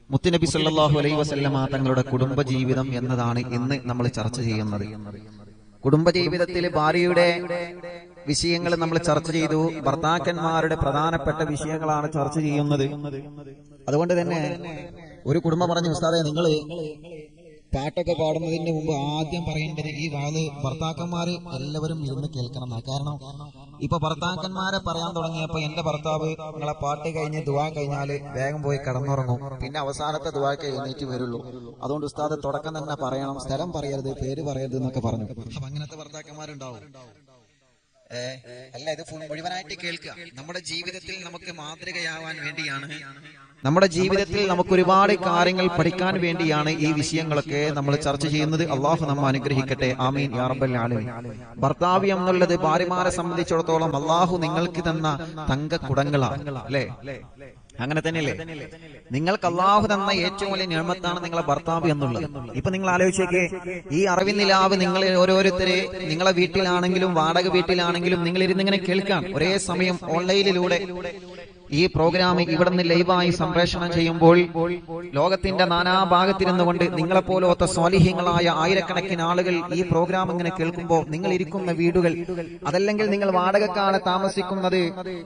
മുത്തുനബി സല്ലല്ലാഹു അലൈഹി വസല്ലമ തങ്ങളുടെ കുടുംബജീവിതം എന്നതാണ് ഇന്ന് നമ്മൾ ചർച്ച ചെയ്യുന്നത് കുടുംബജീവിതത്തിൽ ഭാര്യയുടെ വിഷയങ്ങൾ നമ്മൾ ചർച്ച ചെയ്തു ഭർത്താക്കന്മാരുടെ പ്രധാനപ്പെട്ട വിഷയങ്ങളാണ് ചർച്ച ചെയ്യുന്നത് അതുകൊണ്ട് തന്നെ ഒരു കുടുംബം പറഞ്ഞു ഉസ്താദെ നിങ്ങൾ പാട്ടൊക്കെ പാടുന്നതിന് മുമ്പ് ആദ്യം പറയേണ്ടത് ഈ വാത് ഭർത്താക്കന്മാര് എല്ലാവരും ഇരുന്ന് കേൾക്കണം എന്നാ. കാരണം ഇപ്പൊ ഭർത്താക്കന്മാരെ പറയാൻ തുടങ്ങിയപ്പോ എന്റെ ഭർത്താവ് നിങ്ങളെ പാട്ട് കഴിഞ്ഞ് ദുവാ കഴിഞ്ഞാല് വേഗം പോയി കിടന്നുറങ്ങും പിന്നെ അവസാനത്തെ ദുവാക്ക് എഴുന്നേറ്റ് വരുള്ളൂ അതുകൊണ്ട് ഉസ്താദ് തുടക്കം തന്നെ പറയണം സ്ഥലം പറയരുത് പേര് പറയരുത് എന്നൊക്കെ പറഞ്ഞു അപ്പൊ അങ്ങനത്തെ ഭർത്താക്കന്മാരുണ്ടാവും ഏ, അല്ല ഇത് ഫുൾ മുഴുവനായിട്ട് കേൾക്കുക നമ്മുടെ ജീവിതത്തിൽ നമുക്ക് മാതൃകയാവാൻ വേണ്ടിയാണ് നമ്മുടെ ജീവിതത്തിൽ നമുക്ക് ഒരുപാട് കാര്യങ്ങൾ പഠിക്കാൻ വേണ്ടിയാണ് ഈ വിഷയങ്ങളൊക്കെ നമ്മൾ ചർച്ച ചെയ്യുന്നത് അള്ളാഹു നമ്മ അനുഗ്രഹിക്കട്ടെ ആമീൻ യാ റബ്ബൽ ആലമീൻ ഭർത്താവ് എന്നുള്ളത് ഭാര്യമാരെ സംബന്ധിച്ചിടത്തോളം അള്ളാഹു നിങ്ങൾക്ക് തന്ന തങ്ക കുടങ്ങളാണ് അല്ലേ അങ്ങനെ തന്നെയല്ലേ നിങ്ങൾക്ക് അള്ളാഹു തന്ന ഏറ്റവും വലിയ നിയമത്താണ് നിങ്ങളെ ഭർത്താവ് എന്നുള്ളത് ഇപ്പൊ നിങ്ങൾ ആലോചിച്ചേക്ക് ഈ അറിവിൻ നിലാവ് നിങ്ങൾ ഓരോരുത്തരെ നിങ്ങളെ വീട്ടിലാണെങ്കിലും വാടക വീട്ടിലാണെങ്കിലും നിങ്ങൾ ഇരുന്നിങ്ങനെ കേൾക്കാം ഒരേ സമയം ഓൺലൈനിലൂടെ ഈ പ്രോഗ്രാം ഇവിടുന്ന് ലൈവായി സംപ്രേഷണം ചെയ്യുമ്പോൾ ലോകത്തിന്റെ നാനാഭാഗത്തിരുന്നുകൊണ്ട് നിങ്ങളെപ്പോലത്തെ സ്വാലിഹ്യങ്ങളായ ആയിരക്കണക്കിന് ആളുകൾ ഈ പ്രോഗ്രാം ഇങ്ങനെ കേൾക്കുമ്പോൾ നിങ്ങൾ ഇരിക്കുന്ന വീടുകൾ അതല്ലെങ്കിൽ നിങ്ങൾ വാടകക്കാണ് താമസിക്കുന്നത്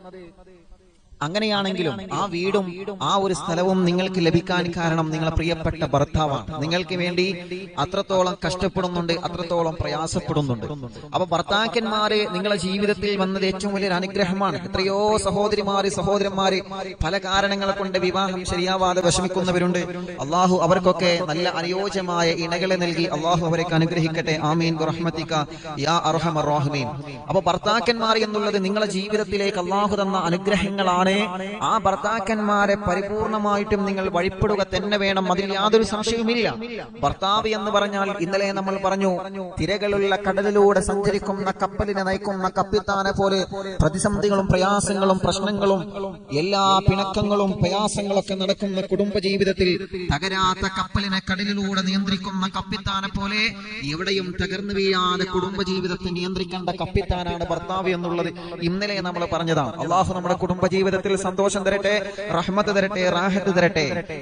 അങ്ങനെയാണെങ്കിലും ആ വീടും ആ ഒരു സ്ഥലവും നിങ്ങൾക്ക് ലഭിക്കാൻ കാരണം നിങ്ങളെ പ്രിയപ്പെട്ട ഭർത്താവാണ് നിങ്ങൾക്ക് വേണ്ടി അത്രത്തോളം കഷ്ടപ്പെടുന്നുണ്ട് അത്രത്തോളം പ്രയാസപ്പെടുന്നുണ്ട് അപ്പൊ ഭർത്താക്കന്മാര് നിങ്ങളെ ജീവിതത്തിൽ വന്നത് ഏറ്റവും വലിയൊരു അനുഗ്രഹമാണ് എത്രയോ സഹോദരിമാര് സഹോദരന്മാര് പല കാരണങ്ങളെ കൊണ്ട് വിവാഹം ശരിയാവാതെ വിഷമിക്കുന്നവരുണ്ട് അള്ളാഹു അവർക്കൊക്കെ നല്ല അനുയോജ്യമായ ഇണകളെ നൽകി അള്ളാഹു അവരൊക്കെ അനുഗ്രഹിക്കട്ടെ ആമീൻ റഹ്മത്തിക്ക യാ അർഹമർ റഹ്മീൻ അപ്പൊ ഭർത്താക്കന്മാർ എന്നുള്ളത് നിങ്ങളെ ജീവിതത്തിലേക്ക് അള്ളാഹു തന്ന അനുഗ്രഹങ്ങളാണ് ആ ഭർത്താക്കന്മാരെ പരിപൂർണമായിട്ടും നിങ്ങൾ വഴിപ്പെടുക തന്നെ വേണം അതിൽ യാതൊരു സംശയവുമില്ല ഭർത്താവ് എന്ന് പറഞ്ഞാൽ ഇന്നലെ നമ്മൾ പറഞ്ഞു തിരകളുള്ള കടലിലൂടെ സഞ്ചരിക്കുന്ന കപ്പലിനെ നയിക്കുന്ന കപ്പിത്താനെ പോലെ പ്രതിസന്ധികളും പ്രയാസങ്ങളും പ്രശ്നങ്ങളും എല്ലാ പിണക്കങ്ങളും പ്രയാസങ്ങളൊക്കെ നടക്കുന്ന കുടുംബജീവിതത്തിൽ തകരാത്ത കപ്പലിനെ കടലിലൂടെ നിയന്ത്രിക്കുന്ന കപ്പിത്താനെ പോലെ എവിടെയും തകർന്നു വീഴാതെ കുടുംബജീവിതത്തെ നിയന്ത്രിക്കേണ്ട കപ്പിത്താനാണ് ഭർത്താവ് എന്നുള്ളത് ഇന്നലെ നമ്മൾ പറഞ്ഞതാണ് അള്ളാഹു നമ്മുടെ കുടുംബജീവിതത്തിൽ സന്തോഷം തരട്ടെ റഹ്മത്ത് തരട്ടെ റാഹത്ത് തരട്ടെ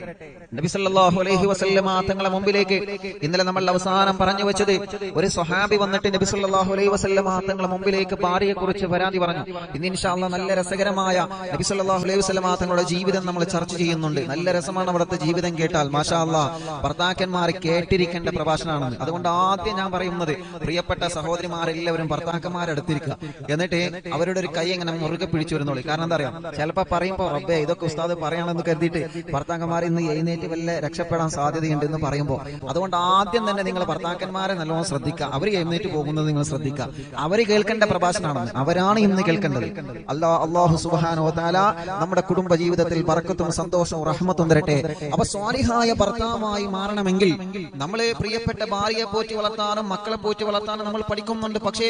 നബി സല്ലല്ലാഹു അലൈഹി വസല്ലമ തങ്ങളെ മുമ്പിലേക്ക് ഇന്നലെ നമ്മൾ അവസാനം പറഞ്ഞു വെച്ചത് ഒരു സ്വഹാബി വന്നിട്ട് നബി സല്ലല്ലാഹു അലൈഹി വസല്ലമ തങ്ങളെ മുമ്പിലേക്ക് ഭാര്യയെ കുറിച്ച് പരാതി പറഞ്ഞു ഇന്ന് ഇൻഷാല്ല നല്ല രസകരമായ നബി സല്ലല്ലാഹു അലൈഹി വസല്ലമ തങ്ങളുടെ ജീവിതം നമ്മൾ ചർച്ച ചെയ്യുന്നുണ്ട് നല്ല രസമാണ് അവിടുത്തെ ജീവിതം കേട്ടാൽ മാഷാ അല്ലാ ഭർത്താക്കന്മാർ കേട്ടിരിക്കേണ്ട പ്രഭാഷണമാണെന്ന് അതുകൊണ്ട് ആദ്യം ഞാൻ പറയുന്നത് പ്രിയപ്പെട്ട സഹോദരിമാരെല്ലാവരും ഭർത്താക്കന്മാരെടുത്തിരിക്കുക എന്നിട്ട് അവരുടെ ഒരു കൈ ഇങ്ങനെ മുറുകെ പിടിച്ചു വരുന്നുള്ളൂ കാരണം എന്താ അറിയാം ചിലപ്പോ പറയുമ്പോ റബ്ബേ ഇതൊക്കെ ഉസ്താദ് പറയണമെന്ന് കരുതിയിട്ട് ഭർത്താക്കന്മാർ ഇന്ന് എഴുന്നേറ്റ് വല്ല രക്ഷപ്പെടാൻ സാധ്യതയുണ്ട് എന്ന് പറയുമ്പോൾ അതുകൊണ്ട് ആദ്യം തന്നെ നിങ്ങൾ ഭർത്താക്കന്മാരെ നല്ലോണം ശ്രദ്ധിക്കുക അവർ എഴുന്നേറ്റ് പോകുന്നത് നിങ്ങൾ ശ്രദ്ധിക്കുക അവർ കേൾക്കേണ്ട പ്രഭാഷണമാണ് അവരാണ് ഇന്ന് കേൾക്കേണ്ടത് അല്ലാ അള്ളാഹു സുബാനോ താല നമ്മുടെ കുടുംബ ജീവിതത്തിൽ ബർക്കത്തും സന്തോഷവും റഹ്മത്തും തരട്ടെ അപ്പൊ സ്വാലിഹായ ഭർത്താവായി മാറണമെങ്കിൽ നമ്മള് പ്രിയപ്പെട്ട ഭാര്യയെ പോറ്റി വളർത്താനും മക്കളെ പോറ്റി വളർത്താനും നമ്മൾ പഠിക്കുന്നുണ്ട് പക്ഷേ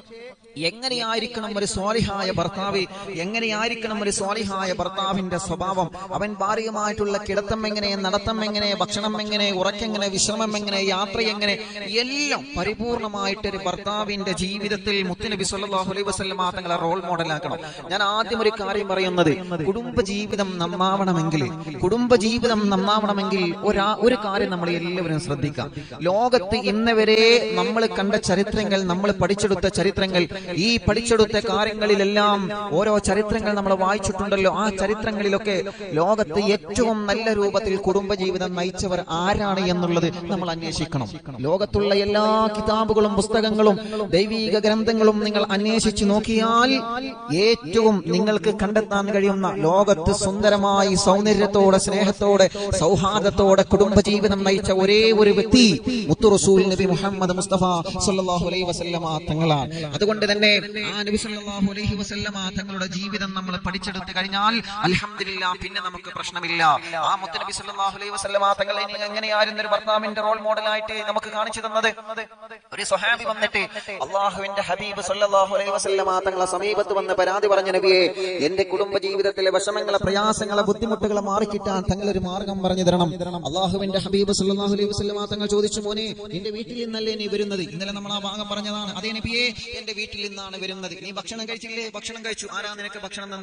എങ്ങനെയായിരിക്കണം ഒരു സ്വാലിഹായ ഭർത്താവ് എങ്ങനെയായിരിക്കണം ഒരു സ്വാലിഹായ ഭർത്താവിന്റെ സ്വഭാവം അവൻ ഭാര്യയുമായിട്ടുള്ള കിടത്തം എങ്ങനെ നടത്തം എങ്ങനെ ഭക്ഷണം എങ്ങനെ ഉറക്കെങ്ങനെ വിശ്രമം എങ്ങനെ യാത്ര എങ്ങനെ എല്ലാം പരിപൂർണമായിട്ട് ഒരു ഭർത്താവിന്റെ ജീവിതത്തിൽ മുത്തുനബി സല്ലല്ലാഹു അലൈഹി വസല്ലമ തങ്ങളെ റോൾ മോഡലാക്കണം ഞാൻ ആദ്യം ഒരു കാര്യം പറയുന്നത് കുടുംബജീവിതം നന്നാവണമെങ്കിൽ കുടുംബജീവിതം നന്നാവണമെങ്കിൽ ഒരാ ഒരു കാര്യം നമ്മൾ എല്ലാവരും ശ്രദ്ധിക്കാം ലോകത്ത് ഇന്ന് വരെ നമ്മൾ കണ്ട ചരിത്രങ്ങൾ നമ്മൾ പഠിച്ചെടുത്ത ചരിത്രങ്ങൾ ഈ പഠിച്ചെടുത്ത കാര്യങ്ങളിലെല്ലാം ഓരോ ചരിത്രങ്ങൾ നമ്മൾ വായിച്ചിട്ടുണ്ടല്ലോ ആ ചരിത്രങ്ങളിലൊക്കെ ലോകത്ത് ഏറ്റവും നല്ല രൂപത്തിൽ കുടുംബജീവിതം നയിച്ചവർ ആരാണ് എന്നുള്ളത് നമ്മൾ അന്വേഷിക്കണം ലോകത്തുള്ള എല്ലാ കിതാബുകളും പുസ്തകങ്ങളും ദൈവീക ഗ്രന്ഥങ്ങളും നിങ്ങൾ അന്വേഷിച്ചു നോക്കിയാൽ ഏറ്റവും നിങ്ങൾക്ക് കണ്ടെത്താൻ കഴിയുന്ന ലോകത്ത് സുന്ദരമായി സൗന്ദര്യത്തോടെ സ്നേഹത്തോടെ സൗഹാർദ്ദത്തോടെ കുടുംബജീവിതം നയിച്ച ഒരേ ഒരു വ്യക്തി മുത്തു റസൂൽ നബി മുഹമ്മദ് മുസ്തഫ സല്ലല്ലാഹു അലൈഹി വസല്ലമ തങ്ങളാണ് അതുകൊണ്ട് തന്നെ ആ നബി സല്ലല്ലാഹു അലൈഹി വസല്ലമ തങ്ങളുടെ ജീവിതം നമ്മൾ പഠിച്ചെടുത്ത് കഴിഞ്ഞാൽ അൽഹംദുലില്ലാ പിന്നെ നമുക്ക് പ്രശ്നമില്ല ആ മുത്തു നബി സല്ലല്ലാഹു അലൈഹി വസല്ലമ തങ്ങളെ ഇനി എങ്ങനെയായിരുന്നു ഒരു ഭർത്താവിന്റെ റോൾ മോഡലായിട്ട് നമുക്ക് കാണിച്ചു തന്നത് ഒരു സ്വഹാബി വന്നിട്ട് അള്ളാഹുവിന്റെ ഹബീബ് സല്ലല്ലാഹു അലൈഹി വസല്ലമ തങ്ങളെ സമീപത്ത് വന്ന് പരാതി പറഞ്ഞ നബിയെ എന്റെ കുടുംബ ജീവിതത്തിലെ വിഷമങ്ങളെ പ്രയാസങ്ങളെ ബുദ്ധിമുട്ടുകളെ മാറിക്കിട്ടാൻ തങ്ങൾ ഒരു മാർഗം പറഞ്ഞു തരണം അള്ളാഹുവിന്റെ ഹബീബ് സല്ലല്ലാഹു അലൈഹി വസല്ലമ തങ്ങൾ ചോദിച്ചു മോനെ നിന്റെ വീട്ടിൽ നിന്നല്ലേ നീ വരുന്നത് ഇന്നലെ നമ്മൾ ആ ഭാഗം പറഞ്ഞതാണ് അതേ നബിയെ എന്റെ വീട്ടിൽ നിന്നാണ് വരുന്നത് നീ ഭക്ഷണം കഴിച്ചില്ലേ ഭക്ഷണം കഴിച്ചു ആരാ നിനക്ക് ഭക്ഷണം തന്നത് എന്റെ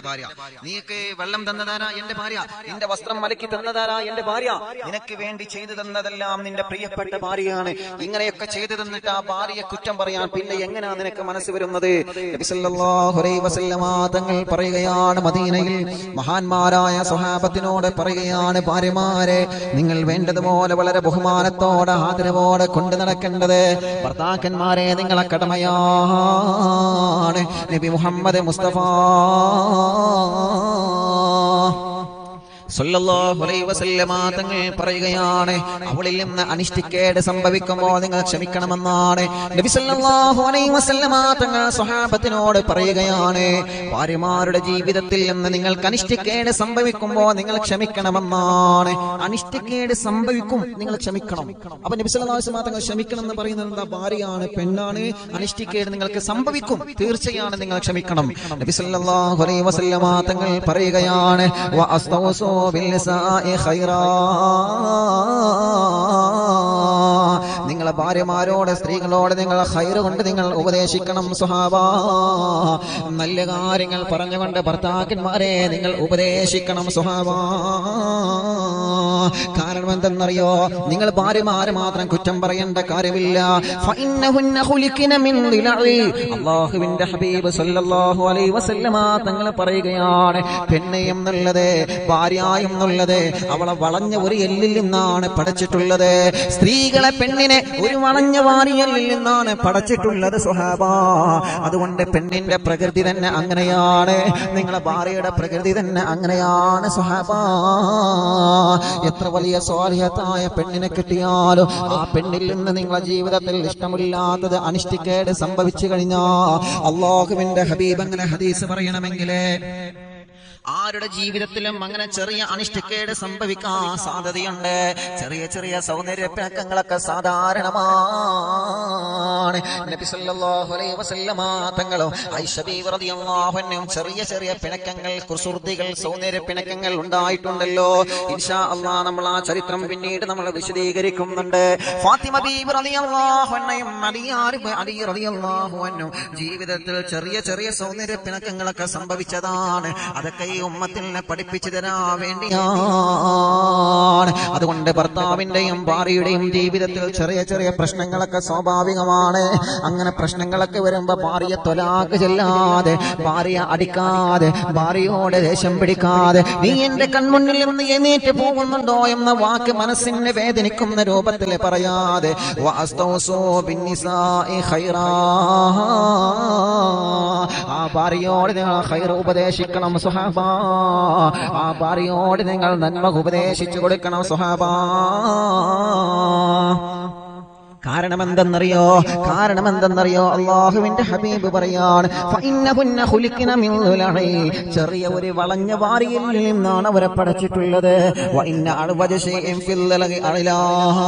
ഭാര്യ നീക്ക് വെള്ളം തന്നതാരാ എന്റെ ഭാര്യ നിന്റെ വസ്ത്രം മലക്കി തന്നതാരാ എന്റെ ഭാര്യ നിനക്ക് വേണ്ടി ചെയ്തു തന്നതെല്ലാം നിന്റെ പ്രിയപ്പെട്ട ഭാര്യയാണ് ഇങ്ങനെയൊക്കെ ചെയ്തു തന്നിട്ട് ആ ഭാര്യയെ കുറ്റം പറയാൻ പിന്നെ എങ്ങനെയാ നിനക്ക് മനസ്സ് വരുന്നത് നബി സല്ലല്ലാഹു അലൈഹി വസല്ലമ തങ്ങൾ പറയുകയാണ് മദീനയിൽ മഹാന്മാരായ സ്വഹാബത്തിനോട് പറയുകയാണ് ഭാര്യമാരെ നിങ്ങൾ വേണ്ടതുപോലെ വളരെ ബഹുമാനത്തോടെ ആദരവോടെ കൊണ്ടു നടക്കേണ്ടത് ഭർത്താക്കന്മാരെ നിങ്ങളെ കടമയാണ് നബി മുഹമ്മദ് മുസ്തഫ സല്ലല്ലാഹു അലൈഹി വസല്ലമ തങ്ങൾ പറയുകയാണ് അവളിൽ നിന്ന് അനിഷ്ടിക്കേട് സംഭവിക്കുമ്പോൾ നിങ്ങൾ ക്ഷമിക്കണമെന്നാണ് നബി സല്ലല്ലാഹു അലൈഹി വസല്ലമ തങ്ങൾ സ്വഹാബത്തിനോട് പറയുകയാണ് ഭാര്യമാരുടെ ജീവിതത്തിൽ നിന്ന് നിങ്ങൾക്ക് അനിഷ്ടിക്കേട് സംഭവിക്കുമ്പോൾ നിങ്ങൾ ക്ഷമിക്കണമെന്നാണ് അനിഷ്ടിക്കേട് സംഭവിക്കും നിങ്ങൾ ക്ഷമിക്കണം അപ്പൊ നബി സല്ലല്ലാഹു അലൈഹി വസല്ലമ തങ്ങൾ ക്ഷമിക്കണം എന്ന് പറയുന്നത് എന്താ ഭാര്യയാണ് പെണ്ണാണ് അനിഷ്ടിക്കേട് നിങ്ങൾക്ക് സംഭവിക്കും തീർച്ചയാണ് നിങ്ങൾ ക്ഷമിക്കണം നബി സല്ലല്ലാഹു അലൈഹി വസല്ലമ തങ്ങൾ പറയുകയാണ് വ അസ്തൗസു ബിൽനിസാഇ ഖൈറാ നിങ്ങളെ ഭാര്യമാരോട് സ്ത്രീകളോട് നിങ്ങൾ ഹൈറ് കൊണ്ട് നിങ്ങൾ ഉപദേശിക്കണം സുഹാബ നല്ല കാര്യങ്ങൾ പറഞ്ഞുകൊണ്ട് ഭർത്താക്കന്മാരെ നിങ്ങൾ ഉപദേശിക്കണം സുഹാബ കാരണം എന്തെന്നറിയോ നിങ്ങൾ ഭാര്യമാരെ മാത്രം കുറ്റം പറയേണ്ട കാര്യമില്ല ഫഇന്നഹുന്ന ഖുലിഖിന മിൻ ദിലഇ. അല്ലാഹുവിന്റെ ഹബീബ് സല്ലല്ലാഹു അലൈഹി വസല്ലമ തങ്ങൾ പറയുകയാണ് പെണ്ണ് എന്നുള്ളത് ഭാര്യ എന്നുള്ളത് അവളെ വളഞ്ഞ ഒരു എല്ലിൽ നിന്നാണ് പഠിച്ചിട്ടുള്ളത് സ്ത്രീകളെ പെണ്ണിനെ ഒരു വളഞ്ഞ വാരിയല്ലിൽ നിന്നാണ് പഠിച്ചിട്ടുള്ളത് സുഹാബ അതുകൊണ്ട് പെണ്ണിന്റെ പ്രകൃതി തന്നെ അങ്ങനെയാണ് നിങ്ങളെ ഭാര്യയുടെ പ്രകൃതി തന്നെ അങ്ങനെയാണ് സുഹാബ എത്ര വലിയ സ്വാലിഹത്തായ പെണ്ണിനെ കിട്ടിയാലും ആ പെണ്ണിൽ നിന്ന് നിങ്ങളെ ജീവിതത്തിൽ ഇഷ്ടമില്ലാത്തത് അനിഷ്ടിക്കേട് സംഭവിച്ചു കഴിഞ്ഞാ അള്ളാഹുവിന്റെ ഹബീബ് അങ്ങനെ ഹദീസ് പറയണമെങ്കിലേ ആരുടെ ജീവിതത്തിലും അങ്ങനെ ചെറിയ അനിഷ്ടക്കേട് സംഭവിക്കാൻ സാധ്യതയുണ്ട് ചെറിയ ചെറിയ സൗന്ദര്യ പിണക്കങ്ങളൊക്കെ സാധാരണമാണ് നബി സല്ലല്ലാഹു അലൈഹി വസല്ലമ തങ്ങളും ഐഷ ബീവി റളിയല്ലാഹു അൻഹയും ചെറിയ ചെറിയ പിണക്കങ്ങൾ കുസൃതികൾ സൗന്ദര്യ പിണക്കങ്ങൾ ഉണ്ടായിട്ടുണ്ടല്ലോ ഇൻഷാ അല്ലാഹ് നമ്മൾ ആ ചരിത്രം പിന്നീട് നമ്മൾ വിശദീകരിക്കുന്നുണ്ട് ഫാത്തിമ ബീവി റളിയല്ലാഹു അൻഹയും അലിയാരി അലി റളിയല്ലാഹു അൻഹും ജീവിതത്തിൽ ചെറിയ ചെറിയ സൗന്ദര്യ പിണക്കങ്ങളൊക്കെ സംഭവിച്ചതാണ് അതൊക്കെ ഈ ഉമ്മത്തിനെ പഠിപ്പിച്ചു തരാൻ വേണ്ടിയാണ് അതുകൊണ്ട് ഭർത്താവിന്റെയും ഭാര്യയുടെയും ജീവിതത്തിൽ ചെറിയ ചെറിയ പ്രശ്നങ്ങളൊക്കെ സ്വാഭാവികമാണ് അങ്ങനെ പ്രശ്നങ്ങളൊക്കെ വരുമ്പോ ഭാര്യയെ തൊലാക്ക് ചെല്ലാതെ ഭാര്യയെ അടിക്കാതെ ഭാര്യയോട് ദേഷ്യം പിടിക്കാതെ നീ എന്റെ കൺമുന്നിൽ നിന്ന് എണീറ്റ് പോകുന്നുണ്ടോ എന്ന വാക്ക് മനസ്സിനെ വേദനിക്കുന്ന രൂപത്തിൽ പറയാതെ വാസ്തവസോ ബിന്നിസാഇ ഖൈറാ ആ ഭാര്യയോട് നിങ്ങൾ ഖൈർ ഉപദേശിക്കണം സുഹാബ ആ ഭാര്യയോട് നിങ്ങൾ നന്മ ഉപദേശിച്ചു കൊടുക്കണം സുഹാബ കാരണം എന്തെന്നറിയോ കാരണം എന്തെന്നറിയോ അള്ളാഹുവിന്റെ ഹബീബ് പറയാണ് ഫഇന്നഹുന്ന ഖുലിഖിന മിൻ ദുലഹി. ചെറിയ ഒരു വളഞ്ഞ വാരിയിൽ നിന്നാണ് അവരെ പഠിച്ചിട്ടുള്ളത് വഇന്ന അഅ്വജ ശൈഇൻ ഫിൽ ദലഹി അഅ്ലാ.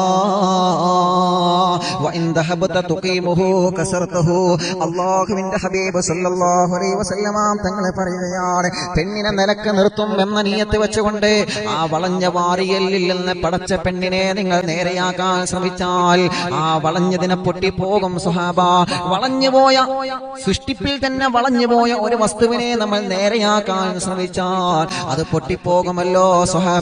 വഇൻ ദഹബത തുഖീമുഹു കസർതഹു. അള്ളാഹുവിന്റെ ഹബീബ് സല്ലല്ലാഹു അലൈഹി വസല്ലമ തങ്ങളെ പറയുകയാണ് പെണ്ണിനെ നിലക്ക് നിർത്തും എന്ന നിയത്ത് വെച്ചുകൊണ്ട് ആ വളഞ്ഞ വാരിയലിൽ നിന്ന് പടച്ച പെണ്ണിനെ നിങ്ങൾ നേരെയാക്കാൻ ശ്രമിച്ചാൽ ആ വളഞ്ഞതിനെ പൊട്ടിപ്പോകും സുഹാബ വളഞ്ഞുപോയ സൃഷ്ടിപ്പിൽ തന്നെ വളഞ്ഞുപോയ ഒരു വസ്തുവിനെ നമ്മൾ നേരെയാക്കാൻ ശ്രമിച്ചാൽ അത് പൊട്ടിപ്പോകുമല്ലോ സുഹാബ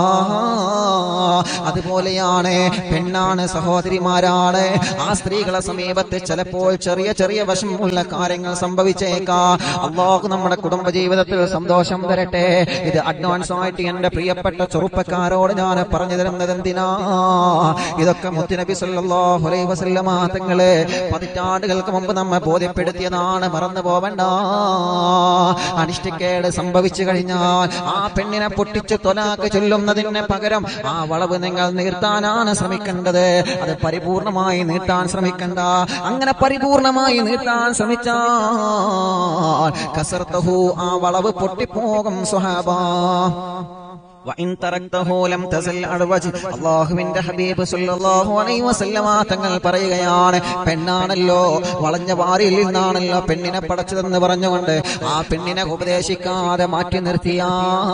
അതുപോലെയാണ് പെണ്ണാണ് സഹോദരിമാരാണ് ആ സ്ത്രീകളെ സമീപത്ത് ചിലപ്പോൾ ചെറിയ ചെറിയ വശമുള്ള കാര്യങ്ങൾ സംഭവിച്ചേക്കാം അള്ളാഹു നമ്മുടെ കുടുംബ ജീവിതത്തിൽ സന്തോഷം തരട്ടെ ഇത് അഡ്വാൻസ് ആയിട്ട് എന്റെ പ്രിയപ്പെട്ട ചെറുപ്പക്കാരോട് ഞാൻ പറഞ്ഞു തരുന്നത് എന്തിനാ ഇതൊക്കെ മുത്തുനബി സല്ലല്ലാഹു അലൈഹി വസല്ലമ തങ്ങളെ പതിറ്റാണ്ടുകൾക്ക് മുമ്പ് നമ്മെ ബോധ്യപ്പെടുത്തിയതാണ് മറന്നു പോവണ്ട അനിഷ്ടക്കേട് സംഭവിച്ചു കഴിഞ്ഞാൽ ആ പെണ്ണിനെ പൊട്ടിച്ച് തൊലാക്ക് ചൊല്ലുന്നതിന് പകരം ആ വളവ് നിങ്ങൾ നീർത്താനാണ് ശ്രമിക്കേണ്ടത് അത് പരിപൂർണമായി നീട്ടാൻ ശ്രമിക്കണ്ട അങ്ങനെ പരിപൂർണമായി നീട്ടാൻ ശ്രമിച്ചാൽ കസർത്തഹു ആ വളവ് പൊട്ടിപ്പോകും സുഹാബാ വഇൻ തറക്തഹു ലം തസൽ അർവജ് അല്ലാഹുവിന്റെ ഹബീബ് സല്ലല്ലാഹു അലൈഹി വസല്ലമ തങ്ങൾ പറയുകയാണ് പെണ്ണാണല്ലോ വളഞ്ഞ വാരിയിൽ നിന്നാണല്ലോ പെണ്ണിനെ പടച്ചതെന്ന് പറഞ്ഞുകൊണ്ട് ആ പെണ്ണിനെ ഉപദേശിക്കാതെ മാറ്റി നിർത്തിയാൽ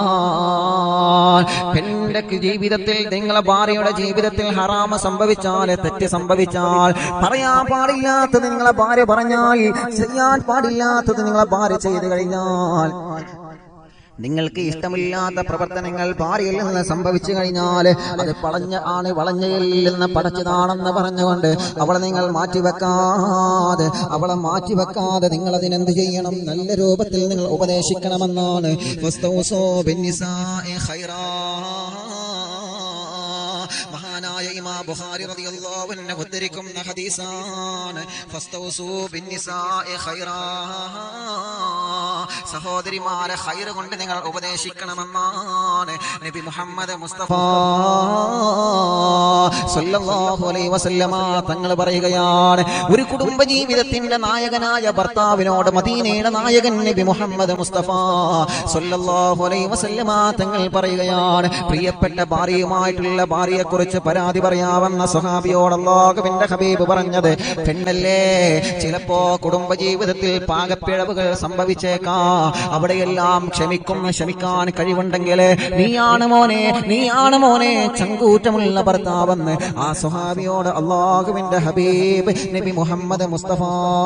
പെണ്ണിന്റെ ജീവിതത്തിൽ നിങ്ങളെ ഭാര്യയുടെ ജീവിതത്തിൽ ഹറാമ സംഭവിച്ചാൽ തെറ്റ് സംഭവിച്ചാൽ പറയാൻ പാടില്ലാത്തത് നിങ്ങളെ ഭാര്യ പറഞ്ഞാൽ ചെയ്യാൻ പാടില്ലാത്തത് നിങ്ങളെ ഭാര്യ ചെയ്തു കഴിഞ്ഞാൽ നിങ്ങൾക്ക് ഇഷ്ടമില്ലാത്ത പ്രവർത്തനങ്ങൾ ഭാര്യയിൽ നിന്ന് സംഭവിച്ചു കഴിഞ്ഞാൽ അത് പളഞ്ഞ ആണ് വളഞ്ഞയിൽ നിന്ന് പടച്ചതാണെന്ന് പറഞ്ഞുകൊണ്ട് അവളെ നിങ്ങൾ മാറ്റിവെക്കാതെ അവളെ മാറ്റിവെക്കാതെ നിങ്ങൾ അതിനെന്ത് ചെയ്യണം നല്ല രൂപത്തിൽ നിങ്ങൾ ഉപദേശിക്കണമെന്നാണ് ഫസ്തൗസൂ ബിന്നിസാഇ ഖൈറാ. മഹാനായ ഇമാ ബുഖാരി റളിയല്ലാഹു അൻഹു ഉദ്ധരിക്കുന്ന ഹദീസാണ് ഫസ്തൗസൂ ബിന്നിസാഇ ഖൈറാ. സഹോദരിമാരെ ഹൈറ് കൊണ്ട് നിങ്ങൾ ഉപദേശിക്കണമെന്നാണ് നബി മുഹമ്മദ് മുസ്തഫ സല്ലല്ലാഹു അലൈഹി വസല്ലമ തങ്ങൾ പറയുകയാണ് ഒരു കുടുംബ ജീവിതത്തിന്റെ നായകനായ ഭർത്താവിനോട് മദീനയുടെ നായകൻ നബി മുഹമ്മദ് മുസ്തഫ സല്ലല്ലാഹു അലൈഹി വസല്ലമ തങ്ങൾ പറയുകയാണ് പ്രിയപ്പെട്ട ഭാര്യയുമായിട്ടുള്ള ഭാര്യയെ കുറിച്ച് പരാതി പറയാമെന്ന സ്വഹാബിയോട് അല്ലാഹുവിന്റെ ഹബീബ് പറഞ്ഞത് പെണ്ണല്ലേ ചിലപ്പോ കുടുംബ ജീവിതത്തിൽ പാകപ്പിഴവുകൾ സംഭവിച്ചേക്കാം അവിടെയെല്ലാം ക്ഷമിക്കും ക്ഷമിക്കാൻ കഴിവുണ്ടെങ്കിൽ നീയാണ് മോനെ നീയാണ് മോനെ ചങ്കൂറ്റമുള്ള ഭർത്താവെന്ന് ആ സ്വഹാബിയോട് അള്ളാഹുവിന്റെ ഹബീബ് നബി മുഹമ്മദ് മുസ്തഫ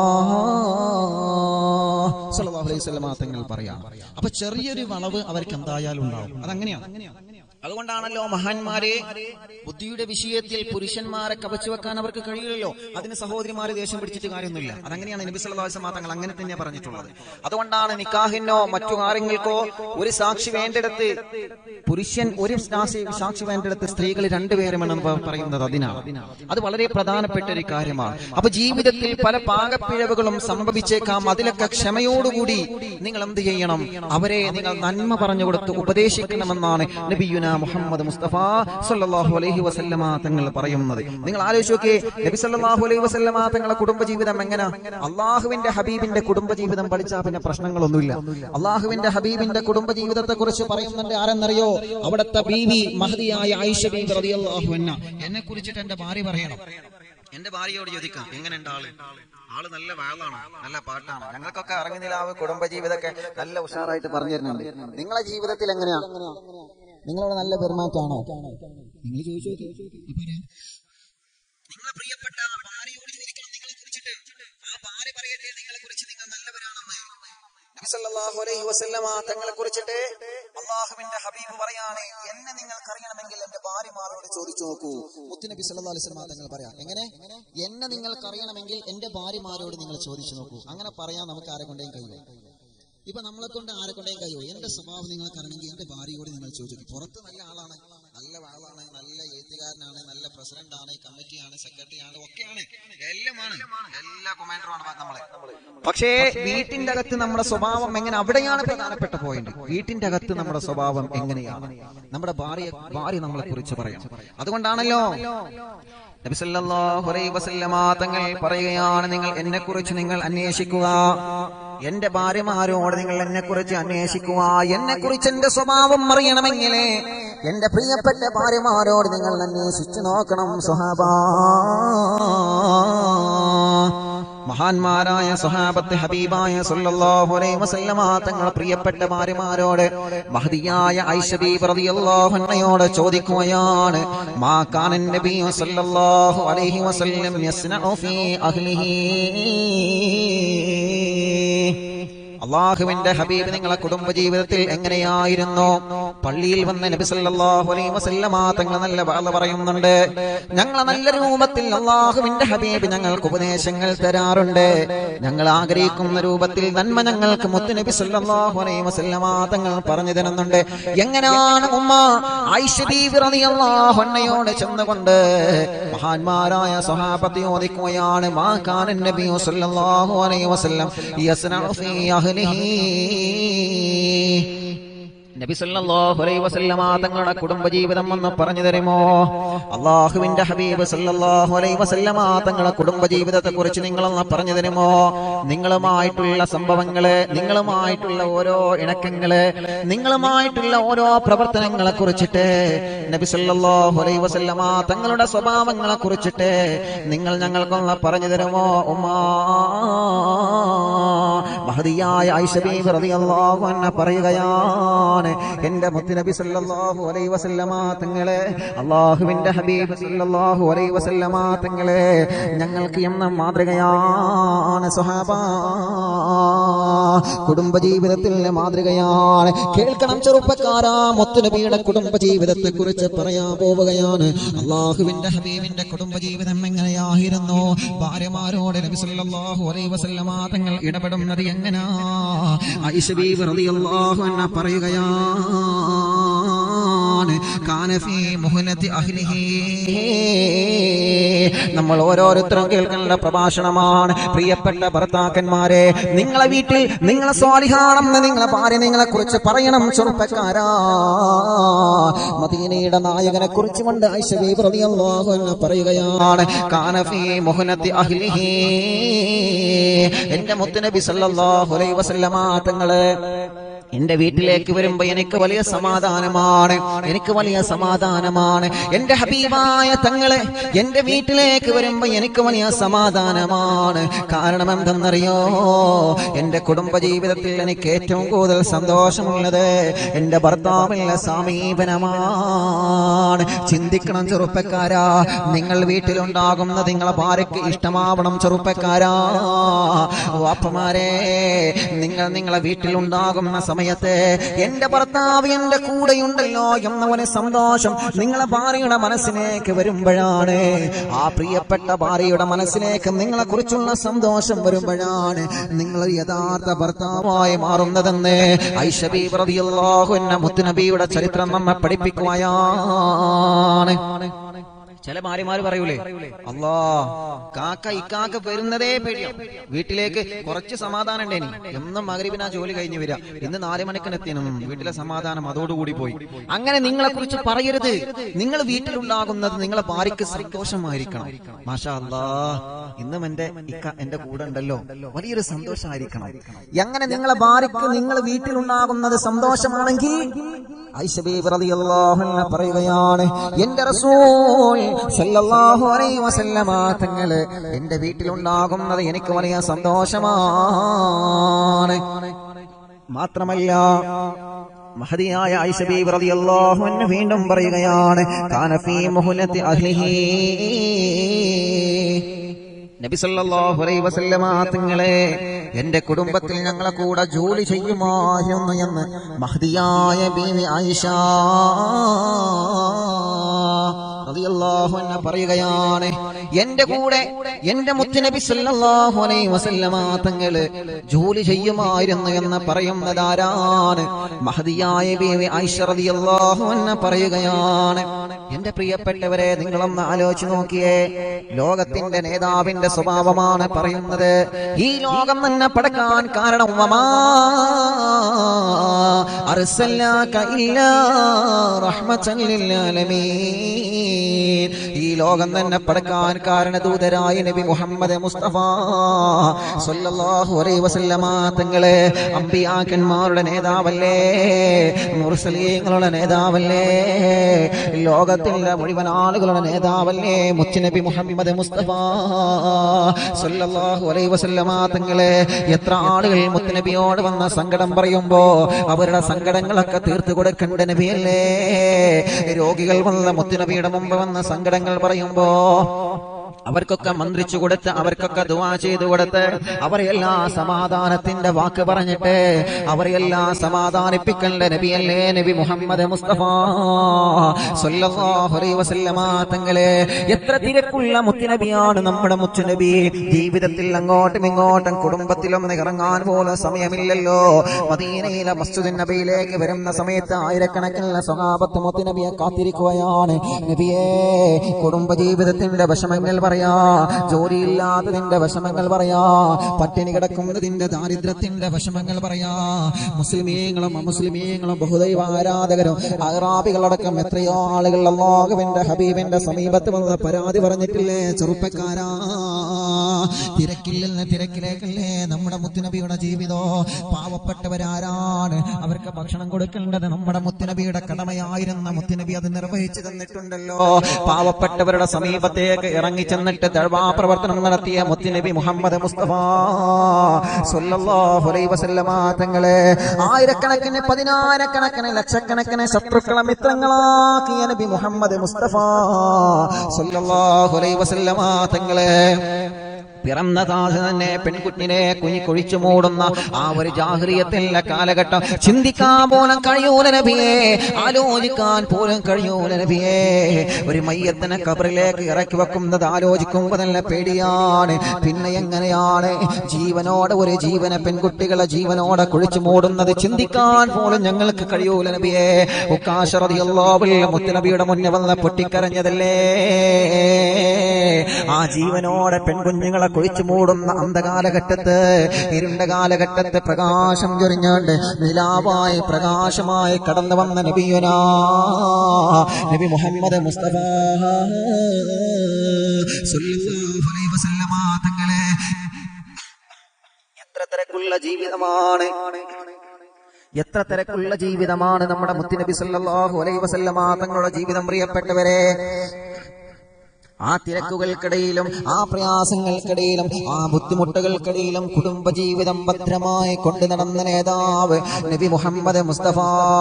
സല്ലല്ലാഹു അലൈഹി വസല്ലമ തങ്ങൾ പറയാം അപ്പൊ ചെറിയൊരു വളവ് അവർക്ക് എന്തായാലും ഉണ്ടാവും അതങ്ങനെയാണ് അതുകൊണ്ടാണല്ലോ മഹാന്മാരെ ബുദ്ധിയുടെ വിഷയത്തിൽ പുരുഷന്മാരെ കവച്ചു വെക്കാൻ അവർക്ക് കഴിയില്ലല്ലോ അതിന് സഹോദരിമാരെ ദേഷ്യം പിടിച്ചിട്ട് കാര്യമൊന്നുമില്ല അതങ്ങനെയാണ് നബി സല്ലല്ലാഹു അലൈഹി വസല്ലമ തങ്ങൾ അങ്ങനെ തന്നെ പറഞ്ഞിട്ടുള്ളത് അതുകൊണ്ടാണ് നിക്കാഹിനോ മറ്റു കാര്യങ്ങൾക്കോ ഒരു സാക്ഷി വേണ്ടിടത്ത് പുരുഷൻ ഒരു സാക്ഷി സാക്ഷി വേണ്ടിടത്ത് സ്ത്രീകൾ രണ്ടുപേരുമെന്ന് പറയുന്നത് അതിനാണ് അത് വളരെ പ്രധാനപ്പെട്ട ഒരു കാര്യമാണ് അപ്പൊ ജീവിതത്തിൽ പല പാകപ്പിഴവുകളും സംഭവിച്ചേക്കാം അതിലൊക്കെ ക്ഷമയോടുകൂടി നിങ്ങൾ എന്ത് ചെയ്യണം അവരെ നിങ്ങൾ നന്മ പറഞ്ഞു കൊടുത്ത് ഉപദേശിക്കണമെന്നാണ് നബിയുന മുഹമ്മദ് മുസ്തഫ സല്ലല്ലാഹു അലൈഹി വസല്ലമ തങ്ങൾ പറയുന്നത് നിങ്ങൾ ആലോചിച്ച് നോക്കിയേ നബി സല്ലല്ലാഹു അലൈഹി വസല്ലമ തങ്ങളെ കുടുംബജീവിതം എങ്ങനെ അള്ളാഹുവിന്റെ ഹബീബിന്റെ കുടുംബജീവിതം പഠിച്ചാൽ പിന്നെ പ്രശ്നങ്ങളൊന്നുമില്ല അള്ളാഹുവിന്റെ ഹബീബിന്റെ കുടുംബജീവിതത്തെ കുറിച്ച് പറയുന്നുണ്ട് ആരെന്നറിയോ അവിടുത്തെ ബീവി മഹദിയായ ആയിഷ ബീബി റളിയല്ലാഹു അൻഹ എന്നെ കുറിച്ചിട്ട് എന്റെ ഭാര്യ പറയണം എന്റെ ഭാര്യയോട് ചോദിക്കാം എങ്ങനെയുണ്ട് ആള് ആള് നല്ല വാളാണ് നല്ല പാട്ടാണ് ഞങ്ങൾക്കൊക്കെ ഇറങ്ങുന്നില്ലാവ് കുടുംബജീവിതമൊക്കെ നല്ല ഉഷാറായിട്ട് പറഞ്ഞു തരുന്നുണ്ട് നിങ്ങളെ ജീവിതത്തിൽ എങ്ങനെയാ നിങ്ങളോട് നല്ല പെരുമാറ്റാണോ നിങ്ങൾ ചോദിച്ചു നിങ്ങളെ പ്രിയപ്പെട്ട ഭാര്യയോട് ചോദിക്കണം നിങ്ങളെ കുറിച്ചിട്ട് ആ ഭാര്യ പറയട്ടെ നിങ്ങളെ കുറിച്ച് നിങ്ങൾ നല്ലവരാണെന്ന് നബി സല്ലല്ലാഹു അലൈഹി വസല്ലമ തങ്ങളെ കുറിച്ചിട്ട് അള്ളാഹുവിന്റെ ഹബീബ് പറയാണ് എന്നെ നിങ്ങൾക്ക് അറിയണമെങ്കിൽ എന്റെ ഭാര്യമാരോട് ചോദിച്ചു നോക്കൂ മുത്തുനബി സല്ലല്ലാഹു അലൈഹി വസല്ലമ തങ്ങൾ പറയാം എങ്ങനെ എന്നെ നിങ്ങൾക്ക് അറിയണമെങ്കിൽ എന്റെ ഭാര്യമാരോട് നിങ്ങൾ ചോദിച്ചു നോക്കൂ അങ്ങനെ പറയാൻ നമുക്ക് ആരെ കൊണ്ടേയും കഴിയും ഇപ്പൊ നമ്മളെ കൊണ്ട് ആരെ കൊണ്ടേയും കഴിയോ എന്റെ സ്വഭാവം നിങ്ങൾക്ക് അറിയണമെങ്കിൽ എന്റെ ഭാര്യയോട് നിങ്ങൾ ചോദിക്കും പുറത്ത് നല്ല ആളാണ് നല്ല ആളാണ് നല്ല എഴുത്തുകാരനാണ് നല്ല പ്രസിഡന്റ് ആണ് കമ്മിറ്റിയാണ് സെക്രട്ടറി ആണ് ഒക്കെയാണ് എല്ലാമാണ് എല്ലാ കൊമാൻഡറുമാണ് നമ്മളെ പക്ഷേ വീട്ടിന്റെ അകത്ത് നമ്മുടെ സ്വഭാവം എങ്ങനെ അവിടെയാണ് പ്രധാനപ്പെട്ട പോയിന്റ് വീട്ടിന്റെ അകത്ത് നമ്മുടെ സ്വഭാവം എങ്ങനെയാണ് നമ്മുടെ ഭാര്യ ഭാര്യ നമ്മളെ കുറിച്ച് പറയാം അതുകൊണ്ടാണല്ലോ നബി സല്ലല്ലാഹു അലൈഹി വസല്ലമ തങ്ങൾ പറയുകയാണ് നിങ്ങൾ എന്നെ കുറിച്ച് നിങ്ങൾ അന്വേഷിക്കുക എന്റെ ഭാര്യമാരോട് നിങ്ങൾ എന്നെ കുറിച്ച് അന്വേഷിക്കുക എന്നെ കുറിച്ച് എന്റെ സ്വഭാവം അറിയണമെങ്കിൽ എന്റെ പ്രിയപ്പെട്ട ഭാര്യമാരോട് നിങ്ങൾ അന്വേഷിച്ചു നോക്കണം സുഹാബ മഹാന്മാരായ സുഹാബത്ത് ഹബീബായ സല്ലല്ലാഹു അലൈഹി വസല്ലമ തങ്ങൾ പ്രിയപ്പെട്ട ഭാര്യമാരോട് മഹദിയായ ഐഷ ബീബി റളിയല്ലാഹു അൻഹയോട് ചോദിക്കുകയാണ് മാ കാനൻ നബി സല്ലല്ലാഹു അലൈഹി വസല്ലം യസ്നഉ ഫീ അഹ്ലിഹി അള്ളാഹുവിന്റെ ഹബീബ് നിങ്ങളെ കുടുംബജീവിതത്തിൽ എങ്ങനെയായിരുന്നു പള്ളിയിൽ വന്ന നബി സല്ലല്ലാഹു അലൈഹി വസല്ലമ തങ്ങൾ നല്ല വാള പറയുന്നുണ്ട് ഞങ്ങൾ നല്ല രൂപത്തിൽ അള്ളാഹുവിന്റെ ഹബീബ് ഞങ്ങൾക്ക് ഉപദേശങ്ങൾ തരാറുണ്ട് ഞങ്ങൾ ആഗ്രഹിക്കുന്ന രൂപത്തിൽ നന്മ ഞങ്ങൾക്ക് മുത്തു നബി സല്ലല്ലാഹു അലൈഹി വസല്ലമ തങ്ങൾ പറഞ്ഞു തരുന്നുണ്ട് എങ്ങനെയാണ് ഉമ്മ ആയിഷ ബീവി റളിയല്ലാഹു അൻഹയോട് ചെന്നുകൊണ്ട് മഹാന്മാരായ സ്വഹാബത്ത് ചോദിക്കുകയാണ് മാ കാനൻ നബി സല്ലല്ലാഹു അലൈഹി വസല്ലം യസ്നഉ ഫീ അഹ്ലിഹി നബി സല്ലല്ലാഹു അലൈഹി വസല്ലമ തങ്ങളുടെ കുടുംബജീവിതം ഒന്ന് പറഞ്ഞു തരുമോ അള്ളാഹുവിന്റെ ഹബീബ് സല്ലല്ലാഹു അലൈഹി വസല്ലമ തങ്ങളുടെ കുടുംബജീവിതത്തെ കുറിച്ച് നിങ്ങളൊന്ന് പറഞ്ഞു തരുമോ നിങ്ങളുമായിട്ടുള്ള സംഭവങ്ങള് നിങ്ങളുമായിട്ടുള്ള ഓരോ ഇണക്കങ്ങള് നിങ്ങളുമായിട്ടുള്ള ഓരോ പ്രവർത്തനങ്ങളെ കുറിച്ചിട്ട് നബി സല്ലല്ലാഹു അലൈഹി വസല്ലമ തങ്ങളുടെ സ്വഭാവങ്ങളെ കുറിച്ചിട്ട് നിങ്ങൾ ഞങ്ങൾക്കൊന്ന് പറഞ്ഞു തരുമോ ഉമ്മാ മഹതിയായ ഐഷബീബ് റളിയല്ലാഹു അൻഹ പറയുകയാണ് എന്റെ മുത്തുനബി സല്ലല്ലാഹു അലൈഹി വസല്ലമ തങ്ങളെ അള്ളാഹുവിന്റെ ഹബീബ് സല്ലല്ലാഹു അലൈഹി വസല്ലമ തങ്ങളെ ഞങ്ങൾക്ക് എന്ന മാതൃകയാണ് സുഹാബ കുടുംബജീവിതത്തിൽ മാതൃകയാണ് കേൾക്കണം ചെറുപ്പക്കാരാ മുത്തുനബിയുടെ കുടുംബജീവിതത്തെ കുറിച്ച് പറയാൻ പോവുകയാണ് അള്ളാഹുവിന്റെ ഹബീബിന്റെ കുടുംബജീവിതം എങ്ങനെയായിരുന്നു ഭാര്യമാരോട് നബി സല്ലല്ലാഹു അലൈഹി വസല്ലമ തങ്ങൾ ഇടപെടുന്നത് എങ്ങനാ ഐഷ ബീബി റളിയല്ലാഹു അൻഹ പറയുകയാണ് കാനഫി മുഹനത്തി അഹ്ലിഹി നമ്മൾ ഓരോരുത്തരും കേൾക്കേണ്ട പ്രഭാഷണമാണ് പ്രിയപ്പെട്ട ഭർത്താക്കന്മാരെ നിങ്ങളെ വീട്ടിൽ നിങ്ങളെ സ്വാലിഹാണെന്ന് നിങ്ങളെ ഭാര്യ നിങ്ങളെ കുറിച്ച് പറയണം ചെറുപ്പക്കാരാ മദീനയുടെ നായകനെ കുറിച്ച് കൊണ്ട് ഐശ്വര്യ എന്ന് പറയുകയാണ് കാനഫി മുഹനത്തി അഹ്ലിഹി എന്റെ മുത്തുനബി സല്ലല്ലാഹു അലൈഹി വസല്ലമ തങ്ങള് എന്റെ വീട്ടിലേക്ക് വരുമ്പോ എനിക്ക് വലിയ സമാധാനമാണ് എനിക്ക് വലിയ സമാധാനമാണ് എന്റെ ഹബീബായ തങ്ങളെ എന്റെ വീട്ടിലേക്ക് വരുമ്പോ എനിക്ക് വലിയ സമാധാനമാണ് കാരണം എന്തെന്നറിയോ എന്റെ കുടുംബ ജീവിതത്തിൽ എനിക്ക് ഏറ്റവും കൂടുതൽ സന്തോഷമുള്ളത് എന്റെ ഭർത്താവിന്റെ സമീപനമാണ് ചിന്തിക്കണം ചെറുപ്പക്കാരാ നിങ്ങൾ വീട്ടിലുണ്ടാകുന്നത് നിങ്ങളെ ഭാര്യയ്ക്ക് ഇഷ്ടമാവണം ചെറുപ്പക്കാരാ വാപ്പമാരെ നിങ്ങൾ നിങ്ങളെ വീട്ടിലുണ്ടാകുന്ന സമയത്ത് എന്റെ ഭർത്താവ് എന്റെ കൂടെയുണ്ടല്ലോ എന്നവന് സന്തോഷം നിങ്ങളെ ഭാര്യയുടെ മനസ്സിലേക്ക് വരുമ്പോഴാണ് ആ പ്രിയപ്പെട്ട ഭാര്യയുടെ മനസ്സിലേക്ക് നിങ്ങളെ കുറിച്ചുള്ള സന്തോഷം വരുമ്പോഴാണ് നിങ്ങൾ യഥാർത്ഥ ഭർത്താവായി മാറുന്നതെന്ന് ഐഷബി പ്രതിയല്ലാഹു എന്ന മുത്തുനബിയുടെ ചരിത്രം നമ്മെ പഠിപ്പിക്കുകയാണ് ചില ഭാര്യമാര് പറയൂലേ അല്ലാ കാക്ക ഇക്കാക്ക വരുന്നതേ പേടിയാണ് വീട്ടിലേക്ക് കുറച്ച് സമാധാനം ഉണ്ടേനി എന്നും മകരിവിനാ ജോലി കഴിഞ്ഞ് വരിക ഇന്ന് നാല് മണിക്കനെത്തിനും വീട്ടിലെ സമാധാനം അതോടുകൂടി പോയി അങ്ങനെ നിങ്ങളെ കുറിച്ച് പറയരുത് നിങ്ങൾ വീട്ടിലുണ്ടാകുന്നത് നിങ്ങളെ ഭാര്യയ്ക്ക് സന്തോഷമായിരിക്കണം മാഷാ അല്ലാ ഇന്നും എന്റെ ഇക്ക എന്റെ കൂടെ ഉണ്ടല്ലോ വലിയൊരു സന്തോഷമായിരിക്കണം അങ്ങനെ നിങ്ങളെ ഭാര്യയ്ക്ക് നിങ്ങൾ വീട്ടിലുണ്ടാകുന്നത് സന്തോഷമാണെങ്കിൽ ഐഷബീബ് റളിയല്ലാഹു അൻഹ പറയുകയാണ് എന്റെ റസൂൽ സല്ലല്ലാഹു അലൈഹി വസല്ലമ തങ്ങള് എന്റെ വീട്ടിലുണ്ടാകുന്നത് എനിക്ക് വലിയ സന്തോഷമാണ് മാത്രമല്ല മഹതിയായ ഐഷബീബ് റളിയല്ലാഹു അൻഹ വീണ്ടും പറയുകയാണ് കാനഫി മുഹലത്തി അഹ്ലിഹി നബി സല്ലല്ലാഹു അലൈഹി വസല്ലമ തങ്ങളെ എന്റെ കുടുംബത്തിൽ ഞങ്ങളെ കൂടെ ജോലി ചെയ്യുമായിരുന്നു എന്ന് മഹദിയായ ബീവി ആയിഷ റളിയല്ലാഹു അൻഹ പറയുകയാണ് എന്റെ കൂടെ എന്റെ മുത്തുനബി സല്ലല്ലാഹു അലൈഹി വസല്ലമ തങ്ങള് ജോലി ചെയ്യുമായിരുന്നു എന്ന് പറയുന്നത് ആരാണ് മഹദിയായ ബീവി ആയിഷ റളിയല്ലാഹു അൻഹ പറയുകയാണ് എന്റെ പ്രിയപ്പെട്ടവരെ നിങ്ങളൊന്ന് ആലോചിച്ച് നോക്കിയേ ലോകത്തിന്റെ നേതാവിന്റെ സ്വഭാവമാണ് പറയുന്നത് ഈ ലോകം തന്നെ പടക്കാൻ കാരണം വമാ അർസൽനാക ഇല്ലാ റഹ്മത്തൻ ലിൽആലമീൻ ഈ ലോകം തന്നെ പടക്കാൻ കാരണദൂതരായ നബി മുഹമ്മദ് മുസ്തഫ സല്ലല്ലാഹു അലൈഹി വസല്ലമ തങ്ങളെ അമ്പിയാക്കന്മാരുടെ നേതാവല്ലേ മുർസലീങ്ങളുടെ നേതാവല്ലേ ലോകത്തിന്റെ മുഴുവൻ ആളുകളുടെ നേതാവല്ലേ മുച്ചുനബി മുഹമ്മദ് മുസ്തഫ സല്ലല്ലാഹു അലൈഹി വസല്ലമ തങ്ങളെ എത്ര ആളുകൾ മുത്തുനബിയോട് വന്ന സങ്കടം പറയുമ്പോ അവരുടെ സങ്കടങ്ങളൊക്കെ തീർത്തു കൊടുക്കേണ്ട നബിയല്ലേ രോഗികൾ വന്ന മുത്തുനബിയുടെ മുമ്പ് വന്ന സങ്കടങ്ങൾ പറയുമ്പോ അവർക്കൊക്കെ മന്ത്രിച്ചു കൊടുത്ത് അവർക്കൊക്കെ ദുവാ ചെയ്തു കൊടുത്ത് അവരെല്ലാം സമാധാനത്തിന്റെ വാക്ക് പറഞ്ഞിട്ട് അവരെല്ലാം സമാധാനിപ്പിക്കേണ്ട നബിയല്ലേ നബി മുഹമ്മദ് മുസ്തഫ സല്ലല്ലാഹു അലൈഹി വസല്ലമ തങ്ങളെ എത്ര തിരക്കുള്ള മുത്തുനബിയാണ് നമ്മുടെ മുത്തുനബി ജീവിതത്തിൽ അങ്ങോട്ടും ഇങ്ങോട്ടും കുടുംബത്തിലൊന്ന് ഇറങ്ങാൻ പോലും സമയമില്ലല്ലോ മദീനയിലെ മസ്ജിദ് നബിയിലേക്ക് വരുന്ന സമയത്ത് ആയിരക്കണക്കിനുള്ള സ്വഹാബത്ത് മുത്തുനബിയെ കാത്തിരിക്കുകയാണ് നബിയേ കുടുംബജീവിതത്തിന്റെ വിഷമങ്ങൾ പറയാ ജോലിയില്ലാത്തതിന്റെ വിഷമങ്ങൾ പറയാ പട്ടിണി കിടക്കുന്നതിന്റെ ദാരിദ്ര്യത്തിന്റെ വിഷമങ്ങൾ പറയാ മുസ്ലിമീങ്ങളും അമുസ്ലിമീങ്ങളും ബഹുദൈവ ആരാധകരും അറാബികളടക്കം എത്രയോ ആളുകൾ അള്ളാഹുവിന്റെ ഹബീബിന്റെ സമീപത്ത് വന്ന് പരാതി പറഞ്ഞിട്ടില്ലേ ചെറുപ്പക്കാരാ തിരക്കില്ലെന്ന് തിരക്കിലേക്കല്ലേ നമ്മുടെ മുത്തുനബിയുടെ ജീവിതോ പാവപ്പെട്ടവരാരാണ് അവർക്ക് ഭക്ഷണം കൊടുക്കേണ്ടത് നമ്മുടെ മുത്തുനബിയുടെ കടമയായിരുന്ന മുത്തുനബി അത് നിർവഹിച്ചു തന്നിട്ടുണ്ടല്ലോ പാവപ്പെട്ടവരുടെ സമീപത്തേക്ക് ഇറങ്ങിച്ചെന്ന് തന്നിട്ട് ദഴവാ പ്രവർത്തനം നടത്തിയ മുത്തുനബി മുഹമ്മദ് മുസ്തഫ സല്ലല്ലാഹു അലൈഹി വസല്ലമ തങ്ങളെ ആയിരക്കണക്കിന് പതിനായിരക്കണക്കിന് ലക്ഷക്കണക്കിന് ശത്രുക്കളെ മിത്രങ്ങളാക്കിയ നബി മുഹമ്മദ് മുസ്തഫ സല്ലല്ലാഹു അലൈഹി വസല്ലമ തങ്ങളെ പിറന്ന താഴെ തന്നെ പെൺകുട്ടിനെ കുഞ്ഞിക്കൊഴിച്ചു മൂടുന്ന ആ ഒരു ജാഹ്രിയത്തിന്റെ കാലഘട്ടം ചിന്തിക്കാൻ പോലും കഴിയൂല നബിയെ ആലോചിക്കാൻ പോലും കഴിയൂല നബിയെ ഒരു മയ്യത്തിനെ കബറിലേക്ക് ഇറക്കി വെക്കുന്നത് ആലോചിക്കുമ്പോൾ തന്നെ പേടിയാണ് പിന്നെ എങ്ങനെയാണ് ജീവനോടെ ഒരു ജീവനെ പെൺകുട്ടികളെ ജീവനോടെ കുഴിച്ചു മൂടുന്നത് ചിന്തിക്കാൻ പോലും ഞങ്ങൾക്ക് കഴിയൂല നബിയെ ഉക്കാശറിയുള്ള മുത്തുനബിയുടെ മുന്നിൽ വന്ന് പൊട്ടിക്കരഞ്ഞതല്ലേ ആ ജീവനോടെ പെൺകുഞ്ഞുങ്ങളെ കുഴിച്ചു മൂടുന്ന അന്ധകാലഘട്ടത്ത് ഇരുണ്ട കാലഘട്ടത്തെ പ്രകാശം ചൊരിഞ്ഞാണ്ട് നിലാവായി പ്രകാശമായി കടന്നു വന്ന നബിയുനാ നബി മുഹമ്മദ് മുസ്തഫ സല്ലല്ലാഹു അലൈഹി വസല്ലമ തങ്ങളെ എത്ര തിരക്കുള്ള ജീവിതമാണ് എത്ര തിരക്കുള്ള ജീവിതമാണ് നമ്മുടെ മുത്തുനബി സല്ലല്ലാഹു അലൈഹി വസല്ലമ തങ്ങളുടെ ജീവിതം പ്രിയപ്പെട്ടവരെ ആ തിരക്കുകൾക്കിടയിലും ആ പ്രയാസങ്ങൾക്കിടയിലും ആ ബുദ്ധിമുട്ടുകൾക്കിടയിലും കുടുംബജീവിതം ഭദ്രമായി കൊണ്ടു നടന്ന നേതാവ് നബി മുഹമ്മദ് മുസ്തഫ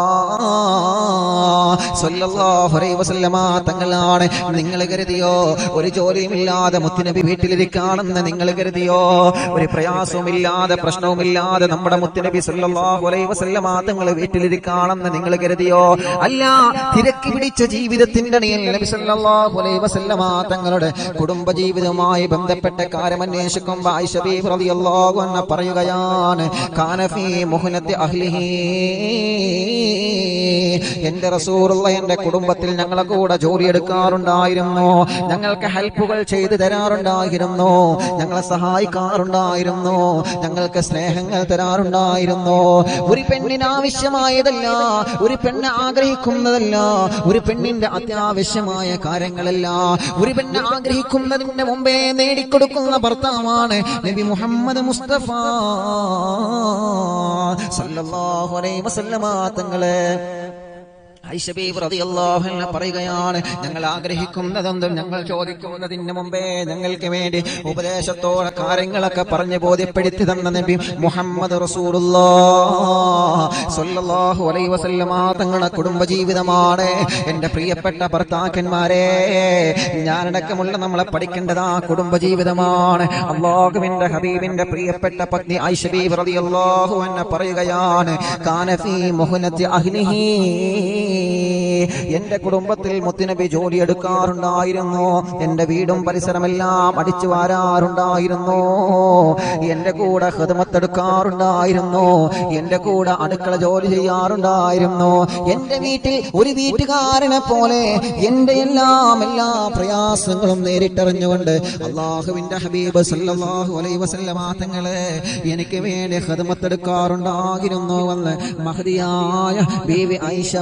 സല്ലല്ലാഹു അലൈഹി വസല്ലമ തങ്ങളാണ് നിങ്ങൾ കരുതിയോ ഒരു ജോലിയുമില്ലാതെ മുത്തുനബി വീട്ടിലിരിക്കാണെന്ന് നിങ്ങൾ കരുതിയോ ഒരു പ്രയാസവുമില്ലാതെ പ്രശ്നവുമില്ലാതെ നമ്മുടെ മുത്തുനബി സല്ലല്ലാഹു അലൈഹി വസല്ലമ തങ്ങൾ വീട്ടിലിരിക്കാണെന്ന് നിങ്ങൾ കരുതിയോ അല്ല തിരക്ക് പിടിച്ച ജീവിതത്തിന്റെ ഇടയിൽ നബി സല്ലല്ലാഹു അലൈഹി വസല്ലമ തങ്ങളുടെ കുടുംബജീവിതവുമായി ബന്ധപ്പെട്ട കാര്യം അന്വേഷിക്കുമ്പോൾ ആയിഷ ബീബി റളിയല്ലാഹു അൻഹ പറയുകയാണ് കാനഫി മുഹ്നത്തി അഹ്ലിഹി എന്റെ റസൂലുള്ള എന്റെ കുടുംബത്തിൽ ഞങ്ങളെ കൂടെ ജോലി എടുക്കാറുണ്ടായിരുന്നു ഞങ്ങൾക്ക് ഹെൽപ്പുകൾ ചെയ്തു തരാറുണ്ടായിരുന്നു ഞങ്ങളെ സഹായിക്കാറുണ്ടായിരുന്നു ഞങ്ങൾക്ക് സ്നേഹങ്ങൾ തരാറുണ്ടായിരുന്നു ഒരു പെണ്ണിന് ആവശ്യമായതല്ല ഒരു പെണ്ണ് ആഗ്രഹിക്കുന്നതല്ല ഒരു പെണ്ണിന്റെ അത്യാവശ്യമായ കാര്യങ്ങളല്ല ഒരു പെണ്ണ് ആഗ്രഹിക്കുന്നതിന് മുമ്പേ നേടിക്കൊടുക്കുന്ന ഭർത്താവാണ് നബി മുഹമ്മദ് മുസ്തഫ സല്ലല്ലാഹു അലൈഹി വസല്ലമ തങ്ങളെ ഐഷ ബീബി റളിയല്ലാഹു അൻഹ പറയുകയാണ് ഞങ്ങൾ ആഗ്രഹിക്കുന്നതെന്തും ഞങ്ങൾ ചോദിക്കുന്നതിന് മുമ്പേ ഞങ്ങൾക്ക് വേണ്ടി ഉപദേശത്തോടെ കാര്യങ്ങളൊക്കെ പറഞ്ഞ് ബോധ്യപ്പെടുത്തി തന്ന നബി മുഹമ്മദ് റസൂലുള്ളാഹ് സ്വല്ലല്ലാഹു അലൈഹി വസല്ലമ തങ്ങളുടെ കുടുംബജീവിതമാണ് എന്റെ പ്രിയപ്പെട്ട ഭർത്താക്കന്മാരെ ഞാനടക്കമുള്ള നമ്മളെ പഠിക്കേണ്ടത് ആ കുടുംബജീവിതമാണ് അള്ളാഹുവിന്റെ ഹബീബിന്റെ പ്രിയപ്പെട്ട പത്നി ഐഷ ബീബി റളിയല്ലാഹു അൻഹ പറയുകയാണ് കാനഫി മുഹ്നത്തി അഹ്ലിഹി എന്റെ കുടുംബത്തിൽ മുത്തുനബി ജോലി എടുക്കാറുണ്ടായിരുന്നു എന്റെ വീടും പരിസരമെല്ലാം അടിച്ചു വാരാറുണ്ടായിരുന്നു എന്റെ കൂടെ ഹൃദമത്തെടുക്കാറുണ്ടായിരുന്നു എന്റെ കൂടെ അടുക്കള ജോലി ചെയ്യാറുണ്ടായിരുന്നു എന്റെ വീട്ടിൽ ഒരു വീട്ടുകാരനെ പോലെ എന്റെ എല്ലാം എല്ലാ പ്രയാസങ്ങളും നേരിട്ടറിഞ്ഞുകൊണ്ട് അള്ളാഹുവിന്റെ ഹബീബ് സല്ലല്ലാഹു അലൈഹി വസല്ലമ തങ്ങളെ എനിക്ക് വേണ്ടി ഹൃദമത്തെടുക്കാറുണ്ടായിരുന്നു എന്ന് മഹതിയായ ബീവി ഐഷ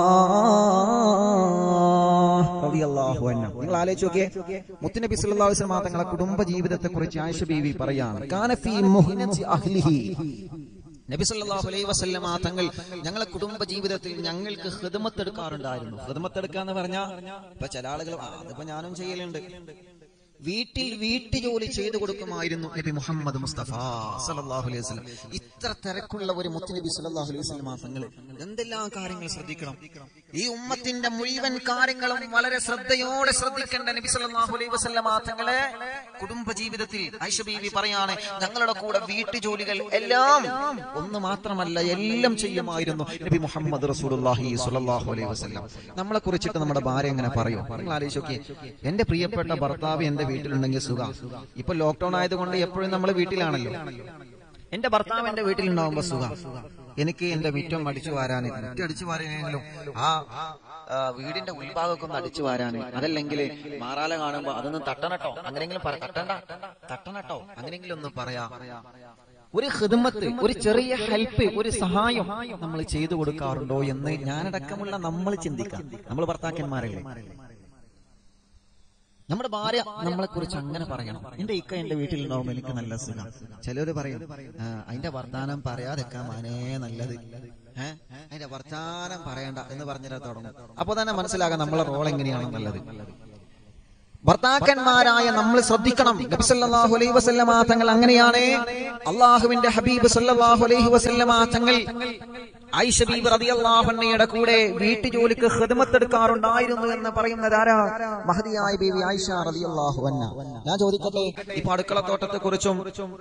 റളിയല്ലാഹു അൻഹ. നിങ്ങൾ ആലോചിച്ച് നോക്കിയേ മുത്തുനബി സല്ലല്ലാഹു അലൈഹി വസല്ലം തങ്ങളെ കുടുംബ ജീവിതത്തെ കുറിച്ച് ആയിഷ ബീവി പറയാണ് കാന ഫീ മുഹ്നത്തി അഹ്ലിഹി നബി സല്ലല്ലാഹു അലൈഹി വസല്ലമ തങ്ങൾ ഞങ്ങളെ കുടുംബ ജീവിതത്തിൽ ഞങ്ങൾക്ക് ഹിദമത്ത് എടുക്കാറുണ്ടായിരുന്നു ഹിദമത്ത് എടുക്കാന്ന് പറഞ്ഞാ ഇപ്പൊ ചില ആളുകൾ "ആ, അതിപ്പോ ഞാനും ചെയ്യലുണ്ട് വീട്ടിൽ വീട്ടുജോലി ചെയ്തു കൊടുക്കുമായിരുന്നു നബി മുഹമ്മദ് മുസ്തഫ സല്ലല്ലാഹു അലൈഹി വസല്ലം ഇത്ര തിരക്കുള്ള ഒരു മുത്തുനബി സല്ലല്ലാഹു അലൈഹി വസല്ലം തങ്ങൾ എന്തെല്ലാം കാര്യങ്ങൾ ശ്രദ്ധിക്കണം ഈ ഉമ്മത്തിന്റെ മുഴുവൻ കാര്യങ്ങളും വളരെ ശ്രദ്ധയോടെ ശ്രദ്ധിക്കേണ്ട നബി സല്ലല്ലാഹു അലൈഹി വസല്ലം തങ്ങളെ കുടുംബ ജീവിതത്തിൽ ഐഷ ബീവി പറയാണ് ഞങ്ങളുടെ കൂടെ വീട്ടുജോലികൾ എല്ലാം ഒന്ന് മാത്രമല്ല എല്ലാം ചെയ്യുമായിരുന്നു നബി മുഹമ്മദ് റസൂലുള്ളാഹി സ്വല്ലല്ലാഹു അലൈഹി വസല്ലം നമ്മളെ കുറിച്ചിട്ട് നമ്മുടെ ഭാര്യ എങ്ങനെ പറയും നിങ്ങൾ ആലോചിച്ച് നോക്കിയേ എന്റെ പ്രിയപ്പെട്ട ഭർത്താവ് എന്റെ വീട്ടിലുണ്ടെങ്കിൽ സുഖ ഇപ്പൊ ലോക്ക്ഡൌൺ ആയതുകൊണ്ട് എപ്പോഴും നമ്മൾ വീട്ടിലാണല്ലോ എന്റെ ഭർത്താവ് എന്റെ വീട്ടിലുണ്ടാവുമ്പോ സുഖ എനിക്ക് എന്റെ മുറ്റം അടിച്ചു വാരാൻ മുറ്റം അടിച്ചു വാരാനെങ്കിലും ആ ആ, വീടിന്റെ ഉൾഭാഗമൊക്കെ ഒന്ന് അടിച്ചു വാരാന് അതല്ലെങ്കിൽ മാറാല കാണുമ്പോ അതൊന്നും തട്ടണട്ടോ അങ്ങനെങ്കിലും പറ തട്ടണ്ട തട്ടണട്ടോ അങ്ങനെങ്കിലും ഒന്ന് പറയാ ഒരു ഹിദമത്ത് ഒരു ചെറിയ ഹെൽപ്പ് ഒരു സഹായം നമ്മൾ ചെയ്തു കൊടുക്കാറുണ്ടോ എന്ന് ഞാനടക്കമുള്ള നമ്മൾ ചിന്തിക്കാം നമ്മൾ ഭർത്താക്കന്മാരല്ലേ നമ്മുടെ ഭാര്യ നമ്മളെ കുറിച്ച് അങ്ങനെ പറയണം എന്റെ ഇക്ക എന്റെ വീട്ടിലുണ്ടാവുമ്പോ എനിക്ക് നല്ല സുഖം ചിലര് പറയും "ആ, അതിന്റെ വർത്താനം പറയാതെക്കാൻ മാനേ നല്ലത് ഏഹ് അതിന്റെ വർത്താനം പറയണ്ട എന്ന് പറഞ്ഞിട്ട് തുടങ്ങും അപ്പൊ തന്നെ മനസ്സിലാകാം നമ്മളെ റോൾ എങ്ങനെയാണ് നല്ലത് ഭർത്താക്കന്മാരായ നമ്മൾ ശ്രദ്ധിക്കണം നബി സല്ലല്ലാഹു അലൈഹി വസല്ലമ തങ്ങൾ അങ്ങനെയാണ് അള്ളാഹുവിന്റെ ഹബീബ് സല്ലല്ലാഹു അലൈഹി വസല്ലമ തങ്ങൾ ആയിഷ ബീബി റളിയല്ലാഹു അൻഹയുടെ കൂടെ വീട്ടുജോലിക്ക് ഖിദ്മത്തെടുക്കാറുണ്ടായിരുന്നു എന്ന് പറയുന്നത് ആരാ മഹദിയായ ബീവി ആയിഷ റളിയല്ലാഹു അൻഹ ഞാൻ ചോദിക്കട്ടെ ഇപ്പൊ അടുക്കളത്തോട്ടത്തെ കുറിച്ചും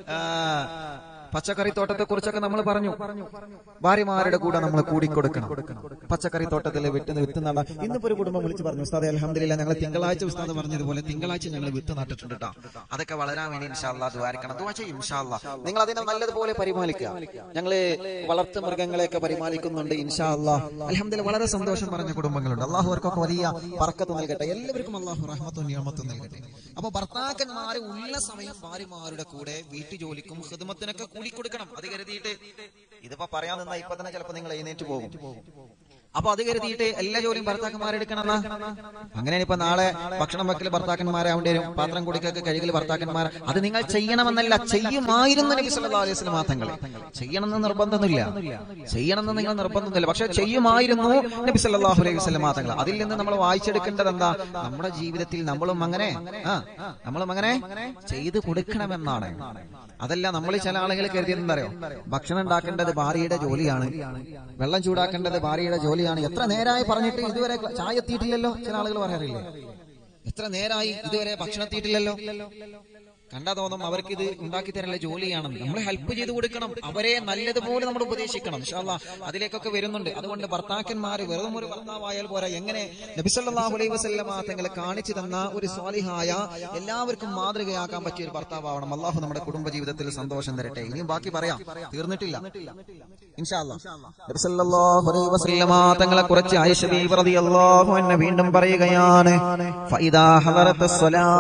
പച്ചക്കറി തോട്ടത്തെ കുറിച്ചൊക്കെ നമ്മൾ പറഞ്ഞു ഭാര്യമാരുടെ കൂടെ നമ്മൾ കൂടിക്കൊടുക്കണം പച്ചക്കറി തോട്ടത്തിൽ വിത്ത് വിത്ത് നടാൻ ഇന്നിപ്പോ ഒരു കുടുംബം വിളിച്ച് പറഞ്ഞു ഉസ്താദെ അലഹമില്ല ഞങ്ങൾ തിങ്കളാഴ്ച ഉസ്താദ് പറഞ്ഞതുപോലെ തിങ്കളാഴ്ച ഞങ്ങൾ വിത്ത് നട്ടിട്ടുണ്ട് കേട്ടോ അതൊക്കെ വളരാൻ വേണ്ടി ഇൻഷാല്ലാ ദ്വാരിക്കണം ദ്വാ ചെയ്യും ഇൻഷാല്ലാ നിങ്ങൾ അതിനെ നല്ലതുപോലെ പരിപാലിക്കുക ഞങ്ങള് വളർത്തു മൃഗങ്ങളെയൊക്കെ പരിപാലിക്കുന്നുണ്ട് ഇൻഷാല്ലാ അലഹമില്ല വളരെ സന്തോഷം പറഞ്ഞ കുടുംബങ്ങളുണ്ട് അള്ളാഹു അവർക്കൊക്കെ വലിയ പറക്കത്ത് നൽകട്ടെ എല്ലാവർക്കും അള്ളാഹു റഹ്മത്തും നിയമത്തും നൽകട്ടെ അപ്പൊ ഭർത്താക്കന്മാര് ഉള്ള സമയം ഭാര്യമാരുടെ കൂടെ വീട്ടുജോലിക്കും ഹിദ്മത്തിനൊക്കെ കൂടിക്കൊടുക്കണം അത് കരുതിയിട്ട് ഇതിപ്പോ പറയാൻ നിന്നാ ഇപ്പൊ തന്നെ ചിലപ്പോ നിങ്ങൾ എഴുന്നേറ്റ് പോകും അപ്പൊ അത് കരുതിയിട്ട് എല്ലാ ജോലിയും ഭർത്താക്കന്മാരെടുക്കണം അങ്ങനെ ഇപ്പൊ നാളെ ഭക്ഷണം വെക്കൽ ഭർത്താക്കന്മാരാവേണ്ടി വരും പാത്രം കുടിക്കൊക്കെ കഴുകൽ ഭർത്താക്കന്മാർ അത് നിങ്ങൾ ചെയ്യണമെന്നല്ല ചെയ്യുമായിരുന്നു നബി സല്ലല്ലാഹു അലൈഹി വസല്ലം തങ്ങൾ ചെയ്യണമെന്ന് നിർബന്ധമൊന്നുമില്ല ചെയ്യണമെന്ന് നിങ്ങൾ നിർബന്ധമൊന്നുമില്ല പക്ഷെ ചെയ്യുമായിരുന്നു നബി സല്ലല്ലാഹു അലൈഹി വസല്ലം തങ്ങൾ അതിൽ നിന്ന് നമ്മൾ വായിച്ചെടുക്കേണ്ടത് എന്താ നമ്മുടെ ജീവിതത്തിൽ നമ്മളും അങ്ങനെ ആ നമ്മളും അങ്ങനെ ചെയ്തു കൊടുക്കണമെന്നാണ് അതല്ല നമ്മൾ ചില ആളുകൾ കരുതിയത് എന്താ അറിയോ ഭക്ഷണം ഉണ്ടാക്കേണ്ടത് ഭാര്യയുടെ ജോലിയാണ് വെള്ളം ചൂടാക്കേണ്ടത് ഭാര്യയുടെ ജോലിയാണ് എത്ര നേരമായി പറഞ്ഞിട്ട് ഇതുവരെ ചായ എത്തിയിട്ടില്ലല്ലോ ചില ആളുകൾ പറയാറില്ലേ എത്ര നേരായി ഇതുവരെ ഭക്ഷണം എത്തിയിട്ടില്ലല്ലോ കണ്ടാ തോന്നും അവർക്ക് ഇത് ഉണ്ടാക്കി തരല്ല ജോലിയാണെന്ന് നമ്മൾ ഹെൽപ്പ് ചെയ്ത് കൊടുക്കണം അവരെ നല്ലതുപോലെ നമ്മൾ ഉപദേശിക്കണം ഇൻഷാല്ലാ അതിലേക്കൊക്കെ വരുന്നുണ്ട് അതുകൊണ്ട് ഭർത്താക്കന്മാർ വെറും ഒരു ഭർത്താവായാൽ പോരാ എങ്ങനെ നബിസല്ലാഹു അലൈഹി വസല്ലമ തങ്ങളെ കാണിച്ചു തന്ന ഒരു സ്വാലിഹായ എല്ലാവർക്കും മാതൃകയാക്കാൻ പറ്റിയ ഒരു ഭർത്താവാവണം അള്ളാഹു നമ്മുടെ കുടുംബ ജീവിതത്തിൽ സന്തോഷം തരട്ടെ ഇനിയും ബാക്കി പറയാം തീർന്നിട്ടില്ല ഇൻഷാല്ലാ നബിസല്ലാഹു അലൈഹി വസല്ലമ തങ്ങളെ കുറിച്ച് ആയിഷ ബീവി റളിയല്ലാഹു അൻഹ വീണ്ടും പറയുകയാണ് ഫൈദാ ഹദറത്തുസ് സ്വലാ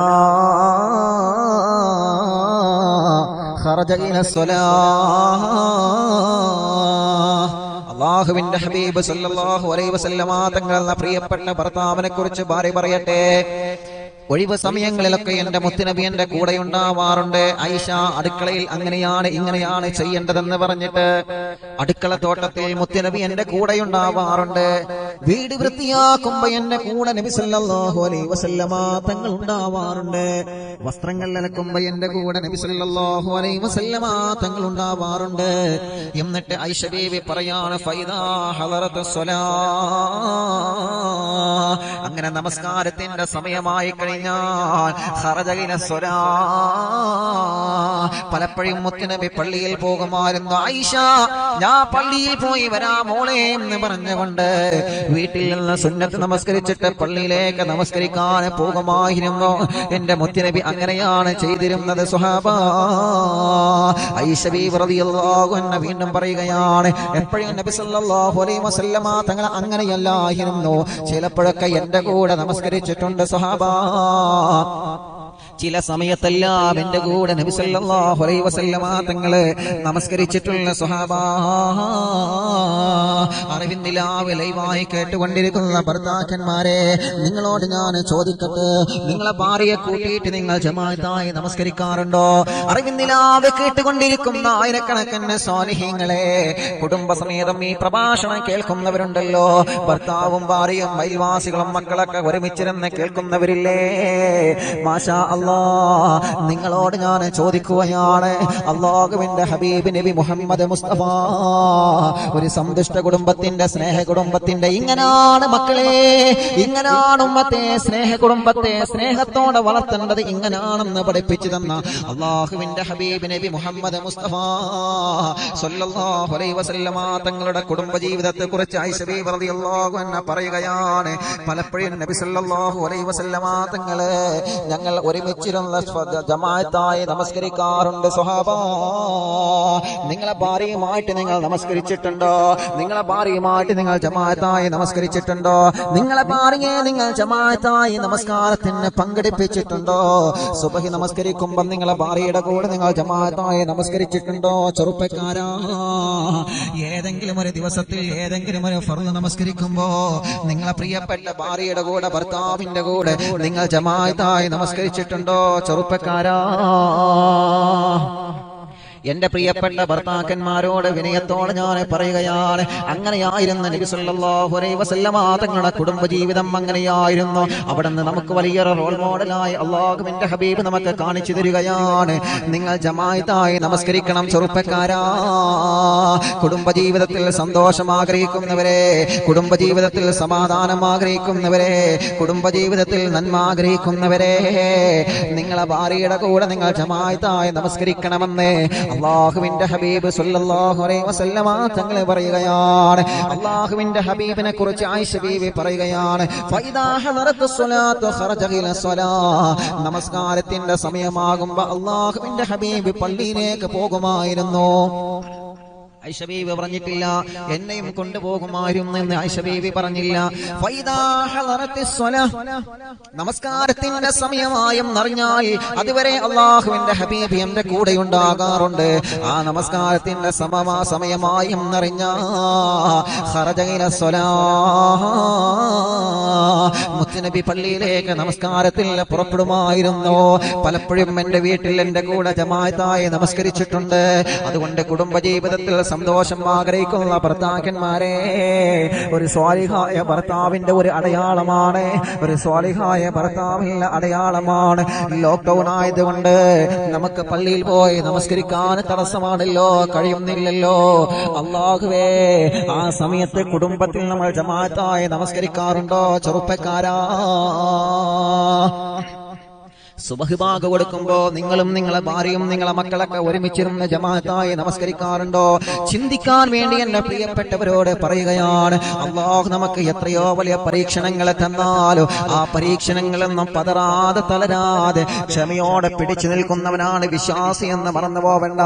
خرج إلى الصلاة അള്ളാഹുവിന്റെ ഹബീബ് സല്ലല്ലാഹു അലൈഹി വസല്ലമ തങ്ങൾ എന്ന പ്രിയപ്പെട്ട ഭർത്താവിനെ കുറിച്ച് ഭാര്യ പറയട്ടെ ഒഴിവ് സമയങ്ങളിലൊക്കെ എന്റെ മുത്തുനബി എന്റെ കൂടെ ഉണ്ടാവാറുണ്ട് ഐഷ അടുക്കളയിൽ അങ്ങനെയാണ് ഇങ്ങനെയാണ് ചെയ്യേണ്ടതെന്ന് പറഞ്ഞിട്ട് അടുക്കള തോട്ടത്തിൽ മുത്തുനബി എന്റെ കൂടെ ഉണ്ടാവാറുണ്ട് വീട് വൃത്തിയാക്കുമ്പോ എന്റെ കൂടെ നബി സല്ലല്ലാഹു അലൈഹി വസല്ലമ തങ്ങൾ ഉണ്ടാവാറുണ്ട് വസ്ത്രങ്ങൾ അലക്കുമ്പോ എന്റെ കൂടെ നബി സല്ലല്ലാഹു അലൈഹി വസല്ലമ തങ്ങൾ ഉണ്ടാവാറുണ്ട് എന്നിട്ട് ഐഷ ബീവി പറയാണ് ഫൈദാ ഹളറത്തു സ്വലാ അങ്ങനെ നമസ്കാരത്തിന്റെ സമയമായി കഴിഞ്ഞാൽ ഖറജകിന സ്വലാ പലപ്പോഴും മുത്തുനബി പള്ളിയിൽ പോകുമായിരുന്നു ആയിഷ ഞാൻ പള്ളിയിൽ പോയി വരാ മോളെ എന്ന് പറഞ്ഞുകൊണ്ട് വീട്ടിൽ നിന്ന് സുന്നത്ത് നമസ്കരിച്ചിട്ട് പള്ളിയിലേക്ക് നമസ്കരിക്കാൻ പോകുമായിരുന്നു എന്റെ മുത്തുനബി അങ്ങനെയാണ് ചെയ്തിരുന്നത് സുഹാബ ഐഷ ബീവി റളിയല്ലാഹു അൻഹ വീണ്ടും പറയുകയാണ് എപ്പോഴും നബി സല്ലല്ലാഹു അലൈഹി വസല്ലമ തങ്ങൾ അങ്ങനെയല്ലായിരുന്നു ചിലപ്പോഴൊക്കെ എന്റെ കൂടെ നമസ്കരിച്ചിട്ടുണ്ട് സുഹാബ ചില സമയത്തെല്ലാം എന്റെ കൂടെ നബി സല്ലല്ലാഹു അലൈഹി വസല്ലമ തങ്ങള് നമസ്കരിച്ചിട്ടുള്ള സ്വഹാബ അറിവിന്ദിലാവ് ലൈവായി കേട്ടുകൊണ്ടിരിക്കുന്ന ഭർത്താക്കന്മാരെ നിങ്ങളോട് ഞാൻ ചോദിക്കട്ടെ നിങ്ങളെ ഭാര്യയെ കൂട്ടിയിട്ട് നിങ്ങൾ ജമാഅത്തായി നമസ്കരിക്കാറുണ്ടോ അറിവിന്ദിലാവ് കേട്ടുകൊണ്ടിരിക്കുന്ന ആയിരക്കണക്കിന് സ്വാലിഹീങ്ങളെ കുടുംബസമേതം ഈ പ്രഭാഷണം കേൾക്കുന്നവരുണ്ടല്ലോ ഭർത്താവും ഭാര്യയും അയൽവാസികളും മക്കളൊക്കെ ഒരുമിച്ചിരുന്ന് കേൾക്കുന്നവരില്ലേ മാഷാ അല്ലാ നിങ്ങളോട് ഞാൻ ചോദിക്കുകയാണ് അള്ളാഹുവിന്റെ ഹബീബ് നബി മുഹമ്മദ് മുസ്തഫ ഒരു സന്തുഷ്ട കുടുംബത്തിന്റെ സ്നേഹ കുടുംബത്തിന്റെ ഇങ്ങനാണ് മക്കളെ ഇങ്ങനാണ് ഉമ്മത്തെ സ്നേഹ കുടുംബത്തെ സ്നേഹത്തോടെ വളർത്തേണ്ടത് ഇങ്ങനാണെന്ന് പഠിപ്പിച്ചു തന്ന അള്ളാഹുവിന്റെ ഹബീബ് നബി മുഹമ്മദ് മുസ്തഫ സല്ലല്ലാഹു അലൈഹി വസല്ലമ തങ്ങളുടെ കുടുംബ ജീവിതത്തെ കുറിച്ച് ഐഷബി റളിയല്ലാഹു അൻഹ പറയുകയാണ് പലപ്പോഴും നബി സല്ലല്ലാഹു അലൈഹി വസല്ലമ തങ്ങള് ഞങ്ങൾ ഒരുമിച്ചിരുന്ന സ്വ- ജമാഅത്തായി നമസ്കരിക്കാറുണ്ട് സ്വഹാബ നിങ്ങളെ ഭാര്യയുമായിട്ട് നിങ്ങൾ നമസ്കരിച്ചിട്ടുണ്ടോ നിങ്ങളെ ഭാര്യയുമായിട്ട് നിങ്ങൾ ജമാഅത്തായി നമസ്കരിച്ചിട്ടുണ്ടോ നിങ്ങളെ ഭാര്യയെ നിങ്ങൾ ജമാഅത്തായി നമസ്കാരത്തിന് പങ്കെടുപ്പിച്ചിട്ടുണ്ടോ സുബഹി നമസ്കരിക്കുമ്പോൾ നിങ്ങളെ ഭാര്യയുടെ കൂടെ നിങ്ങൾ ജമാഅത്തായി നമസ്കരിച്ചിട്ടുണ്ടോ ചെറുപ്പക്കാരാ ഏതെങ്കിലും ഒരു ദിവസത്തിൽ ഏതെങ്കിലും ഒരു ഫർദ് നമസ്കരിക്കുമ്പോ നിങ്ങളെ പ്രിയപ്പെട്ട ഭാര്യയുടെ കൂടെ ഭർത്താവിന്റെ കൂടെ നിങ്ങൾ ജമാഅത്തായി നമസ്കരിച്ചിട്ടുണ്ടോ ചെറുപ്പക്കാരാ എന്റെ പ്രിയപ്പെട്ട ഭർത്താക്കന്മാരോട് വിനയത്തോടെ ഞാൻ പറയുകയാണ് അങ്ങനെയായിരുന്നു നബി സല്ലല്ലാഹു അലൈഹി വസല്ലമ തങ്ങളുടെ കുടുംബജീവിതം അങ്ങനെയായിരുന്നു അവിടെ നിന്ന് നമുക്ക് വലിയൊരു റോൾ മോഡലായി അള്ളാഹുവിന്റെ ഹബീബ് നമുക്ക് കാണിച്ചു തരികയാണ് നിങ്ങൾ ജമായത്തായി നമസ്കരിക്കണം ചെറുപ്പക്കാരാ കുടുംബജീവിതത്തിൽ സന്തോഷം ആഗ്രഹിക്കുന്നവരെ കുടുംബജീവിതത്തിൽ സമാധാനം ആഗ്രഹിക്കുന്നവരെ കുടുംബജീവിതത്തിൽ നന്മ ആഗ്രഹിക്കുന്നവരെ നിങ്ങളെ ഭാര്യയുടെ കൂടെ നിങ്ങൾ ജമായത്തായി നമസ്കരിക്കണമെന്ന് അള്ളാഹുവിന്റെ ഹബീബ് സല്ലല്ലാഹു അലൈഹി വസല്ലമ തങ്ങൾ പറയുകയാണ് അള്ളാഹുവിന്റെ ഹബീബിനെ കുറിച്ച് ആയിഷ ബീവി പറയുകയാണ് ഫൈദാ ഹദറത്ത് സ്വലാത്തു ഖറജ ഇല സ്വലാ നമസ്കാരത്തിന്റെ സമയമാകുമ്പോൾ അള്ളാഹുവിന്റെ ഹബീബ് പള്ളിയിലേക്ക് പോകുമായിരുന്നു ഐഷബീബി പറഞ്ഞിട്ടില്ല എന്നെയും കൊണ്ടുപോകുമായിരുന്നു എന്ന് ഐഷബീബി പറഞ്ഞില്ല ഫൈദാ ഹളറത്തിസ് സ്വലാ. നമസ്കാരത്തിന്റെ സമയമായെന്നറിഞ്ഞാൽ അതുവരെ അള്ളാഹുവിന്റെ ഹബീബ് എന്റെ കൂടെ ഉണ്ടാകാറുണ്ട് ആ നമസ്കാരത്തിന്റെ സമമാ സമയമായും എന്നറിഞ്ഞ മുത്തുനബി പള്ളിയിലേക്ക് നമസ്കാരത്തിൽ പുറപ്പെടുമായിരുന്നു പലപ്പോഴും എന്റെ വീട്ടിൽ എന്റെ കൂടെ ജമായത്തായി നമസ്കരിച്ചിട്ടുണ്ട് അതുകൊണ്ട് കുടുംബജീവിതത്തിൽ സന്തോഷം ആഗ്രഹിക്കുന്ന ഭർത്താക്കന്മാരെ ഒരു സ്വാലിഹായ ഭർത്താവിന്റെ ഒരു അടയാളമാണ് ഒരു സ്വാലിഹായ ഭർത്താവിന്റെ അടയാളമാണ് ലോക്ക്ഡൌൺ ആയതുകൊണ്ട് നമുക്ക് പള്ളിയിൽ പോയി നമസ്കരിക്കാൻ തടസ്സമാണല്ലോ കഴിയുന്നില്ലല്ലോ അള്ളാഹുവേ ആ സമയത്ത് കുടുംബത്തിൽ നമ്മൾ ജമാഅത്തായി നമസ്കരിക്കാറുണ്ടോ ചെറുപ്പക്കാരാ സുബഹിബാഗ് കൊടുക്കുമ്പോ നിങ്ങളും നിങ്ങളെ ഭാര്യയും നിങ്ങളെ മക്കളൊക്കെ ഒരുമിച്ചിരുന്ന് ജമാഅത്തായി നമസ്കരിക്കാറുണ്ടോ ചിന്തിക്കാൻ വേണ്ടി എന്റെ പ്രിയപ്പെട്ടവരോട് പറയുകയാണ് അള്ളാഹ് നമുക്ക് എത്രയോ വലിയ പരീക്ഷണങ്ങളെ തന്നാലും ആ പരീക്ഷണങ്ങളൊന്നും പതറാതെ തളരാതെ ക്ഷമയോടെ പിടിച്ചു നിൽക്കുന്നവനാണ് വിശ്വാസി എന്ന് മറന്നു പോവണ്ട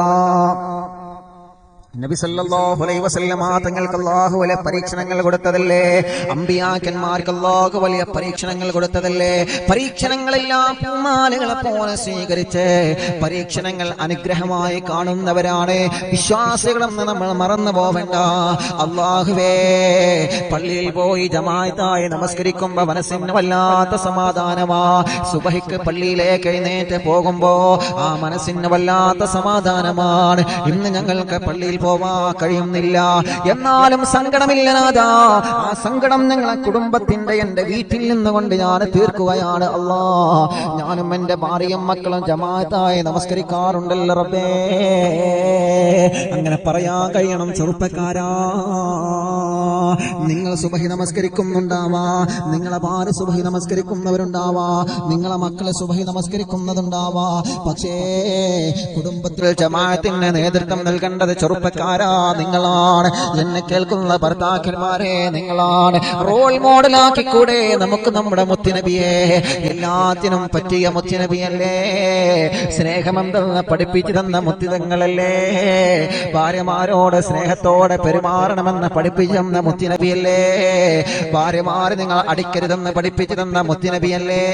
നബി സല്ലല്ലാഹു അലൈഹി വസല്ലമ തങ്ങൾക്ക് അല്ലാഹു വലിയ പരീക്ഷണങ്ങൾ കൊടുത്തതല്ലേ അമ്പിയാക്കന്മാർക്ക് അല്ലാഹു വലിയ പരീക്ഷണങ്ങൾ കൊടുത്തതല്ലേ പരീക്ഷണങ്ങളെല്ലാം പൂമാലകളെ പോലെ സ്വീകരിച്ച് പരീക്ഷണങ്ങൾ അനുഗ്രഹമായി കാണുന്നവരാണ് വിശ്വാസികളെന്ന് നമ്മൾ മറന്നു പോവണ്ട അള്ളാഹുവേ പള്ളിയിൽ പോയി ജമായത്തായി നമസ്കരിക്കുമ്പോ മനസ്സിന് വല്ലാത്ത സമാധാനമാ സുബഹിക്ക് പള്ളിയിലേക്ക് എഴുന്നേറ്റ് പോകുമ്പോ ആ മനസ്സിന് വല്ലാത്ത സമാധാനമാണ് ഇന്ന് ഞങ്ങൾക്ക് പള്ളിയിൽ പോവാ കഴിയുന്നില്ല എന്നാലും സങ്കടമില്ലനാഥാ ആ സങ്കടം ഞങ്ങളെ കുടുംബത്തിന്റെ എന്റെ വീട്ടിൽ നിന്നുകൊണ്ട് ഞാൻ തീർക്കുകയാണ് അല്ലാ ഞാനും എന്റെ ഭാര്യയും മക്കളും ജമാഅത്തായി നമസ്കരിക്കാറുണ്ടല്ലോ റബ്ബേ അങ്ങനെ പറയാൻ കഴിയണം ചെറുപ്പക്കാരാ നിങ്ങൾ സുബഹി നമസ്കരിക്കുന്നുണ്ടാവാ നിങ്ങളെ ഭാര്യ സുബഹി നമസ്കരിക്കുന്നവരുണ്ടാവാ നിങ്ങളെ മക്കളെ സുബഹി നമസ്കരിക്കുന്നതുണ്ടാവാ പക്ഷേ കുടുംബത്തിൽ ജമാഅത്തിന് നേതൃത്വം നൽകേണ്ടത് ചെറുപ്പക്കാരാ നിങ്ങളാണ് എന്നെ കേൾക്കുന്ന ഭർത്താക്കന്മാരെ നിങ്ങളാണ് റോൾ മോഡലാക്കി കൂടെ നമുക്ക് നമ്മുടെ മുത്തുനബിയെ എല്ലാത്തിനും പറ്റിയ മുത്തുനബിയല്ലേ സ്നേഹമെന്തെന്ന് പഠിപ്പിച്ചു തന്ന മുത്തിതങ്ങളല്ലേ ഭാര്യമാരോട് സ്നേഹത്തോടെ പെരുമാറണമെന്ന് പഠിപ്പിച്ചു തന്ന മുത്തിനബിയല്ലേ ഭാര്യമാരെ നിങ്ങൾ അടിക്കരുതെന്ന് പഠിപ്പിച്ചു തന്ന മുത്തിനബിയല്ലേ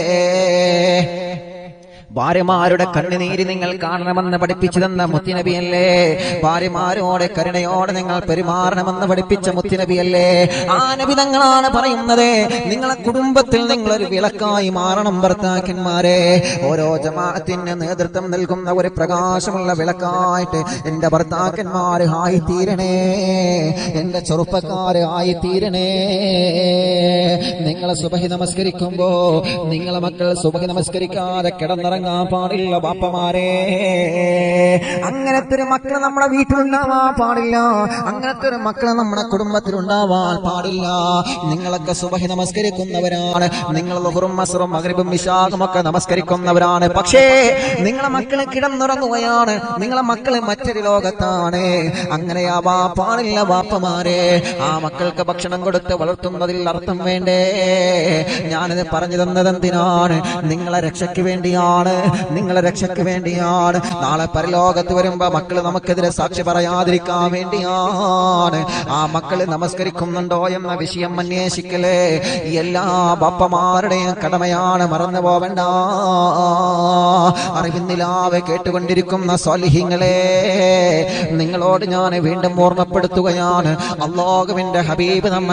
ഭാര്യമാരുടെ കണ്ണുനീര് നിങ്ങൾ കാണണമെന്ന് പഠിപ്പിച്ചു തന്ന മുത്തിനബിയല്ലേ ഭാര്യമാരോട് കരുണയോടെ നിങ്ങൾ പെരുമാറണമെന്ന് പഠിപ്പിച്ച മുത്തിനബിയല്ലേ ആ നബി തങ്ങളാണ് പറയുന്നത് നിങ്ങളെ കുടുംബത്തിൽ നിങ്ങളൊരു വിളക്കായി മാറണം ഭർത്താക്കന്മാരെ ഓരോ ജമാഅത്തിന് നേതൃത്വം നൽകുന്ന ഒരു പ്രകാശമുള്ള വിളക്കായിട്ട് എന്റെ ഭർത്താക്കന്മാര് ആയി തീരണേ എന്റെ ചെറുപ്പക്കാര് ആയി തീരണേ നിങ്ങളെ സുബഹി നമസ്കരിക്കുമ്പോ നിങ്ങളെ മക്കൾ സുബഹി നമസ്കരിക്കാതെ കിടന്നിറങ്ങാൻ പാടില്ല ബാപ്പമാരെ അങ്ങനത്തെ ഒരു മക്കള് നമ്മുടെ വീട്ടിലുണ്ടാവാൻ പാടില്ല അങ്ങനത്തെ ഒരു മക്കള് നമ്മുടെ കുടുംബത്തിൽ ഉണ്ടാവാൻ പാടില്ല നിങ്ങളൊക്കെ സുബഹി നമസ്കരിക്കുന്നവരാണ് നിങ്ങൾ ലുഹറും മസറും മകരിബും വിശാഖും ഒക്കെ നമസ്കരിക്കുന്നവരാണ് പക്ഷേ നിങ്ങളെ മക്കള് കിടന്നുറങ്ങുകയാണ് നിങ്ങളെ മക്കള് മറ്റൊരു ലോകത്താണ് അങ്ങനെയാവാ പാടില്ല ബാപ്പമാരെ ആ മക്കൾക്ക് ഭക്ഷണം കൊടുത്ത് വളർത്തുന്നതിൽ അർത്ഥം വേണ്ടേ ഞാനിത് പറഞ്ഞു തന്നത് എന്തിനാണ് നിങ്ങളെ രക്ഷയ്ക്ക് വേണ്ടിയാണ് നിങ്ങളെ രക്ഷയ്ക്ക് വേണ്ടിയാണ് നാളെ പരലോകത്ത് വരുമ്പോ മക്കള് നമുക്കെതിരെ സാക്ഷി പറയാതിരിക്കാൻ വേണ്ടിയാണ് ആ മക്കള് നമസ്കരിക്കുന്നുണ്ടോ എന്ന വിഷയം അന്വേഷിക്കലേ എല്ലാ ബാപ്പമാരുടെയും കടമയാണ് മറന്നു പോവണ്ട അറിവിന്നിലാവെ കേട്ടുകൊണ്ടിരിക്കുന്ന സ്വാലിഹിങ്ങളെ നിങ്ങളോട് ഞാൻ വീണ്ടും ഓർമ്മപ്പെടുത്തുകയാണ് അള്ളാഹുവിന്റെ ഹബീബ് നമ്മെ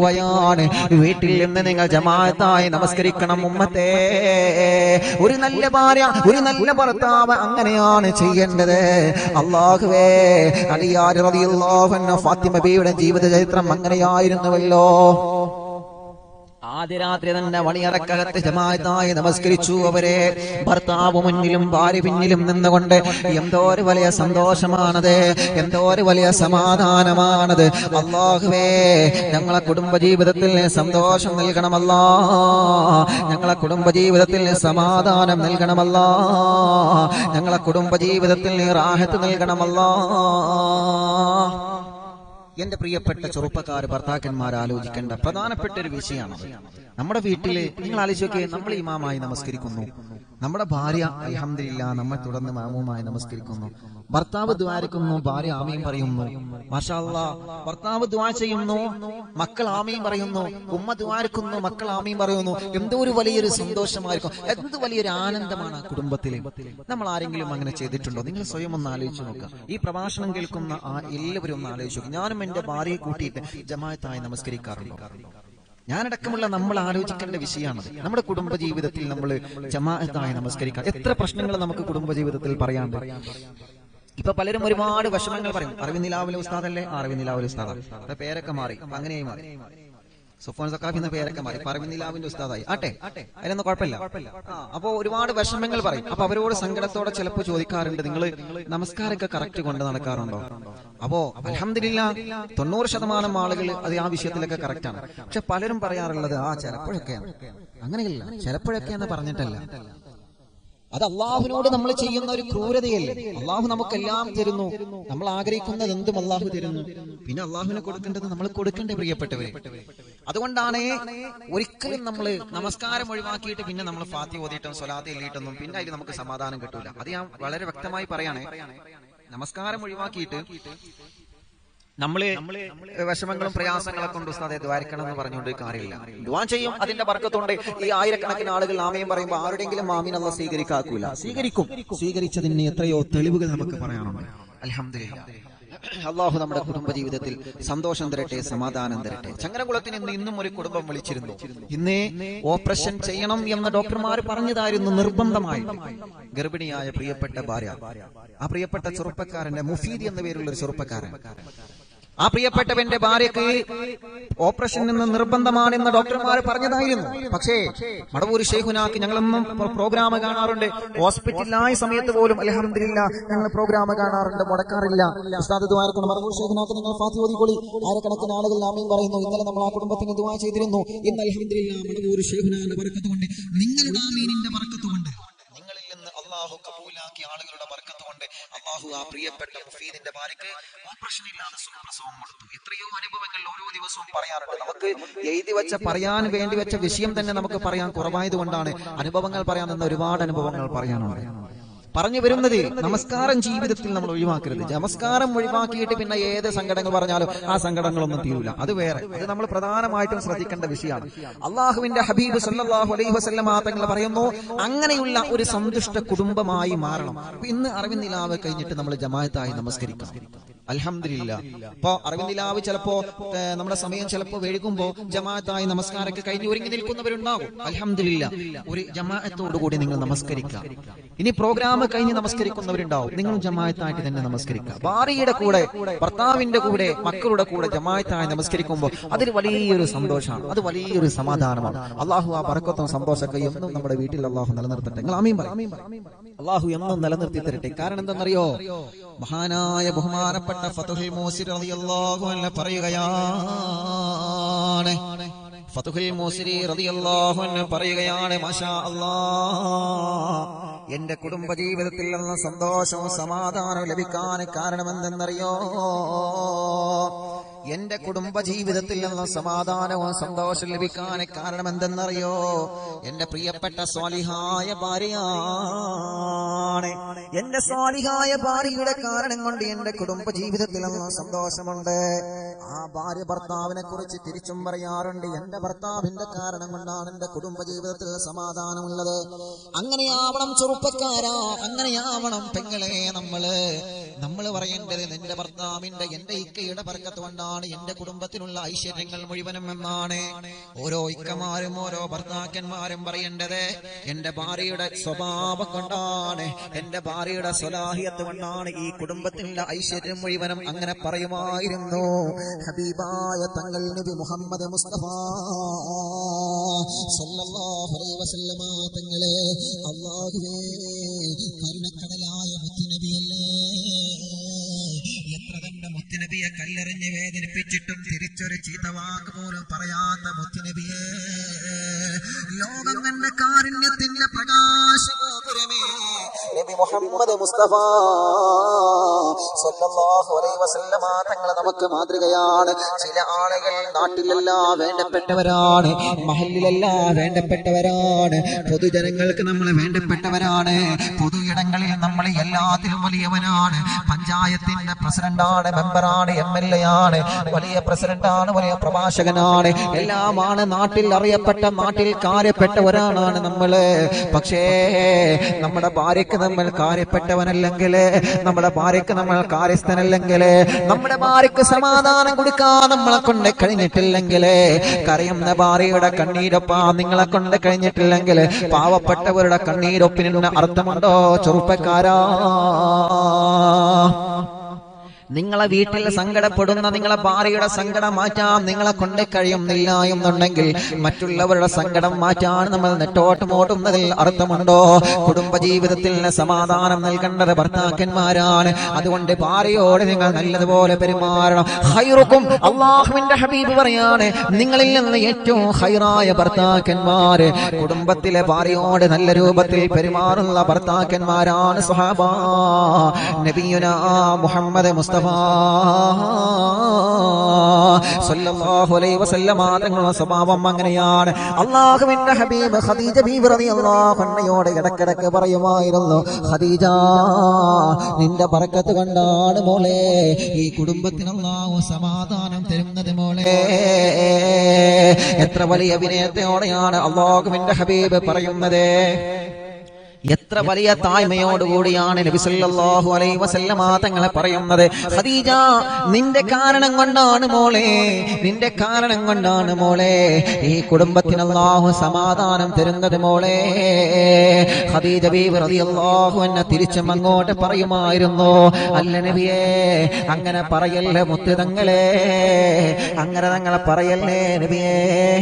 പഠിപ്പിക്കുകയാണ് വീട്ടിൽ നിന്ന് നിങ്ങൾ ജമാഅത്തായി നമസ്കരിക്കണം ഉമ്മത്തെ ഒരു നല്ല ഭാര്യ ഒരു നല്ല ഭർത്താവ് അങ്ങനെയാണ് ചെയ്യേണ്ടത് അള്ളാഹുവേ അലിയാർ റളിയല്ലാഹു അൻഹു ഫാത്തിമ ബിയുടെ ജീവിത ചരിത്രം അങ്ങനെയായിരുന്നുവല്ലോ ആദ്യ രാത്രി തന്നെ വണിയറക്കകത്ത് ജമായത്തായി നമസ്കരിച്ചു അവരെ ഭർത്താവ് മുന്നിലും ഭാര്യ പിന്നിലും നിന്നുകൊണ്ട് എന്തോ ഒരു വലിയ സന്തോഷമാണത് എന്തോ ഒരു വലിയ സമാധാനമാണത് അള്ളാഹുവേ ഞങ്ങളെ കുടുംബജീവിതത്തിൽ സന്തോഷം നൽകണമല്ല ഞങ്ങളെ കുടുംബജീവിതത്തിൽ സമാധാനം നൽകണമല്ല ഞങ്ങളെ കുടുംബജീവിതത്തിൽ റാഹത്ത് നൽകണമല്ല എന്റെ പ്രിയപ്പെട്ട ചെറുപ്പക്കാർ ഭർത്താക്കന്മാർ ആലോചിക്കേണ്ട പ്രധാനപ്പെട്ട ഒരു വിഷയമാണ് നമ്മുടെ വീട്ടില് നിങ്ങൾ ആലോചിച്ചൊക്കെ നമ്മൾ ഇമാമായി നമസ്കരിക്കുന്നു നമ്മുടെ ഭാര്യ അലഹമില്ല നമ്മൾ തുടർന്ന് മാമുമായി നമസ്കരിക്കുന്നു ഭർത്താവ് ദ്വാരക്കുന്നു ഭാര്യ ആമയും പറയുന്നു മാഷാല്ല ഭർത്താവ് ദ്വാ ചെയ്യുന്നു മക്കൾ ആമയും പറയുന്നു ഉമ്മ ദ്വാരക്കുന്നു മക്കൾ ആമയും പറയുന്നു എന്തോ ഒരു വലിയൊരു സന്തോഷമായിരിക്കും എന്ത് വലിയൊരു ആനന്ദമാണ് ആ കുടുംബത്തില് നമ്മൾ ആരെങ്കിലും അങ്ങനെ ചെയ്തിട്ടുണ്ടോ നിങ്ങൾ സ്വയം ഒന്ന് ആലോചിച്ച് നോക്കുക ഈ പ്രഭാഷണം കേൾക്കുന്ന ആ എല്ലാവരും ഒന്ന് ആലോചിച്ച് നോക്കുക ഞാനും എന്റെ ഭാര്യയെ കൂട്ടിയിട്ട് ജമായത്തായി നമസ്കരിക്കാറുണ്ടോ ഞാനടക്കമുള്ള നമ്മൾ ആലോചിക്കേണ്ട വിഷയമാണത് നമ്മുടെ കുടുംബ ജീവിതത്തിൽ നമ്മൾ ജമാഅത്തായി നമസ്കരിക്കാം എത്ര പ്രശ്നങ്ങൾ നമുക്ക് കുടുംബ ജീവിതത്തിൽ പറയാണ്ട് ഇപ്പൊ പലരും ഒരുപാട് വിഷമങ്ങൾ പറയും അറിവിനിലാവിലെ ഉസ്താദല്ലേ ആ അറിവിനിലാവിലെ ഉസ്താദാണ് അപ്പൊ പേരൊക്കെ മാറി അപ്പൊ അങ്ങനെയായി മാറി സുഫോൻ സക്കാഫി എന്ന പേരൊക്കെ മാറി പറവിനിലാവിന്റെ ഉസ്താദായി ആട്ടെ അതിലൊന്നും കുഴപ്പമില്ല ആ, അപ്പൊ ഒരുപാട് വിഷമങ്ങൾ പറയും അപ്പൊ അവരോട് സങ്കടത്തോടെ ചിലപ്പോൾ ചോദിക്കാറുണ്ട് നിങ്ങൾ നമസ്കാരമൊക്കെ കറക്റ്റ് കൊണ്ട് നടക്കാറുണ്ടോ അപ്പോ അലഹമില്ല തൊണ്ണൂറ് ശതമാനം ആളുകൾ അത് ആ വിഷയത്തിലൊക്കെ കറക്റ്റ് ആണ് പക്ഷെ പലരും പറയാറുള്ളത് ആ ചിലപ്പോഴൊക്കെയാണ് അങ്ങനെയല്ല ചിലപ്പോഴൊക്കെയെന്ന് പറഞ്ഞിട്ടല്ല അത് അള്ളാഹുവിനോട് നമ്മൾ ചെയ്യുന്ന ഒരു ക്രൂരതയല്ലേ അള്ളാഹു നമുക്കെല്ലാം തരുന്നു നമ്മൾ ആഗ്രഹിക്കുന്നത് എന്തും അള്ളാഹു തരുന്നു പിന്നെ അള്ളാഹുവിനെ കൊടുക്കേണ്ടത് നമ്മൾ കൊടുക്കേണ്ടേ പ്രിയപ്പെട്ടവരെ അതുകൊണ്ടാണ് ഒരിക്കലും നമ്മൾ നമസ്കാരം ഒഴിവാക്കിയിട്ട് പിന്നെ നമ്മൾ ഫാത്തി ഓതിയിട്ടും സ്വലാത്തി എല്ലിയിട്ടൊന്നും പിന്നെ അതിൽ നമുക്ക് സമാധാനം കിട്ടൂല അത് ഞാൻ വളരെ വ്യക്തമായി പറയണേ നമസ്കാരം ഒഴിവാക്കിയിട്ട് നമ്മള് വിഷമങ്ങളും പ്രയാസങ്ങളൊക്കെ കൊണ്ട് ഉസ്താദെ ദ്വാരിക്കണം എന്ന് പറഞ്ഞുകൊണ്ട് കാര്യമില്ല ദ്വാ ചെയ്യും അതിന്റെ വർക്കത്തുണ്ട് ഈ ആയിരക്കണക്കിന് ആളുകൾ ആമയും പറയുമ്പോൾ ആരുടെങ്കിലും മാമീൻ അല്ല സ്വീകരിക്കാക്കൂല സ്വീകരിക്കും സ്വീകരിച്ചതിന് എത്രയോ തെളിവുകൾ നമുക്ക് പറയാനുണ്ട് അലഹമില്ല അള്ളാഹു നമ്മുടെ കുടുംബ ജീവിതത്തിൽ സന്തോഷം തരട്ടെ സമാധാനം തരട്ടെ ചങ്ങരകുളത്തിന് ഇന്ന് ഇന്നും ഒരു കുടുംബം വിളിച്ചിരുന്നു ഇന്ന് ഓപ്പറേഷൻ ചെയ്യണം എന്ന് ഡോക്ടർമാർ പറഞ്ഞതായിരുന്നു നിർബന്ധമായി ഗർഭിണിയായ പ്രിയപ്പെട്ട ഭാര്യ ആ പ്രിയപ്പെട്ട ചെറുപ്പക്കാരന്റെ മുഫീദ് എന്ന പേരുള്ള ഒരു ചെറുപ്പക്കാരൻ ആ പ്രിയപ്പെട്ടവന്റെ ഭാര്യക്ക് ഓപ്പറേഷൻ നിന്ന് നിർബന്ധമാണെന്ന് ഡോക്ടർമാർ പറഞ്ഞതായിരുന്നു പക്ഷേ മടവൂർ ഷെയ്ഖുനാക്ക് ഞങ്ങളൊന്നും പ്രോഗ്രാം കാണാറുണ്ട് ഹോസ്പിറ്റലിലായ സമയത്ത് പോലും അലഹമില്ല ഞങ്ങൾ പ്രോഗ്രാം കാണാറുണ്ട് മുടക്കാറില്ല ഉസ്താദ് ദ്വാരക്കണം മടവൂർ ഷെയ്ഖുനാക്ക് നിങ്ങൾ ഫാത്തി ഓതിക്കോളി ആയിരക്കണക്കിന് ആളുകൾ നാമയും പറയുന്നു ഇന്നലെ നമ്മൾ ആ കുടുംബത്തിന് ദുവാ ചെയ്തിരുന്നു ഇന്ന് അലഹമില്ല മടവൂർ ഷെയ്ഖുനാന്റെ ബർക്കത്തുകൊണ്ട് നിങ്ങളുടെ ആമീനിന്റെ ബർക്കത്തുകൊണ്ട് നിങ്ങളിൽ നിന്ന് അള്ളാഹു കബൂലാക്കിയ ആളുകളുടെ ബർക്കത്ത് കൊണ്ട് അള്ളാഹു ആ പ്രിയപ്പെട്ട മുഫീദിന്റെ ഭാര്യക്ക് ഓപ്പറേഷൻ ഇല്ലാതെ സുഖപ്രസവം കൊടുത്തു എത്രയോ അനുഭവങ്ങൾ ഓരോ ദിവസവും പറയാറുണ്ട് നമുക്ക് എഴുതി വെച്ച പറയാൻ വേണ്ടി വെച്ച വിഷയം തന്നെ നമുക്ക് പറയാൻ കുറവായത് കൊണ്ടാണ് അനുഭവങ്ങൾ പറയാൻ നിന്ന് ഒരുപാട് അനുഭവങ്ങൾ പറയാനുണ്ട് പറഞ്ഞു വരുന്നത് നമസ്കാരം ജീവിതത്തിൽ നമ്മൾ ഒഴിവാക്കരുത് നമസ്കാരം ഒഴിവാക്കിയിട്ട് പിന്നെ ഏത് സങ്കടങ്ങൾ പറഞ്ഞാലും ആ സങ്കടങ്ങളൊന്നും തീരൂല അത് വേറെ അത് നമ്മൾ പ്രധാനമായിട്ടും ശ്രദ്ധിക്കേണ്ട വിഷയമാണ് അള്ളാഹുവിന്റെ ഹബീബ് സല്ലല്ലാഹു അലൈഹി വസല്ലമ തങ്ങൾ പറയുന്നു അങ്ങനെയുള്ള ഒരു സന്തുഷ്ട കുടുംബമായി മാറണം അപ്പൊ ഇന്ന് അറിവിന്ദിലാവ് കഴിഞ്ഞിട്ട് നമ്മൾ ജമാഅത്തായി നമസ്കരിക്കണം അൽഹംദുലില്ല ഇപ്പോ അറിവിന്ദിലാവ് ചിലപ്പോ ഏഹ്, നമ്മുടെ സമയം ചിലപ്പോ വൈകുമ്പോ ജമാഅത്തായി നമസ്കാരമൊക്കെ കഴിഞ്ഞ് ഒരുങ്ങി നിൽക്കുന്നവരുണ്ടാകും അൽഹംദുലില്ല ഒരു ജമാഅത്തോടു കൂടി നിങ്ങൾ നമസ്കരിക്കുക ഇനി പ്രോഗ്രാം കഴിഞ്ഞ് നമസ്കരിക്കുന്നവരുണ്ടാവും നിങ്ങളും ജമാഅത്തായിട്ട് തന്നെ നമസ്കരിക്കുക ഭാര്യയുടെ കൂടെ ഭർത്താവിന്റെ കൂടെ മക്കളുടെ കൂടെ ജമാഅത്തായി നമസ്കരിക്കുമ്പോൾ അതിൽ വലിയൊരു സന്തോഷമാണ് അത് വലിയൊരു സമാധാനമാണ് അള്ളാഹു ആ പറക്കത്തും സന്തോഷമൊക്കെ എന്നും നമ്മുടെ വീട്ടിൽ അള്ളാഹു നിലനിർത്തട്ടെ നിങ്ങൾ ആമീൻ പറ അള്ളാഹു എന്നും നിലനിർത്തി തരട്ടെ കാരണം എന്തെന്നറിയോ മഹാനായ ബഹുമാനപ്പെട്ട ഫതുഹിൽ മോസിർ റളിയല്ലാഹു അൻഹു പറയുകയാണ് ഫതുഹിൽ മോസിരി റളിയല്ലാഹു അൻഹു പറയുകയാണ് മാഷാ അല്ലാഹ് എന്റെ കുടുംബ ജീവിതത്തിൽ നിന്ന് സന്തോഷവും സമാധാനവും ലഭിക്കാൻ കാരണമെന്തെന്നറിയോ എന്റെ കുടുംബ ജീവിതത്തിൽ നിന്ന് സമാധാനവും സന്തോഷം ലഭിക്കാൻ കാരണമെന്തെന്നറിയോ എന്റെ പ്രിയപ്പെട്ട സ്വാലിഹായ ഭാര്യയാണ് എന്റെ സ്വാലിഹായ ഭാര്യയുടെ കാരണം കൊണ്ട് എന്റെ കുടുംബ ജീവിതത്തിൽ നിന്ന് സന്തോഷമുണ്ട് ആ ഭാര്യ ഭർത്താവിനെ കുറിച്ച് തിരിച്ചും പറയാറുണ്ട് എന്റെ ഭർത്താവിന്റെ കാരണം കൊണ്ടാണ് എന്റെ കുടുംബ ജീവിതത്തിൽ സമാധാനമുള്ളത് അങ്ങനെയാവണം ചെറുപ്പക്കാരാ അങ്ങനെയാവണം പെങ്ങളെ നമ്മള് നമ്മൾ പറയേണ്ടത് നിന്റെ ഭർത്താവിന്റെ എന്റെ ഇക്കയുടെ ബർക്കത്ത് കൊണ്ടാണ് എന്റെ കുടുംബത്തിനുള്ള ഐശ്വര്യങ്ങൾ മുഴുവനും എന്നാണ് ഓരോ ഇക്കമാരും ഓരോ ഭർത്താക്കന്മാരും പറയേണ്ടത് എന്റെ ഭാര്യയുടെ സ്വഭാവം കൊണ്ടാണ് എന്റെ ഭാര്യയുടെ സ്വലാഹിയത്ത് കൊണ്ടാണ് ഈ കുടുംബത്തിനുള്ള ഐശ്വര്യം മുഴുവനും അങ്ങനെ പറയുമായിരുന്നു ഹബീബായ തങ്ങൾ നബി മുഹമ്മദ് മുസ്തഫ സല്ലല്ലാഹു അലൈഹി വസല്ലമ തങ്ങളെ അല്ലാഹുവേ കരുണക്കടലായ മുത്തുനബിയല്ലേ എത്ര തന്നെ മുത്തുനബിയെ കല്ലെറിഞ്ഞ് വേദനിപ്പിച്ചിട്ടും തിരിച്ചൊരു ചീത്ത വാക്ക് പോലും പറയാത്ത മുത്തുനബിയെ ലോകം തന്നെ കാരുണ്യത്തിന്റെ പ്രകാശഗോപുരമേ നബി മുഹമ്മദ് മുസ്തഫ സല്ലല്ലാഹു അലൈഹി വസല്ലമ തങ്ങൾ നമുക്ക് മാതൃകയാണ് ചില ആളുകൾ നാട്ടിലല്ല വേണ്ടപ്പെട്ടവരാണ് മഹലിലല്ല വേണ്ടപ്പെട്ടവരാണ് പൊതുജനങ്ങൾക്ക് നമ്മൾ വേണ്ടപ്പെട്ടവരാണ് പൊതു ഇടങ്ങളിൽ നമ്മൾ എല്ലാത്തിലും വലിയവനാണ് പഞ്ചായത്തിന്റെ പ്രസിഡന്റാണ് മെമ്പറാണ് എം എൽ എ ആണ് വലിയ പ്രസിഡന്റാണ് വലിയ പ്രഭാഷകനാണ് എല്ലാമാണ് നാട്ടിൽ അറിയപ്പെട്ട നാട്ടിൽ കാര്യപ്പെട്ടവരാണ് നമ്മള് പക്ഷേ നമ്മുടെ ഭാര്യക്ക് നമ്മൾ കാര്യപ്പെട്ടവനല്ലെങ്കിൽ നമ്മുടെ ഭാര്യക്ക് നമ്മൾ കാര്യസ്ഥനല്ലെങ്കിൽ നമ്മുടെ ഭാര്യക്ക് സമാധാനം കൊടുക്കാൻ നമ്മളെ കൊണ്ട് കഴിഞ്ഞിട്ടില്ലെങ്കിൽ കരയുന്ന ഭാര്യയുടെ കണ്ണീരൊപ്പാ നിങ്ങളെ കൊണ്ട് കഴിഞ്ഞിട്ടില്ലെങ്കിൽ പാവപ്പെട്ടവരുടെ കണ്ണീരൊപ്പിന് അർത്ഥമുണ്ടോ ചെറുപ്പക്കാരാ നിങ്ങളെ വീട്ടിൽ സങ്കടപ്പെടുന്ന നിങ്ങളെ ഭാര്യയുടെ സങ്കടം മാറ്റാൻ നിങ്ങളെ കൊണ്ട് കഴിയുന്നില്ല എന്നുണ്ടെങ്കിൽ മറ്റുള്ളവരുടെ സങ്കടം മാറ്റാൻ നമ്മൾ നെട്ടോട്ടം ഓടുന്നതിൽ അർത്ഥമുണ്ടോ കുടുംബജീവിതത്തിൽ സമാധാനം നൽകേണ്ടത് ഭർത്താക്കന്മാരാണ് അതുകൊണ്ട് ഭാര്യയോട് നിങ്ങൾ നല്ലതുപോലെ പെരുമാറണം ഹൈറുക്കും അള്ളാഹുവിന്റെ ഹബീബ് പറയാണ് നിങ്ങളിൽ നിന്ന് ഏറ്റവും ഹൈറായ ഭർത്താക്കന്മാര് കുടുംബത്തിലെ ഭാര്യയോട് നല്ല രൂപത്തിൽ പെരുമാറുന്ന ഭർത്താക്കന്മാരാണ് സുഹാബ നബിയുന മുഹമ്മദ് മുസ്തഫ സല്ലല്ലാഹു അലൈഹി വസല്ലമ തങ്ങളുടെ സ്വഭാവം അങ്ങനെയാണ് അള്ളാഹുവിന്റെ ഹബീബ് ഖദീജ ബീബി റളിയല്ലാഹു അൻഹയോട് ഇടക്കിടക്ക് പറയുമായിരുന്നു ഖദീജ നിന്റെ ബർക്കത്ത് കണ്ടാണ് മോളെ ഈ കുടുംബത്തിന് അള്ളാഹു സമാധാനം തരുന്നത് മോളെ എത്ര വലിയ വിനയത്തോടെയാണ് അള്ളാഹുവിന്റെ ഹബീബ് പറയുന്നത് എത്ര വലിയ താഴ്മയോടുകൂടിയാണ് നബി സല്ലല്ലാഹു അലൈഹി വസല്ലമ തങ്ങളെ പറയുന്നത് ഖദീജ നിന്റെ കാരണം കൊണ്ടാണ് മോളെ നിന്റെ കാരണം കൊണ്ടാണ് മോളെ ഈ കുടുംബത്തിന് അല്ലാഹു സമാധാനം തരുന്നത് മോളെ ഖദീജ ബീവി റളിയല്ലാഹു അൻഹ തിരിച്ചും അങ്ങോട്ട് പറയുമായിരുന്നു അല്ല നബിയേ അങ്ങനെ പറയല്ലേ മുത്ത് തങ്ങളെ അങ്ങനെ തങ്ങളെ പറയല്ലേ നബിയേ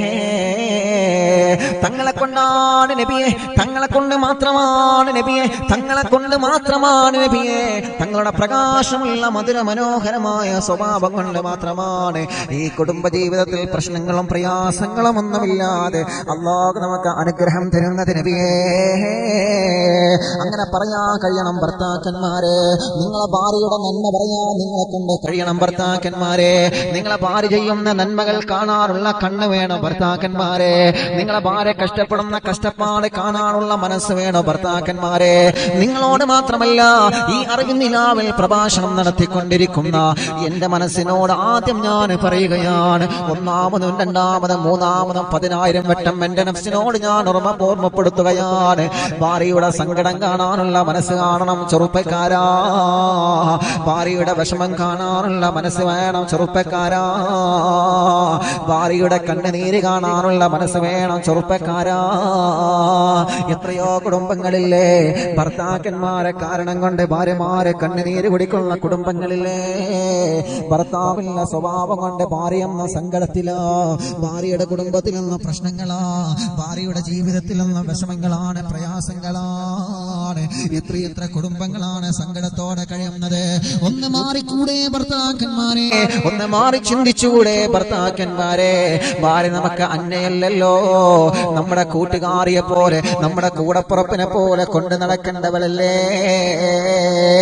തങ്ങളെ കൊണ്ടാണ് നബിയെ തങ്ങളെ കൊണ്ട് മാത്രമാണ് നബിയെ തങ്ങളെ കൊണ്ട് മാത്രമാണ് നബിയെ തങ്ങളുടെ പ്രകാശമുള്ള മധുര മനോഹരമായ സ്വഭാവം കൊണ്ട് മാത്രമാണ് ഈ കുടുംബ ജീവിതത്തിൽ പ്രശ്നങ്ങളും പ്രയാസങ്ങളും ഒന്നുമില്ലാതെ അള്ളാഹ് നമുക്ക് അനുഗ്രഹം തരുന്നത് നബിയേ അങ്ങനെ പറയാൻ കഴിയണം ഭർത്താക്കന്മാരെ നിങ്ങളെ ഭാര്യയുടെ നന്മ പറയാൻ നിങ്ങളെ കൊണ്ട് കഴിയണം ഭർത്താക്കന്മാരെ നിങ്ങളെ ഭാര്യ ചെയ്യുന്ന നന്മകൾ കാണാറുള്ള കണ്ണ് വേണം ഭർത്താക്കന്മാരെ നിങ്ങളെ ഭാര്യ കഷ്ടപ്പെടുന്ന കഷ്ടപ്പാട് കാണാനുള്ള മനസ്സ് വേണം ഭർത്താക്കന്മാരെ നിങ്ങളോട് മാത്രമല്ല ഈ അറിവിനിലാവിൽ പ്രഭാഷണം നടത്തിക്കൊണ്ടിരിക്കുന്ന എന്റെ മനസ്സിനോട് ആദ്യം ഞാൻ പറയുകയാണ് ഒന്നാമതും രണ്ടാമതും മൂന്നാമതും പതിനായിരം വട്ടം എന്റെ നഫ്സിനോട് ഞാൻ ഓർമ്മ ഓർമ്മപ്പെടുത്തുകയാണ് ഭാര്യയുടെ സങ്കടം കാണാനുള്ള മനസ്സ് കാണണം ചെറുപ്പക്കാരാ ഭാര്യയുടെ വിഷമം കാണാനുള്ള മനസ്സ് വേണം ചെറുപ്പക്കാരാ ഭാര്യയുടെ കണ്ണുനീര് കാണാനുള്ള മനസ്സ് വേണം ചെറുപ്പക്കാരാ എത്രയോ കുടുംബങ്ങളില്ലേ ഭർത്താക്കന്മാരെ കാരണം കൊണ്ട് ഭാര്യമാരെ കണ്ണുനീര് കുടിക്കുന്ന കുടുംബങ്ങളില്ലേ ഭർത്താവിന്റെ സ്വഭാവം കൊണ്ട് ഭാര്യ എന്ന സങ്കടത്തിലാ ഭാര്യയുടെ കുടുംബത്തിൽ നിന്ന് പ്രശ്നങ്ങളാ ഭാര്യയുടെ ജീവിതത്തിൽ നിന്ന് വിഷമങ്ങളാണ് പ്രയാസങ്ങളാണ് എത്രയെത്ര കുടുംബങ്ങളാണ് സങ്കടത്തോടെ കഴിയുന്നത് ഒന്ന് മാറിക്കൂടെ ഭർത്താക്കന്മാരെ ഒന്ന് മാറി ചിന്തിച്ചുകൂടെ ഭർത്താക്കന്മാരെ ഭാര്യ നമുക്ക് അന്നയല്ലല്ലോ നമ്മുടെ കൂട്ടുകാരിയെ പോലെ നമ്മുടെ കൂടപ്പുറപ്പിനെ പോലെ കൊണ്ട് നടക്കേണ്ടവളല്ലേ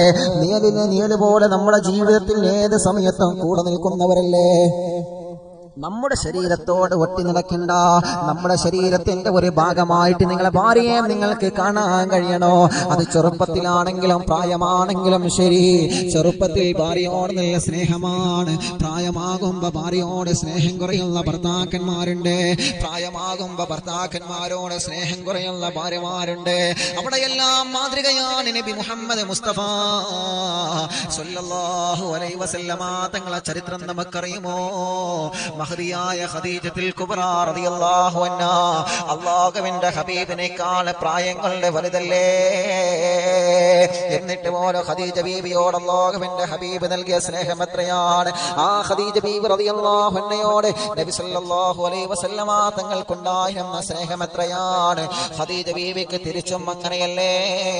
നിയലിന് നിയല് പോലെ നമ്മുടെ ജീവിതത്തിൽ ഏത് സമയത്തും കൂടെ നിൽക്കുന്നവരല്ലേ നമ്മുടെ ശരീരത്തോട് ഒട്ടി നടക്കണ്ട നമ്മുടെ ശരീരത്തിന്റെ ഒരു ഭാഗമായിട്ട് നിങ്ങളെ ഭാര്യയെ നിങ്ങൾക്ക് കാണാൻ കഴിയണോ അത് ചെറുപ്പത്തിലാണെങ്കിലും പ്രായമാണെങ്കിലും ശരി ചെറുപ്പത്തിൽ ഭാര്യയോട് നല്ല സ്നേഹമാണ് പ്രായമാകുമ്പോ ഭാര്യയോട് സ്നേഹം കുറയുന്ന ഭർത്താക്കന്മാരുണ്ട് പ്രായമാകുമ്പോ ഭർത്താക്കന്മാരോട് സ്നേഹം കുറയുന്ന ഭാര്യമാരുണ്ട് അവിടെയെല്ലാം മാതൃകയാണ് നബി മുഹമ്മദ് മുസ്തഫ സല്ലല്ലാഹു അലൈഹി വസല്ലമ തങ്ങളെ ചരിത്രം നമുക്കറിയുമോ മഹദിയായ ഖദീജത്തുൽ കുബ്ര റളിയല്ലാഹു അൻഹ അല്ലാഹുവിന്റെ ഹബീബിനേക്കാൾ പ്രായങ്ങളുടെ വലുതല്ലേ എന്നിട്ട് പോലും ഖദീജ ബീവിയോട് അല്ലാഹുവിന്റെ ഹബീബ് നൽകിയ സ്നേഹം എത്രയാണ് ആ ഖദീജ ബീവി റളിയല്ലാഹു അൻഹയോട് നബി സല്ലല്ലാഹു അലൈഹി വസല്ലമ തങ്ങൾക്കുണ്ടായിരുന്ന സ്നേഹം എത്രയാണ് ഖദീജ ബീവിക്ക് തിരിച്ചും അങ്ങനെയല്ലേ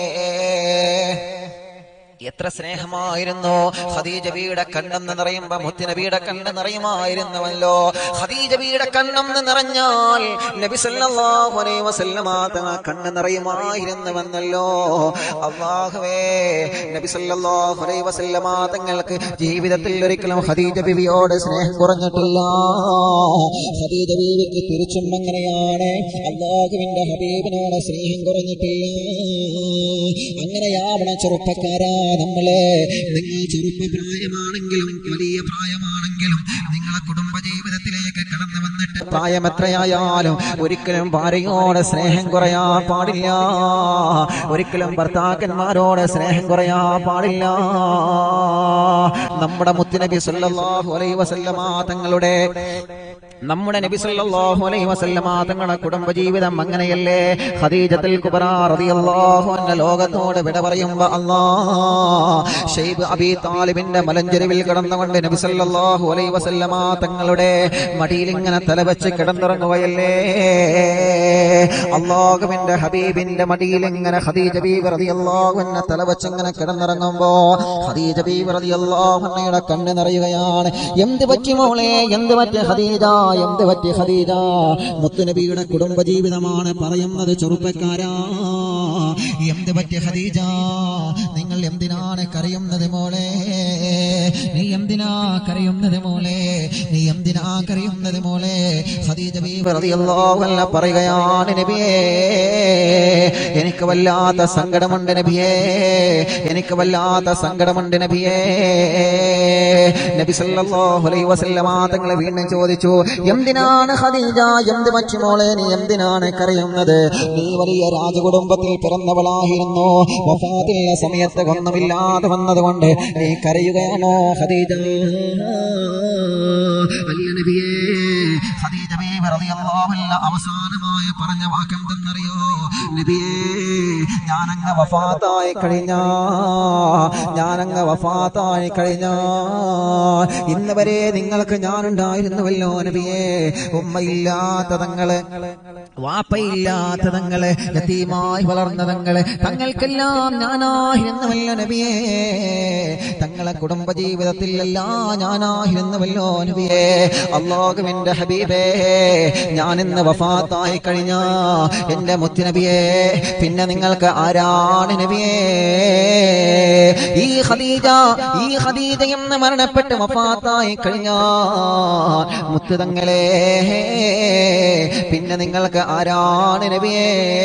എത്ര സ്നേഹമായിരുന്നു ഖദീജബിയുടെ കണ്ണെന്ന് നിറയുമ്പോ മുത്തുനബിയുടെ കണ്ണ് നിറയുമായിരുന്നുവല്ലോ ഖദീജബിയുടെ കണ്ണെന്ന് നിറഞ്ഞാൽ നബി സല്ലല്ലാഹു അലൈഹി വസല്ലമ തങ്ങൾ കണ്ണ് നിറയുമായിരുന്നുവെന്നല്ലോ അല്ലാഹുവേ നബി സല്ലല്ലാഹു അലൈഹി വസല്ലമ തങ്ങൾക്ക് ജീവിതത്തിൽ ഒരിക്കലും ഖദീജ ബിവിയോട് സ്നേഹം കുറഞ്ഞിട്ടില്ല ഖദീജ ബീവിക്ക് തിരിച്ചും അങ്ങനെയാണ് അള്ളാഹുവിന്റെ ഹബീബിനോട് സ്നേഹം കുറഞ്ഞിട്ടില്ല അങ്ങനെയാവണം ചെറുപ്പക്കാരാ നമ്മള് നിങ്ങൾ ചെറുപ്പപ്രായമാണെങ്കിലും വലിയ പ്രായമാണെങ്കിലും നിങ്ങളെ കുടുംബ ജീവിതത്തിലേക്ക് കടന്നു വന്നിട്ട് പ്രായം എത്രയായാലും ഒരിക്കലും ഭാര്യയോട് സ്നേഹം കുറയാൻ പാടില്ല ഒരിക്കലും ഭർത്താക്കന്മാരോട് സ്നേഹം കുറയാൻ പാടില്ല നമ്മുടെ മുത്തുനബി സല്ലല്ലാഹു അലൈഹി വസല്ലമ തങ്ങളുടെ നമ്മുടെ നബി സല്ലല്ലാഹു അലൈഹി വസല്ലമ തങ്ങളുടെ കുടുംബജീവിതം അങ്ങനെയല്ലേ ഖദീജത്തുൽ കുബ്ര റളിയല്ലാഹു അൻഹ ലോകത്തോട് വിട പറയുമ്പോ അല്ലാ ഷൈബ് അബി താലിബിന്റെ മലഞ്ചെരുവിൽ കിടന്നുകൊണ്ട് നബി സല്ലല്ലാഹു അലൈഹി വസല്ലമ തങ്ങളുടെ മടിയിൽ ഇങ്ങനെ തലവെച്ച് കിടന്നിറങ്ങുകയല്ലേ അള്ളാഹുവിന്റെ ഹബീബിന്റെ മടിയിൽ ഇങ്ങനെ ഖദീജ ബീവി റളിയല്ലാഹു അൻഹ തലവെച്ച് ഇങ്ങനെ കിടന്നിറങ്ങുമ്പോ ഖദീജ ബീവി റളിയല്ലാഹു അൻഹയുടെ കണ്ണ് നിറയുകയാണ് എന്ത് പറ്റി മോളെ എന്ത് പറ്റി ഖദീജ എന്ത് പറ്റി ഖദീജ മുത്തുനബിയുടെ കുടുംബജീവിതമാണ് പറയുന്നത് ചെറുപ്പക്കാരാ എന്ത് പറ്റി ഖദീജ നിങ്ങൾ എന്തിനാണ് കരയുന്നത് മോളെ നീ എന്തിനാ കരയുന്നത് മോളെ നീ എന്തിനാ കരയുന്നത് മോളെ ഖദീജ ബീവി റളിയല്ലാഹു അൻഹ പറയുകയാണ് നബിയേ എനിക്ക് വല്ലാത്ത സങ്കടമുണ്ട് നബിയേ എനിക്ക് വല്ലാത്ത സങ്കടമുണ്ട് നബിയേ നബി സല്ലല്ലാഹു അലൈഹി വസല്ലമ തങ്ങളെ വീണ്ടും ചോദിച്ചു എന്തിനാണ് ഖദീജ എന്ത് പറ്റി മോളെ നീ എന്തിനാണ് കരയുന്നത് നീ വലിയ രാജകുടുംബത്തിൽ പിറന്നവളായിരുന്നു വഫാത്തിലുള്ള സമയത്ത് ഒന്നുമില്ലാതെ വന്നതുകൊണ്ട് നീ കരയുകയാണോ ഖദീജ അല്ല നബിയേ ഖദീജ ബീവി റളിയല്ലാഹു അൻഹ അവസാനമായി പറഞ്ഞ വാക്കെന്തെന്നറിയോ നബിയേ ഞാനങ്ങ് വഫാത്തായി കഴിഞ്ഞ ഞാനങ്ങ് വഫാത്തായി കഴിഞ്ഞ ഇന്ന് വരെ നിങ്ങൾക്ക് ഞാനുണ്ടായിരുന്നുവല്ലോ നബിയേ ഉമ്മയില്ലാത്ത തങ്ങള് വാപ്പയില്ലാത്ത തങ്ങള് യതീമായി വളർന്ന തങ്ങള് തങ്ങൾക്കെല്ലാം ഞാനായിരുന്നുവല്ലോ നബിയേ തങ്ങളെ കുടുംബ ജീവിതത്തിലെല്ലാം ഞാനായിരുന്നുവല്ലോ നബിയേ അള്ളാഹുവിന്റെ ഹബീബേ ഞാൻ ഇന്ന് വഫാത്തായി കഴിഞ്ഞ എന്റെ മുത്തുനബിയെ പിന്നെ നിങ്ങൾക്ക് ആരാണ് നബിയേ ഈ ഖദീജ ഈ ഖദീജ എന്ന് മരണപ്പെട്ട് വഫാത്തായി കഴിഞ്ഞ മുത്തുതങ്ങളെ പിന്നെ നിങ്ങൾക്ക് ആരാണ് നബിയേ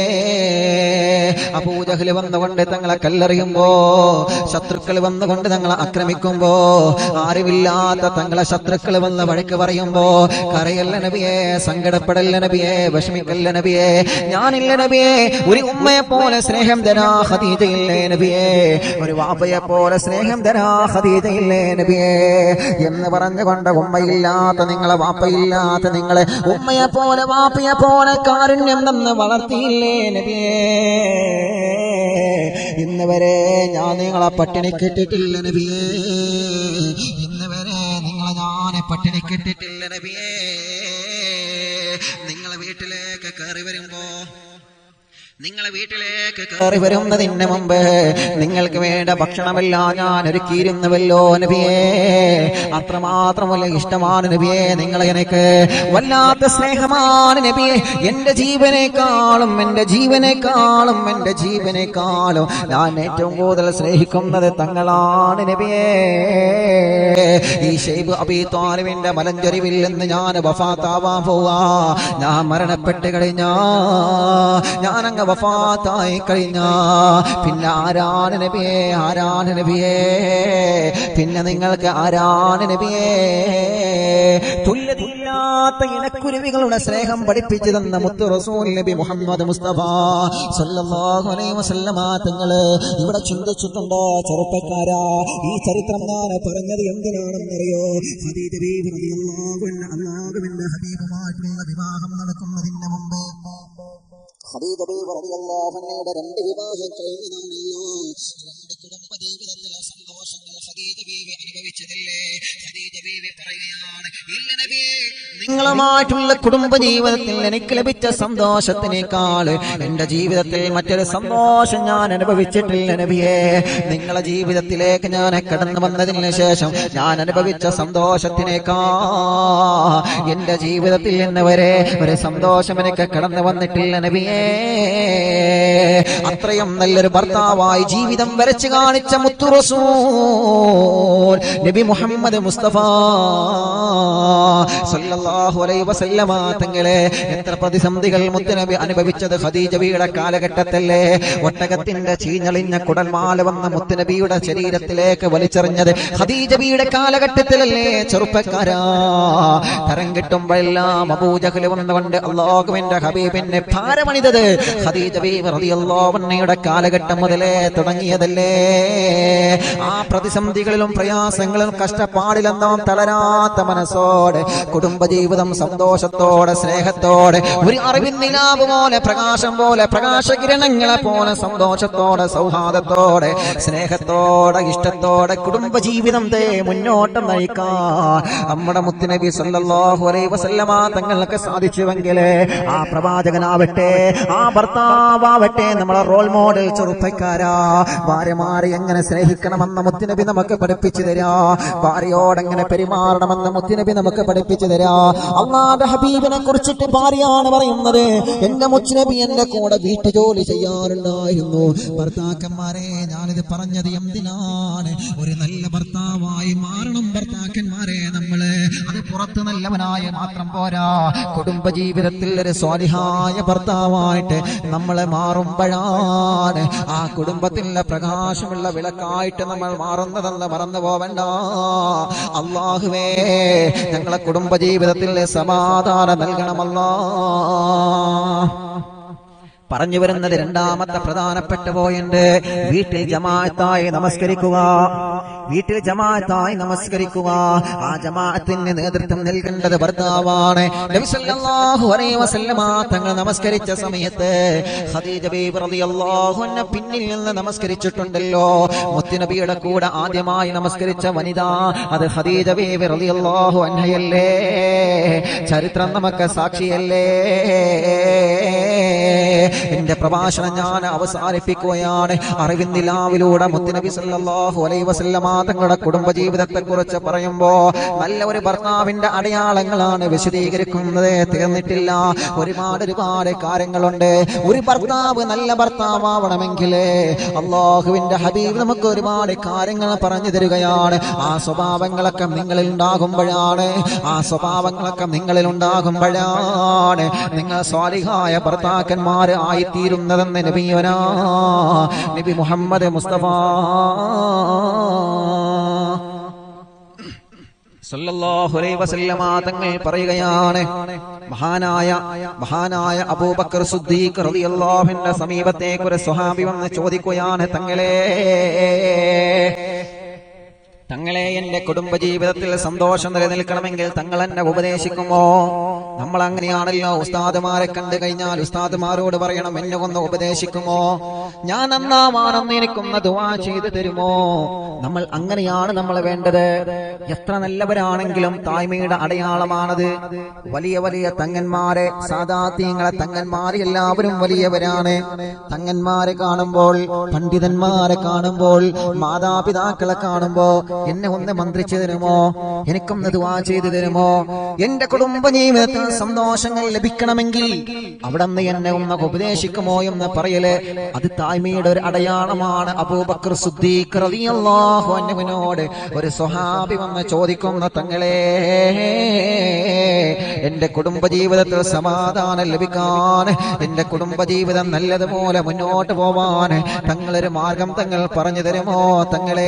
അബൂജഹൽ വന്നുകൊണ്ട് തങ്ങളെ കല്ലെറിയുമ്പോ ശത്രുക്കൾ വന്നുകൊണ്ട് തങ്ങളെ ആക്രമിക്കുമ്പോ അറിവില്ലാത്ത തങ്ങളെ ശത്രുക്കൾ വന്ന് വഴക്ക് പറയുമ്പോ കരയല്ല നബിയെ സങ്കടപ്പെടല്ല നബിയെ വിഷമിക്കല്ല നബിയെ ഞാനില്ല നബിയെ ഒരു ഉമ്മയെ പോലെ സ്നേഹം തരാ ഖദീജയില്ലേ നബിയെ ഒരു വാപ്പയെ പോലെ സ്നേഹം തരാ ഖദീജയില്ലേ നബിയെ എന്ന് പറഞ്ഞുകൊണ്ട് ഉമ്മയില്ലാത്ത നിങ്ങളെ വാപ്പയില്ലാത്ത നിങ്ങളെ ഉമ്മയെ പോലെ വാപ്പയെ പോലെ കാരുണ്യം തന്ന് വളർത്തിയില്ലേ നബിയേ ഇന്ന് വരെ ഞാൻ നിങ്ങളെ പട്ടിണി കെട്ടിട്ടില്ല നബിയേ ഇന്ന് വരെ നിങ്ങളെ ഞാൻ പട്ടിണി കെട്ടിട്ടില്ല നബിയേ നിങ്ങളെ വീട്ടിലേക്ക് കയറി വരുമ്പോ നിങ്ങളെ വീട്ടിലേക്ക് കയറി വരുന്നതിന് മുമ്പ് നിങ്ങൾക്ക് വേണ്ട ഭക്ഷണമെല്ലാം ഞാൻ ഒരുക്കിയിരുന്നുവല്ലോ നബിയേ അത്രമാത്രമല്ല ഇഷ്ടമാണ് നബിയെ നിങ്ങളെ എനിക്ക് വല്ലാത്ത സ്നേഹമാണ് നബിയെ എന്റെ ജീവനേക്കാളും എന്റെ ജീവനേക്കാളും എന്റെ ജീവനേക്കാളും ഞാൻ ഏറ്റവും കൂടുതൽ സ്നേഹിക്കുന്നത് തങ്ങളാണ് നബിയേ ഈ ഷെയ്ബ് അബി താലിവിന്റെ മലഞ്ചൊരിവിൽ നിന്ന് ഞാൻ വഫാത്താവാൻ പോവാ ഞാൻ മരണപ്പെട്ട് കഴിഞ്ഞാ ഞാൻ അങ്ങ് വഫാത്തായി കഴിഞ്ഞാ പിന്നെ ആരാണ് നബിയേ ആരാണ് നബിയേ പിന്നെ നിങ്ങൾക്ക് ആരാണ് നബിയേ തുല്യതയില്ലാത്ത ഇണക്കുരുവികളുടെ സ്നേഹം പഠിപ്പിച്ചു തന്ന മുത്തു റസൂൽ നബി മുഹമ്മദ് മുസ്തഫ സല്ലല്ലാഹു അലൈഹി വസല്ലമ തങ്ങള് ഇവിടെ ചിന്തിച്ചിട്ടുണ്ടോ ചെറുപ്പക്കാരാ ഈ ചരിത്രം ഞാൻ പറഞ്ഞത് എന്തിനാണെന്നറിയോ ഖദീജ ബീവി റളിയല്ലാഹു അൻഹ അല്ലാഹുവിന്റെ ഹബീബുമായിട്ടുള്ള വിവാഹം നടക്കുന്നതിന് മുമ്പ് ഖദീജ ബീവി റളിയല്ലാഹു അൻഹയുടെ രണ്ട് വിവാഹം കഴിഞ്ഞതാണല്ലോ രണ്ട് കുടുംബ ജീവിതത്തിലെ സന്തോഷങ്ങൾ ഖദീജ ബീവി അനുഭവിച്ചതില്ലേ ഖദീജ ബീവി പറയുകയാണ് ഇല്ല നബിയേ നിങ്ങളുമായിട്ടുള്ള കുടുംബ ജീവിതത്തിൽ എനിക്ക് ലഭിച്ച സന്തോഷത്തിനേക്കാൾ എന്റെ ജീവിതത്തിൽ മറ്റൊരു സന്തോഷം ഞാൻ അനുഭവിച്ചിട്ടില്ല നബിയേ നിങ്ങളെ ജീവിതത്തിലേക്ക് ഞാൻ കടന്നു വന്നതിന് ശേഷം ഞാൻ അനുഭവിച്ച സന്തോഷത്തിനേക്കാ എന്റെ ജീവിതത്തിൽ നിന്ന് വരെ ഒരു സന്തോഷം എനിക്ക് കടന്നു വന്നിട്ടില്ല നബിയേ അത്രയും നല്ലൊരു ഭർത്താവായി ജീവിതം വരച്ചു കാണിച്ച മുത്തു റസൂൽ നബി മുഹമ്മദ് മുസ്തഫ സല്ലല്ലാഹു അലൈഹി വസല്ലമ തങ്ങളെ എത്ര പ്രതിസന്ധികൾ മുത്തുനബി അനുഭവിച്ചത് ഖദീജബിയുടെ കാലഘട്ടത്തല്ലേ ഒട്ടകത്തിന്റെ ചീഞ്ഞളിഞ്ഞ കുടൽമാല വന്ന മുത്തുനബിയുടെ ശരീരത്തിലേക്ക് വലിച്ചെറിഞ്ഞത് ഖദീജബിയുടെ കാലഘട്ടത്തിലല്ലേ ചെറുപ്പക്കാരാ തരം കിട്ടുമ്പോഴെല്ലാം അബൂജഹൽ വന്നുകൊണ്ട് അള്ളാഹുവിന്റെ ഹബീബിനെ ഭാരമണിതത് ഖദീജ ബീവി റളിയല്ലാഹു അൻഹയുടെ കാലഘട്ടം മുതലേ തുടങ്ങിയതല്ലേ ആ പ്രതിസന്ധികളിലും പ്രയാസങ്ങളിലും കഷ്ടപ്പാടിലെന്നും തളരാത്ത മനസ്സോടെ കുടുംബജീവിതം സന്തോഷത്തോടെ സ്നേഹത്തോടെ ഒരു അറിവിൻ നിലാവ് പോലെ പ്രകാശം പോലെ പ്രകാശകിരണങ്ങളെ പോലെ സന്തോഷത്തോടെ സൗഹാർദ്ദത്തോടെ സ്നേഹത്തോടെ ഇഷ്ടത്തോടെ കുടുംബജീവിതം തേ മുന്നോട്ട് നയിക്കാൻ നമ്മുടെ മുത്തുനബി സല്ലല്ലാഹു അലൈഹി വസല്ലമ തങ്ങൾക്ക് സാധിച്ചുവെങ്കിൽ ആ പ്രവാചകനാവട്ടെ ആ ഭർത്താവാവട്ടെ നമ്മളെ റോൾ മോഡൽ ചെറുപ്പക്കാരാ ഭാര്യമാരെ എങ്ങനെ സ്നേഹിക്കണമെന്ന് മുത്തുനബി നമുക്ക് പഠിപ്പിച്ചു തരാ ഭാര്യയോട് എങ്ങനെ പെരുമാറണമെന്ന് മുത്തുനബി നമുക്ക് പഠിപ്പിച്ചു തരാ അള്ളാന്റെ ഹബീബിനെ കുറിച്ചിട്ട് ഭാര്യയാണ് പറയുന്നത് എന്റെ മുച്ചുനബി എന്റെ കൂടെ വീട്ടുജോലി ചെയ്യാറുണ്ടായിരുന്നു ഭർത്താക്കന്മാരെ ഞാനിത് പറഞ്ഞത് എന്തിനാണ് ഒരു നല്ല ഭർത്താവായി മാറണം ഭർത്താക്കന്മാരെ നമ്മള് അത് പുറത്ത് നല്ലവനായ മാത്രം പോരാ കുടുംബജീവിതത്തിൽ ഒരു സ്വാലിഹായ ഭർത്താവായിട്ട് നമ്മളെ മാറുമ്പോഴാണ് ആ കുടുംബത്തിലെ പ്രകാശമുള്ള വിളക്കായിട്ട് നമ്മൾ മാറുന്നതെന്ന് മറന്നു പോവണ്ട അള്ളാഹുവേ ഞങ്ങളെ കുടുംബജീവിതത്തിൽ സമാധാനം നൽകണമല്ലാ പറഞ്ഞു വരുന്നത് രണ്ടാമത്തെ പ്രധാനപ്പെട്ട പോയിന്റ് വീട്ടിൽ ജമാഅത്തായി നമസ്കരിക്കുക വീട്ടിൽ ജമാഅത്തായി നമസ്കരിക്കുക ആ ജമാഅത്തിന് നേതൃത്വം നൽകേണ്ടത് ഭർത്താവാണ് നബി സല്ലല്ലാഹു അലൈഹി വസല്ലമ തങ്ങൾ നമസ്കരിച്ച സമയത്ത് ഖദീജ ബീബി റളിയല്ലാഹു അൻഹ പിന്നിൽ നിന്ന് നമസ്കരിച്ചിട്ടുണ്ടല്ലോ മുത്തുനബിയുടെ കൂടെ ആദ്യമായി നമസ്കരിച്ച വനിത അത് ഖദീജ ബീബി റളിയല്ലാഹു അൻഹയല്ലേ ചരിത്രം നമുക്ക് സാക്ഷിയല്ലേ എന്റെ പ്രഭാഷണം ഞാൻ അവസാനിപ്പിക്കുകയാണ് അറിവിൻ നിലാവിലൂടെ മുത്തുനബി സല്ലല്ലാഹു അലൈഹി വസല്ലമ തങ്ങളുടെ കുടുംബജീവിതത്തെ കുറിച്ച് പറയുമ്പോ നല്ല ഒരു ഭർത്താവിന്റെ അടയാളങ്ങളാണ് വിശദീകരിക്കുന്നത് തീർന്നിട്ടില്ല ഒരുപാട് ഒരുപാട് കാര്യങ്ങളുണ്ട് ഒരു ഭർത്താവ് നല്ല ഭർത്താവണമെങ്കിൽ അള്ളാഹുവിന്റെ ഹബീബ് നമുക്ക് ഒരുപാട് കാര്യങ്ങൾ പറഞ്ഞു തരികയാണ് ആ സ്വഭാവങ്ങളൊക്കെ നിങ്ങളിൽ ഉണ്ടാകുമ്പോഴാണ് ആ സ്വഭാവങ്ങളൊക്കെ നിങ്ങളിൽ ഉണ്ടാകുമ്പോഴാണ് നിങ്ങൾ സ്വാലിഹായ ഭർത്താക്കന്മാര് ആയിത്തീരുന്നതെന്ന് നബിയോനാ നബി മുഹമ്മദ് മുസ്തഫ സല്ലല്ലാഹു അലൈഹി വസല്ലമ തങ്ങൾ പറയുകയാണ് മഹാനായ മഹാനായ അബൂബക്കർ സിദ്ദീഖ് റളിയല്ലാഹുവിന്റെ സമീപത്തേക്ക് ഒരു സ്വഹാബി വന്ന് ചോദിക്കുകയാണ് തങ്ങളെ തങ്ങളെ എന്റെ കുടുംബജീവിതത്തിൽ സന്തോഷം നിലനിൽക്കണമെങ്കിൽ തങ്ങൾ എന്നെ ഉപദേശിക്കുമോ നമ്മൾ അങ്ങനെയാണല്ലോ ഉസ്താദുമാരെ കണ്ടു കഴിഞ്ഞാൽ ഉസ്താദുമാരോട് പറയണം എന്നെ ഒന്ന് ഉപദേശിക്കുമോ ഞാൻ നന്നാവാണെന്ന് എനിക്കൊന്ന് ദുവാ ചെയ്തു തരുമോ നമ്മൾ അങ്ങനെയാണ് നമ്മൾ വേണ്ടത് എത്ര നല്ലവരാണെങ്കിലും തായ്മയുടെ അടയാളമാണത് വലിയ വലിയ തങ്ങന്മാരെ സാധാത്യങ്ങളെ തങ്ങന്മാരെ എല്ലാവരും വലിയവരാണ് തങ്ങന്മാരെ കാണുമ്പോൾ പണ്ഡിതന്മാരെ കാണുമ്പോൾ മാതാപിതാക്കളെ കാണുമ്പോ എന്നെ ഒന്ന് മന്ത്രിച്ചു തരുമോ എനിക്കൊന്ന് ദുവാ ചെയ്തു തരുമോ എന്റെ കുടുംബ ജീവിതത്തിൽ സന്തോഷങ്ങൾ ലഭിക്കണമെങ്കിൽ അവിടെ നിന്ന് എന്നെ ഒന്ന് ഉപദേശിക്കുമോ എന്ന് പറയല് അത് തായ്മയുടെ ഒരു അടയാളമാണ് അബൂബക്കർ സുദ്ദീഖ് റളിയല്ലാഹു അൻഹുവിനോട് ഒരു സ്വഹാബി വന്ന് ചോദിക്കുന്ന തങ്ങളെ എന്റെ കുടുംബജീവിതത്തിൽ സമാധാനം ലഭിക്കാൻ എന്റെ കുടുംബജീവിതം നല്ലതുപോലെ മുന്നോട്ട് പോവാൻ തങ്ങളൊരു മാർഗം തങ്ങൾ പറഞ്ഞു തരുമോ തങ്ങളെ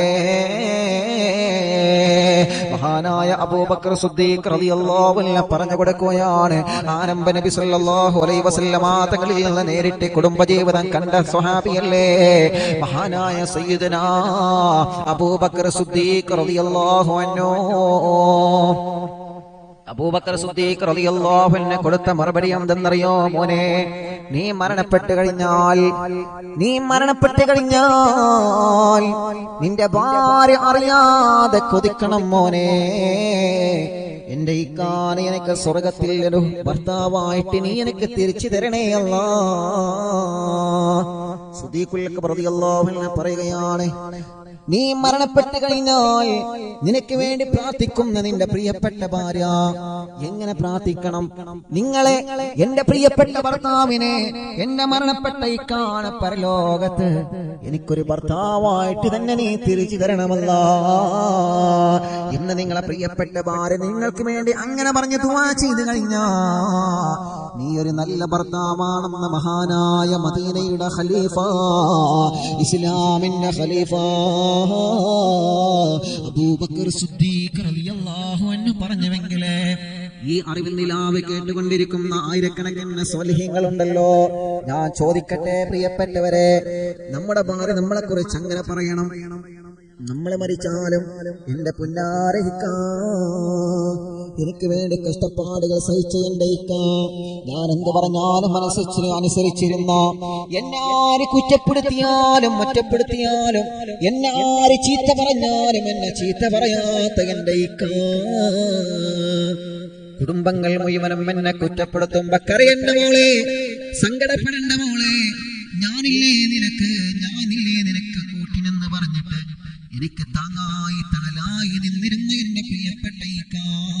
മഹാനായ അബൂബക്കർ സുദ്ദീഖ് റളിയല്ലാഹു അൻഹു പറഞ്ഞു കൊടുക്കുകയാണ് ആരംഭ നബി സല്ലല്ലാഹു അലൈഹി വസല്ലമ തങ്ങളിൽ നിന്ന് നേരിട്ട് കുടുംബജീവിതം കണ്ട സ്വഹാബിയല്ലേ മഹാനായ സയ്യിദന അബൂബക്കർ സുദ്ദീഖ് റളിയല്ലാഹു അൻഹു അബൂബക്കർ സുദ്ദീഖ് റളിയല്ലാഹു അൻഹു കൊടുത്ത മറുപടി എന്തെന്നറിയോ മോനെ നീ മരണപ്പെട്ട് കഴിഞ്ഞാൽ നീ മരണപ്പെട്ട് കഴിഞ്ഞാൽ നിന്റെ ഭാര്യ അറിയാതെ കൊതിക്കണം മോനെ എന്റെ ഈ കാന എനിക്ക് സ്വർഗത്തിൽ ഒരു ഭർത്താവായിട്ട് നീ എനിക്ക് തിരിച്ചു തരണേ അല്ലാ സുദീഖുൽ റളിയല്ലാഹു അൻഹു പറയുകയാണ് നീ മരണപ്പെട്ട് കഴിഞ്ഞാൽ നിനക്ക് വേണ്ടി പ്രാർത്ഥിക്കുന്ന നിന്റെ പ്രിയപ്പെട്ട ഭാര്യ എങ്ങനെ പ്രാർത്ഥിക്കണം നിങ്ങളെ എന്റെ പ്രിയപ്പെട്ട ഭർത്താവിനെ എന്റെ മരണപ്പെട്ട ഈ കാണ പരലോകത്ത് എനിക്കൊരു ഭർത്താവായിട്ട് തന്നെ നീ തിരിച്ചു തരണമല്ല എന്ന് നിങ്ങളെ പ്രിയപ്പെട്ട ഭാര്യ നിങ്ങൾക്ക് വേണ്ടി അങ്ങനെ പറഞ്ഞ് ദുവാ ചെയ്ത് കഴിഞ്ഞാ നീ ഒരു നല്ല ഭർത്താവാണെന്ന മഹാനായ മദീനയുടെ ഖലീഫ ഇസ്ലാമിന്റെ ഖലീഫ അബൂബക്കർ സിദ്ദീഖ് റളിയല്ലാഹു അൻഹു പറഞ്ഞുവെങ്കില് ഈ അറിവിൻ നിലാവ് കേട്ടുകൊണ്ടിരിക്കുന്ന ആയിരക്കണക്കിന് സ്വലിഹ്യങ്ങളുണ്ടല്ലോ ഞാൻ ചോദിക്കട്ടെ പ്രിയപ്പെട്ടവരെ നമ്മുടെ ഭാര്യ നമ്മളെ കുറിച്ച് അങ്ങനെ പറയണം നമ്മൾ മരിച്ചാലും എന്റെ പുന്നാരഹിക്ക എനിക്ക് വേണ്ടി കഷ്ടപ്പാടുകൾ സഹിച്ച എന്റെ ഇക്ക ഞാൻ എന്ത് പറഞ്ഞാലും മനസ്സിച്ച് അനുസരിച്ചിരുന്ന എന്നെ ആര് കുറ്റപ്പെടുത്തിയാലും ഒറ്റപ്പെടുത്തിയാലും എന്നെ ആര് ചീത്ത പറഞ്ഞാലും എന്നെ ചീത്ത പറയാത്ത എന്റെ ഇക്ക കുടുംബങ്ങൾ മുഴുവനും എന്നെ കുറ്റപ്പെടുത്തുമ്പോ കരയണ്ട മോളെ സങ്കടപ്പെടേണ്ട മോളെ ഞാനില്ലേ നിനക്ക് ഞാനില്ലേ നിനക്ക് കൂട്ടിനെന്ന് പറഞ്ഞിട്ട് എനിക്ക് താങ്ങായി തണലായി നിന്നിരുന്ന എന്റെ പ്രിയപ്പെട്ട ഈ കാ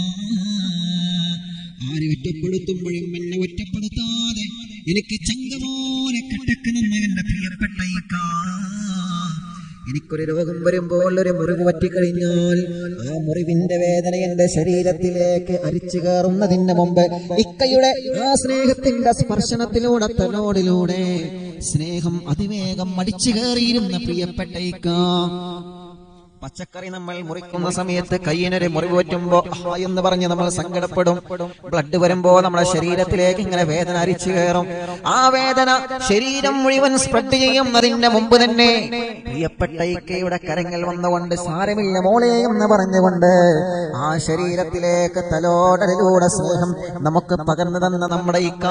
ആരെ ഒറ്റപ്പെടുത്തുമ്പോഴും എന്നെ ഒറ്റപ്പെടുത്താതെ എനിക്ക് ചങ്കമോനെ കട്ടക്കുന്ന എന്റെ പ്രിയപ്പെട്ട ഈ കാ എനിക്കൊരു രോഗം വരുമ്പോൾ ഒരു മുറിവ് പറ്റിക്കഴിഞ്ഞാൽ ആ മുറിവിന്റെ വേദന എന്റെ ശരീരത്തിലേക്ക് അരിച്ചു കയറുന്നതിന് മുമ്പ് ഇക്കയുടെ ആ സ്നേഹത്തിന്റെ സ്പർശനത്തിലൂടെ തലോടിലൂടെ സ്നേഹം അതിവേഗം അടിച്ചു കയറിയിരുന്ന പ്രിയപ്പെട്ട ഇക്ക പച്ചക്കറി നമ്മൾ മുറിക്കുന്ന സമയത്ത് കയ്യിനൊരു മുറിവ് പറ്റുമ്പോ ആ എന്ന് പറഞ്ഞ് നമ്മൾ സങ്കടപ്പെടും ബ്ലഡ് വരുമ്പോ നമ്മുടെ ശരീരത്തിലേക്ക് ഇങ്ങനെ വേദന അരിച്ചു കയറും ആ വേദന ശരീരം മുഴുവൻ സ്പ്രെഡ് ചെയ്യുന്നതിന്റെ മുമ്പ് തന്നെ പ്രിയപ്പെട്ട ഇക്കയുടെ കരങ്ങൾ വന്നുകൊണ്ട് സാരമില്ല മോളെ എന്ന് പറഞ്ഞുകൊണ്ട് ആ ശരീരത്തിലേക്ക് തലോടലിലൂടെ സ്നേഹം നമുക്ക് പകർന്നു തന്ന നമ്മുടെ ഇക്ക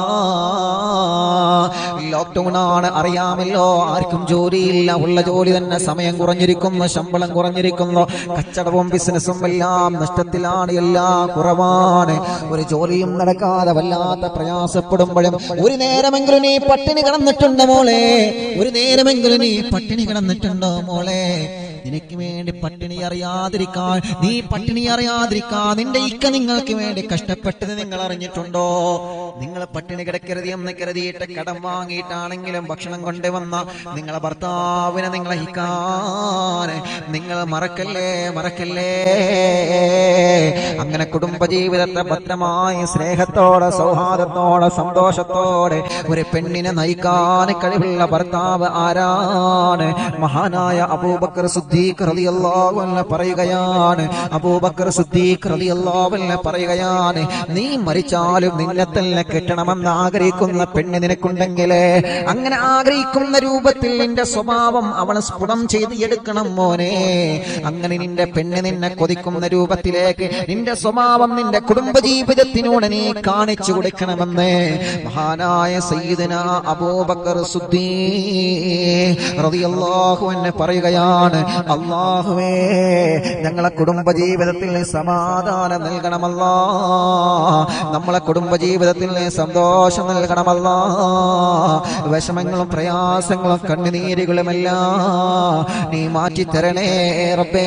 ലോക്ക്ഡൌൺ ആണ് അറിയാമല്ലോ ആർക്കും ജോലിയില്ല ഉള്ള ജോലി തന്നെ സമയം കുറഞ്ഞിരിക്കുന്നു ശമ്പളം കുറഞ്ഞിരിക്കുന്നു കച്ചടവും ബിസിനസ്സും എല്ലാം നഷ്ടത്തിലാണ് എല്ലാം കുറവാണ് ഒരു ജോലിയും നടക്കാതെ വല്ലാത്ത പ്രയാസപ്പെടുമ്പോഴും ഒരു നേരമെങ്കിലും നീ പട്ടിണി കിടന്നിട്ടുണ്ടോ മോളെ ഒരു നേരമെങ്കിലും നീ പട്ടിണി കിടന്നിട്ടുണ്ടോ മോളെ നിനക്ക് വേണ്ടി പട്ടിണി അറിയാതിരിക്കാൻ നീ പട്ടിണി അറിയാതിരിക്കാൻ നിന്റെ ഇക്ക നിങ്ങൾക്ക് വേണ്ടി കഷ്ടപ്പെട്ടത് നിങ്ങൾ അറിഞ്ഞിട്ടുണ്ടോ നിങ്ങൾ പട്ടിണി കിടക്കരുത് എന്ന് കരുതിയിട്ട് കടം വാങ്ങിയിട്ടാണെങ്കിലും ഭക്ഷണം കൊണ്ടുവന്ന നിങ്ങളെ ഭർത്താവിനെ നിങ്ങളെ ഇക്കാൻ നിങ്ങൾ മറക്കല്ലേ മറക്കല്ലേ അങ്ങനെ കുടുംബജീവിതത്തെ ഭദ്രമായി സ്നേഹത്തോടെ സൗഹാർദ്ദത്തോടെ സന്തോഷത്തോടെ ഒരു പെണ്ണിനെ നയിക്കാൻ കഴിവുള്ള ഭർത്താവ് ആരാണ് മഹാനായ അബൂബക്കർ സുദ്ദീഖ് റളിയല്ലാഹു അൻഹു പറയുകയാണ് അബൂബക്കർ സുദ്ദീഖ് റളിയല്ലാഹു അൻഹു പറയുകയാണ് നീ മരിച്ചാലും നിന്നെ തന്നെ കെട്ടണമെന്ന് ആഗ്രഹിക്കുന്ന പെണ്ണ് നിനക്കുണ്ടെങ്കിലേ അങ്ങനെ ആഗ്രഹിക്കുന്ന രൂപത്തിൽ നിന്റെ സ്വഭാവം അവൾ സ്ഫുടം ചെയ്ത് എടുക്കണം മോനെ അങ്ങനെ നിന്റെ പെണ്ണ് നിന്നെ കൊതിക്കുന്ന രൂപത്തിലേക്ക് നിന്റെ സ്വഭാവം നിന്റെ കുടുംബജീവിതത്തിനോട് നീ കാണിച്ചു കൊടുക്കണമെന്ന് മഹാനായ സയ്യിദന അബൂബക്കർ സുദ്ദീ റളിയല്ലാഹു അൻഹു പറയുകയാണ് അള്ളാഹുവേ ഞങ്ങളെ കുടുംബജീവിതത്തിൽ നീ സമാധാനം നൽകണമല്ലോ നമ്മളെ കുടുംബജീവിതത്തിൽ നീ സന്തോഷം നൽകണമല്ലോ വിഷമങ്ങളും പ്രയാസങ്ങളും കണ്ണുനീരുകളുമെല്ലാം നീ മാറ്റിത്തരണേ റബ്ബേ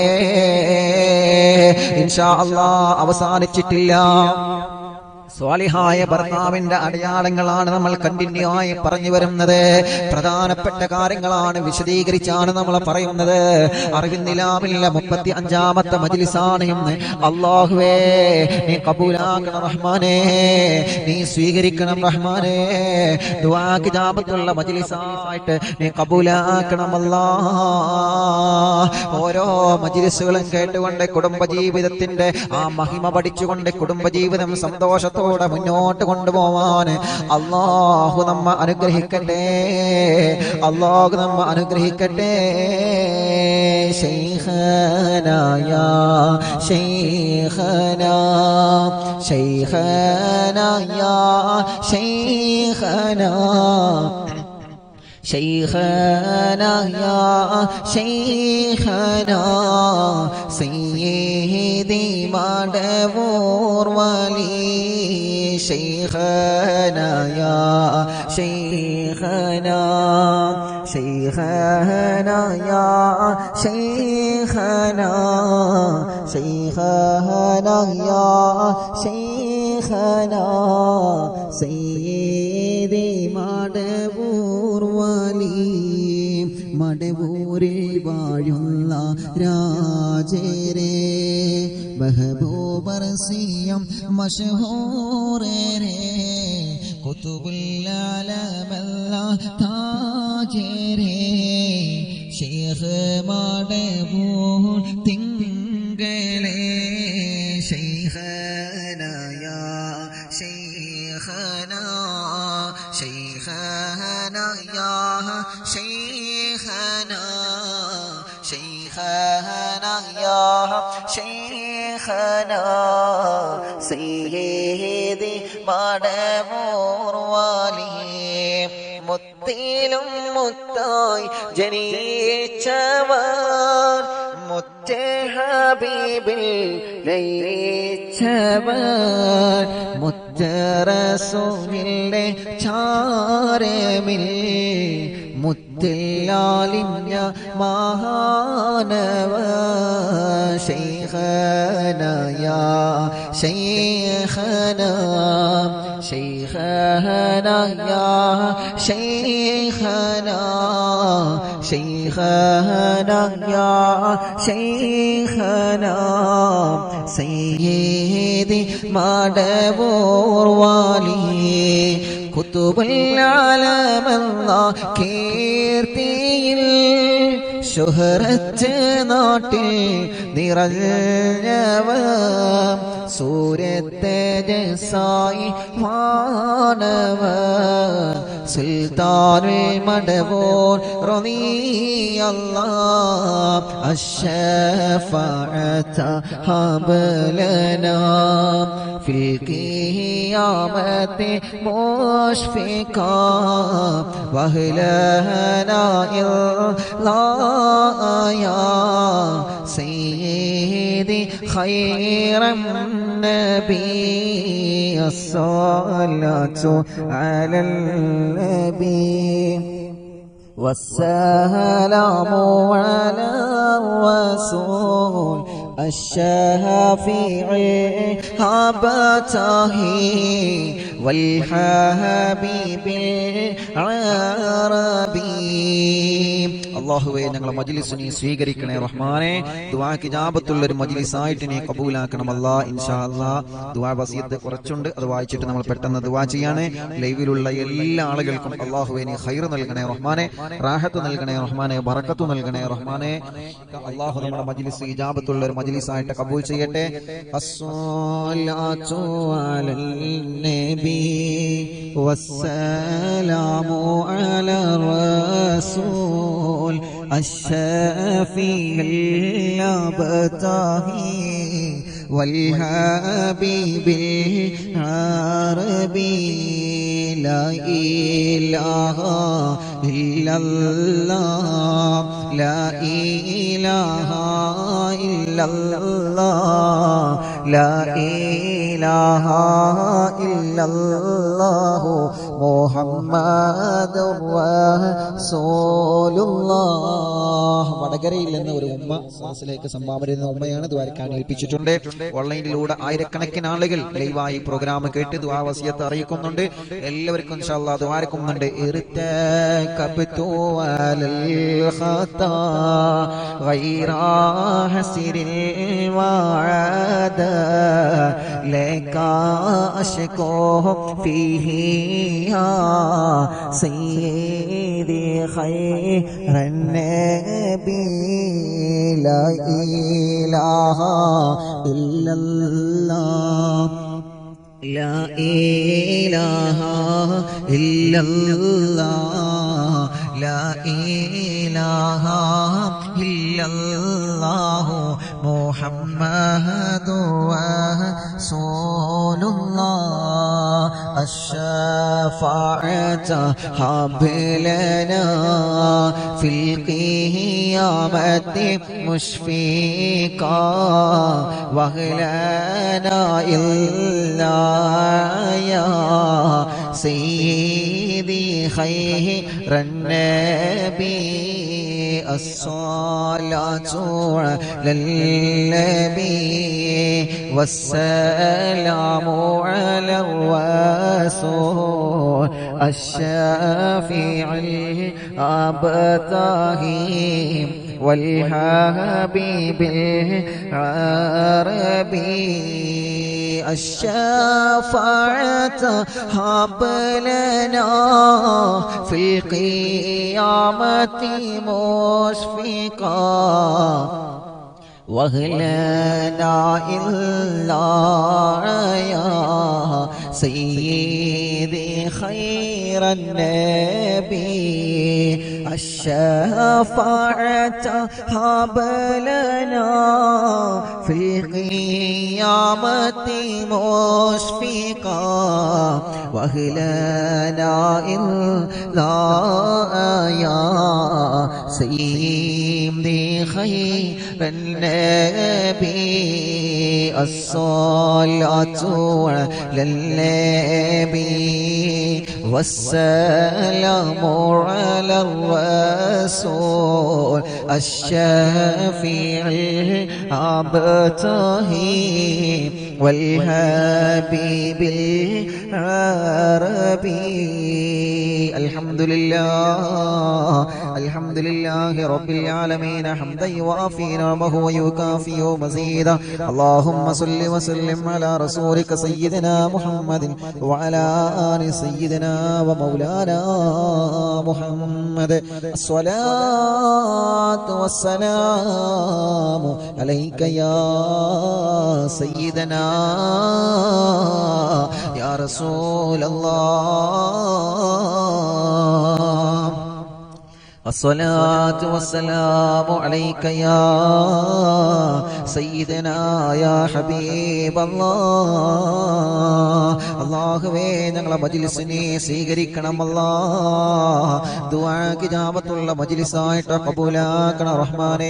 ഇൻഷാ അല്ലാ അവസാനിച്ചിട്ടില്ല സ്വാലിഹായ ഭർത്താവിന്റെ അടയാളങ്ങളാണ് നമ്മൾ കണ്ടിന്യൂ ആയി പറഞ്ഞു വരുന്നത് പ്രധാനപ്പെട്ട കാര്യങ്ങളാണ് വിശദീകരിച്ചാണ് നമ്മൾ പറയുന്നത് അറിവിന്നിലാമില്ല മുപ്പത്തി അഞ്ചാമത്തെ മജിലിസാണ് ഇന്ന് അള്ളാഹുവേ നീ കബൂലാക്കണം റഹ്മാനേ നീ സ്വീകരിക്കണം റഹ്മാനേ ദുആക്കിജാബത്തുള്ള മജിലിസായിട്ട് നീ കബൂലാക്കണമല്ലാ ഓരോ മജിലിസുകളും കേട്ടുകൊണ്ട് കുടുംബജീവിതത്തിന്റെ ആ മഹിമ പഠിച്ചുകൊണ്ട് കുടുംബജീവിതം സന്തോഷത്തോടെ മുന്നോട്ട് കൊണ്ടുപോവാൻ അള്ളാഹു നമ്മ അനുഗ്രഹിക്കട്ടെ അള്ളാഹു നമ്മ അനുഗ്രഹിക്കട്ടെ ശൈഖനായ ശൈഖന ശൈഖനായ ശൈഖന شيخنا يا شيخنا سيدي مدبور ولي شيخنا يا شيخنا شيخنا يا شيخنا شيخنا يا شيخنا سيدي മടവൂർ വലി മടവൂരിൽ വാഴുന്ന രാജരേ ബഹബൂബർസിയം മഷഹൂറേ കുത്തുബുല്ലാലമല്ല താജരേ ഷേഖ് മടവൂർ തിങ്കളേ ശൈഖനയ ശൈഖന ശൈഖന യാ ശൈഖന ശൈഖന യാ ശൈഖന സയ്യിദി മടമൂർ വാലി മുത്തിലും മുത്തായി ജനിച്ചവർ മുറ്റ ഹബീബിൽ ലയിച്ചവർ മുറ്റ റസൂലിന്റെ ചാരമിൽ മുത്തിലാലിഞ്ഞ മഹാനവ ശൈഖനയ ശൈഖന ശൈഖനയ ശൈഖന ശൈഖനയ ശൈഖന സയ്യിദി മടവൂർ വാലി കുത്തുബല്ലാലമെന്ന കീർത്തിയിൽ ശുഹറച്ച് നാട്ടിൽ നിറഞ്ഞവ സൂര്യത്തേജസായി മാനവ സുൽത്താനുൽ മടവോർ റളിയല്ല الشفاعة هب لنا في القيامة مشفقا وهلنا إلا يا سيدي خير النبي الصلاة على النبي والسلام على الرسول الشافع هبته والحبيب العربي അള്ളാഹുവെ ഞങ്ങളെ മജ്ലിസ് നീ സ്വീകരിക്കണേ റഹ്മാനെ ദുആക്ക് ഇജാബത്തുള്ള ഒരു മജ്ലിസായിട്ട് നീ കബൂലാക്കണം അല്ലാ ഇൻഷാ അല്ലാ ദുആ വസിയത്ത് കുറച്ചുണ്ട് അത് വായിച്ചിട്ട് നമ്മൾ പെട്ടെന്ന് ദുആ ചെയ്യാണ് ലൈവിലുള്ള എല്ലാ ആളുകൾക്കും അള്ളാഹുവെ നീ ഖൈർ നൽകണേ റഹ്മാനെ റാഹത്ത് നൽകണേ റഹ്മാനെ ബറക്കത്ത് നൽകണേ റഹ്മാനെ അള്ളാഹു നമ്മുടെ മജ്ലിസ് ഇജാബത്തുള്ള ഒരു മജ്ലിസായിട്ട് കബൂൽ ചെയ്യട്ടെ അസ്സലാത്തു അലൽ നബി വസ്സലാമു അലാ റസൂൽ الشافي الأبتاهي والحبيب العربي لا إله إلا الله لا إله إلا الله لا إله إلا الله محمد رسول الله വടകരയിൽ നിന്ന് ഒരു ഉമ്മ സാസിലേക്ക് സംഭാവന ചെയ്യുന്ന ഉമ്മയാണ് ദ്വാരക്കാൻ ഏൽപ്പിച്ചിട്ടുണ്ട് ഓൺലൈനിലൂടെ ആയിരക്കണക്കിന് ആളുകൾ ലൈവായി പ്രോഗ്രാം കേട്ട് ദ്വാവസിയത്ത് അറിയിക്കുന്നുണ്ട് എല്ലാവർക്കും ഇൻഷാല്ലാ ദ്വാരക്കുന്നുണ്ട് ارتكبت على الخطا غير حسر وعدا لك أشكو فيه يا سيدي خير النبي لا إله إلا الله لا إله إلا الله لا إله إلا الله محمد رسول الله الشفاعة هب لنا في القيامة مشفيقا وغلانا إلا يا سيدي خير النبي الصلاة على النبي والسلام على الرسول الشافع الأبتاهي والحبيب العربي الشفاعة هب لنا في القيامة مشفقا وهلنا إلا يا سيدي خير النبي الشفاعة هب لنا في القيامة مشفقا وهلنا إلا يا سيدي خير النبي الصلاة على النبي والسلام على الرسول الشافع الأبتهي والحبيب العربي الحمد لله الحمد لله رب العالمين حمدا يوافي نعمه ويكافئ مزيدا اللهم صل وسلم على رسولك سيدنا محمد وعلى آل سيدنا ومولانا محمد الصلاة والسلام عليك يا سيدنا يا رسول الله الصلاة والسلام عليك يا سيدنا يا حبيب الله അള്ളാഹുവേ ഞങ്ങളെ മജിലിസിനെ സ്വീകരിക്കണമല്ല ദുആക്ക് ജാപത്തുള്ള മജിലിസായിട്ട് കബൂലാക്കണ റഹ്മാനേ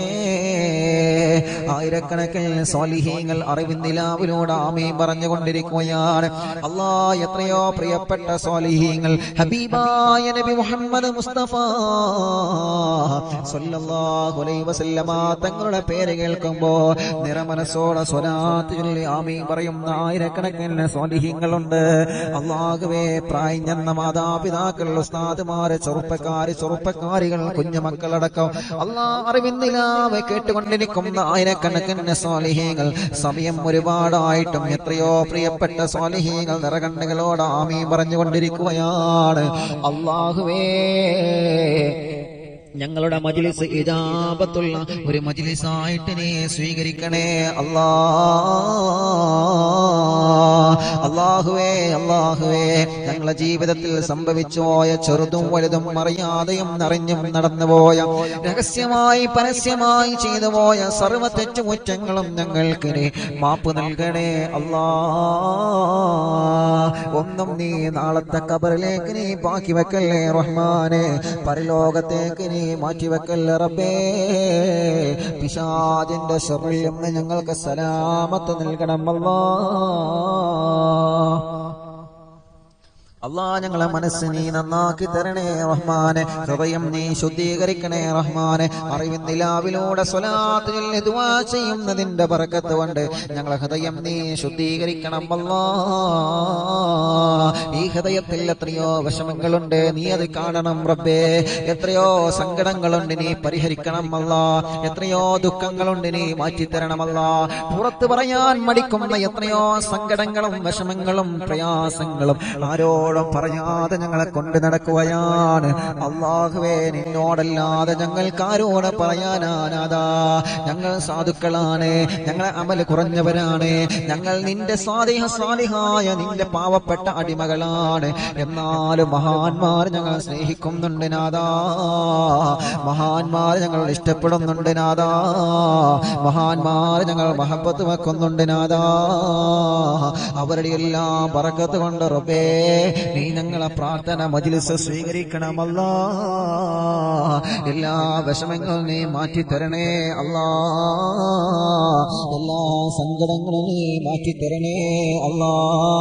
ആയിരക്കണക്കിന് സ്വാലിഹീങ്ങൾ അറിവിന്ദിലാവിലൂടെ ആമീൻ പറഞ്ഞുകൊണ്ടിരിക്കുകയാണ് അല്ലാ എത്രയോ പ്രിയപ്പെട്ട സ്വാലിഹീങ്ങൾ ഹബീബായ നബി മുഹമ്മദ് മുസ്തഫ സ്വല്ലല്ലാഹു അലൈഹി വസല്ലമ തങ്ങളുടെ പേര് കേൾക്കുമ്പോ നിറമനസ്സോടെ സ്വലാത്ത് ചൊല്ലി ആമീൻ പറയുന്ന ആയിരക്കണക്കിന് സ്വാലിഹ്യങ്ങളുണ്ട് അള്ളാഹുവേ പ്രായം ചെന്ന മാതാപിതാക്കൾ ഉസ്താദുമാര് ചെറുപ്പക്കാര് ചെറുപ്പക്കാരികൾ കുഞ്ഞുമക്കളടക്കം അള്ളാ അറിവിന്ദിലാവെ കേട്ടുകൊണ്ടിരിക്കുന്ന ആയിരക്കണക്കിന് സ്വാലിഹ്യങ്ങൾ സമയം ഒരുപാടായിട്ടും എത്രയോ പ്രിയപ്പെട്ട സ്വാലിഹ്യങ്ങൾ നിറകണ്ണുകളോട് ആമീൻ പറഞ്ഞുകൊണ്ടിരിക്കുകയാണ് അള്ളാഹുവേ ഞങ്ങളുടെ മജ്ലിസ് ഇജാബത്തുള്ള ഒരു മജ്ലിസായിട്ട് നീ സ്വീകരിക്കണേ അല്ലാ അള്ളാഹുവേ അള്ളാഹുവേ ഞങ്ങളുടെ ജീവിതത്തിൽ സംഭവിച്ചു പോയ ചെറുതും വലുതും അറിയാതെയും അറിഞ്ഞും നടന്നുപോയ രഹസ്യമായി പരസ്യമായി ചെയ്തു പോയ സർവ തെറ്റുകുറ്റങ്ങളും ഞങ്ങൾക്ക് നീ മാപ്പ് നൽകണേ അല്ലാ ഒന്നും നീ നാളത്തെ കബറിലേക്ക് നീ ബാക്കി വെക്കല്ലേ റഹ്മാനെ പരലോകത്തേക്ക് നീ മാറ്റി വെക്കല്ലേ റബ്ബേ പിശാദിന്റെ ഷറിൽ നിന്ന് ഞങ്ങൾക്ക് സലാമത്ത് നൽകണം അല്ലാ അള്ളാ ഞങ്ങളെ മനസ്സ് നീ നന്നാക്കി തരണേ റഹ്മാനെ ഹൃദയം നീ ശുദ്ധീകരിക്കണേ റഹ്മാനെ അറിവിൻ നിലാവിലൂടെ സ്വലാത്ത് ചൊല്ലി ദുആ ചെയ്യുന്നതിന്റെ പറക്കത്ത് കൊണ്ട് ഞങ്ങളെ ഹൃദയം നീ ശുദ്ധീകരിക്കണം അല്ലാ ഈ ഹൃദയത്തിൽ എത്രയോ വിഷമങ്ങളുണ്ട് നീ അത് കാണണം റബ്ബേ എത്രയോ സങ്കടങ്ങളുണ്ട് നീ പരിഹരിക്കണം അല്ലാ എത്രയോ ദുഃഖങ്ങളുണ്ട് നീ മാറ്റിത്തരണമല്ല പുറത്തു പറയാൻ മടിക്കുന്ന എത്രയോ സങ്കടങ്ങളും വിഷമങ്ങളും പ്രയാസങ്ങളും ആരോടും പറയാതെ ഞങ്ങളെ കൊണ്ട് നടക്കുകയാണ് അള്ളാഹുവേ നിന്നോടല്ലാതെ ഞങ്ങൾക്ക് ആരോട് പറയാനാനാതാ ഞങ്ങൾ സാധുക്കളാണ് ഞങ്ങളെ അമല് കുറഞ്ഞവരാണ് ഞങ്ങൾ നിന്റെ സ്വാധീന സ്വാലിഹായ നിന്റെ പാവപ്പെട്ട അടിമകളാണ് എന്നാലും മഹാന്മാർ ഞങ്ങൾ സ്നേഹിക്കുന്നുണ്ട് നാദാ മഹാന്മാർ ഞങ്ങൾ ഇഷ്ടപ്പെടുന്നുണ്ട് നാദാ മഹാന്മാർ ഞങ്ങൾ മഹബത്ത് വെക്കുന്നുണ്ട് നാദാ അവരുടെ എല്ലാം പറക്കത്ത് കൊണ്ട് റബ്ബേ നീ ഞങ്ങളെ പ്രാർത്ഥന മജിലിസ് സ്വീകരിക്കണമല്ല എല്ലാ വിഷമങ്ങളും നീ മാറ്റിത്തരണേ അല്ലാ എല്ലാ സങ്കടങ്ങളും നീ മാറ്റിത്തരണേ അല്ലാ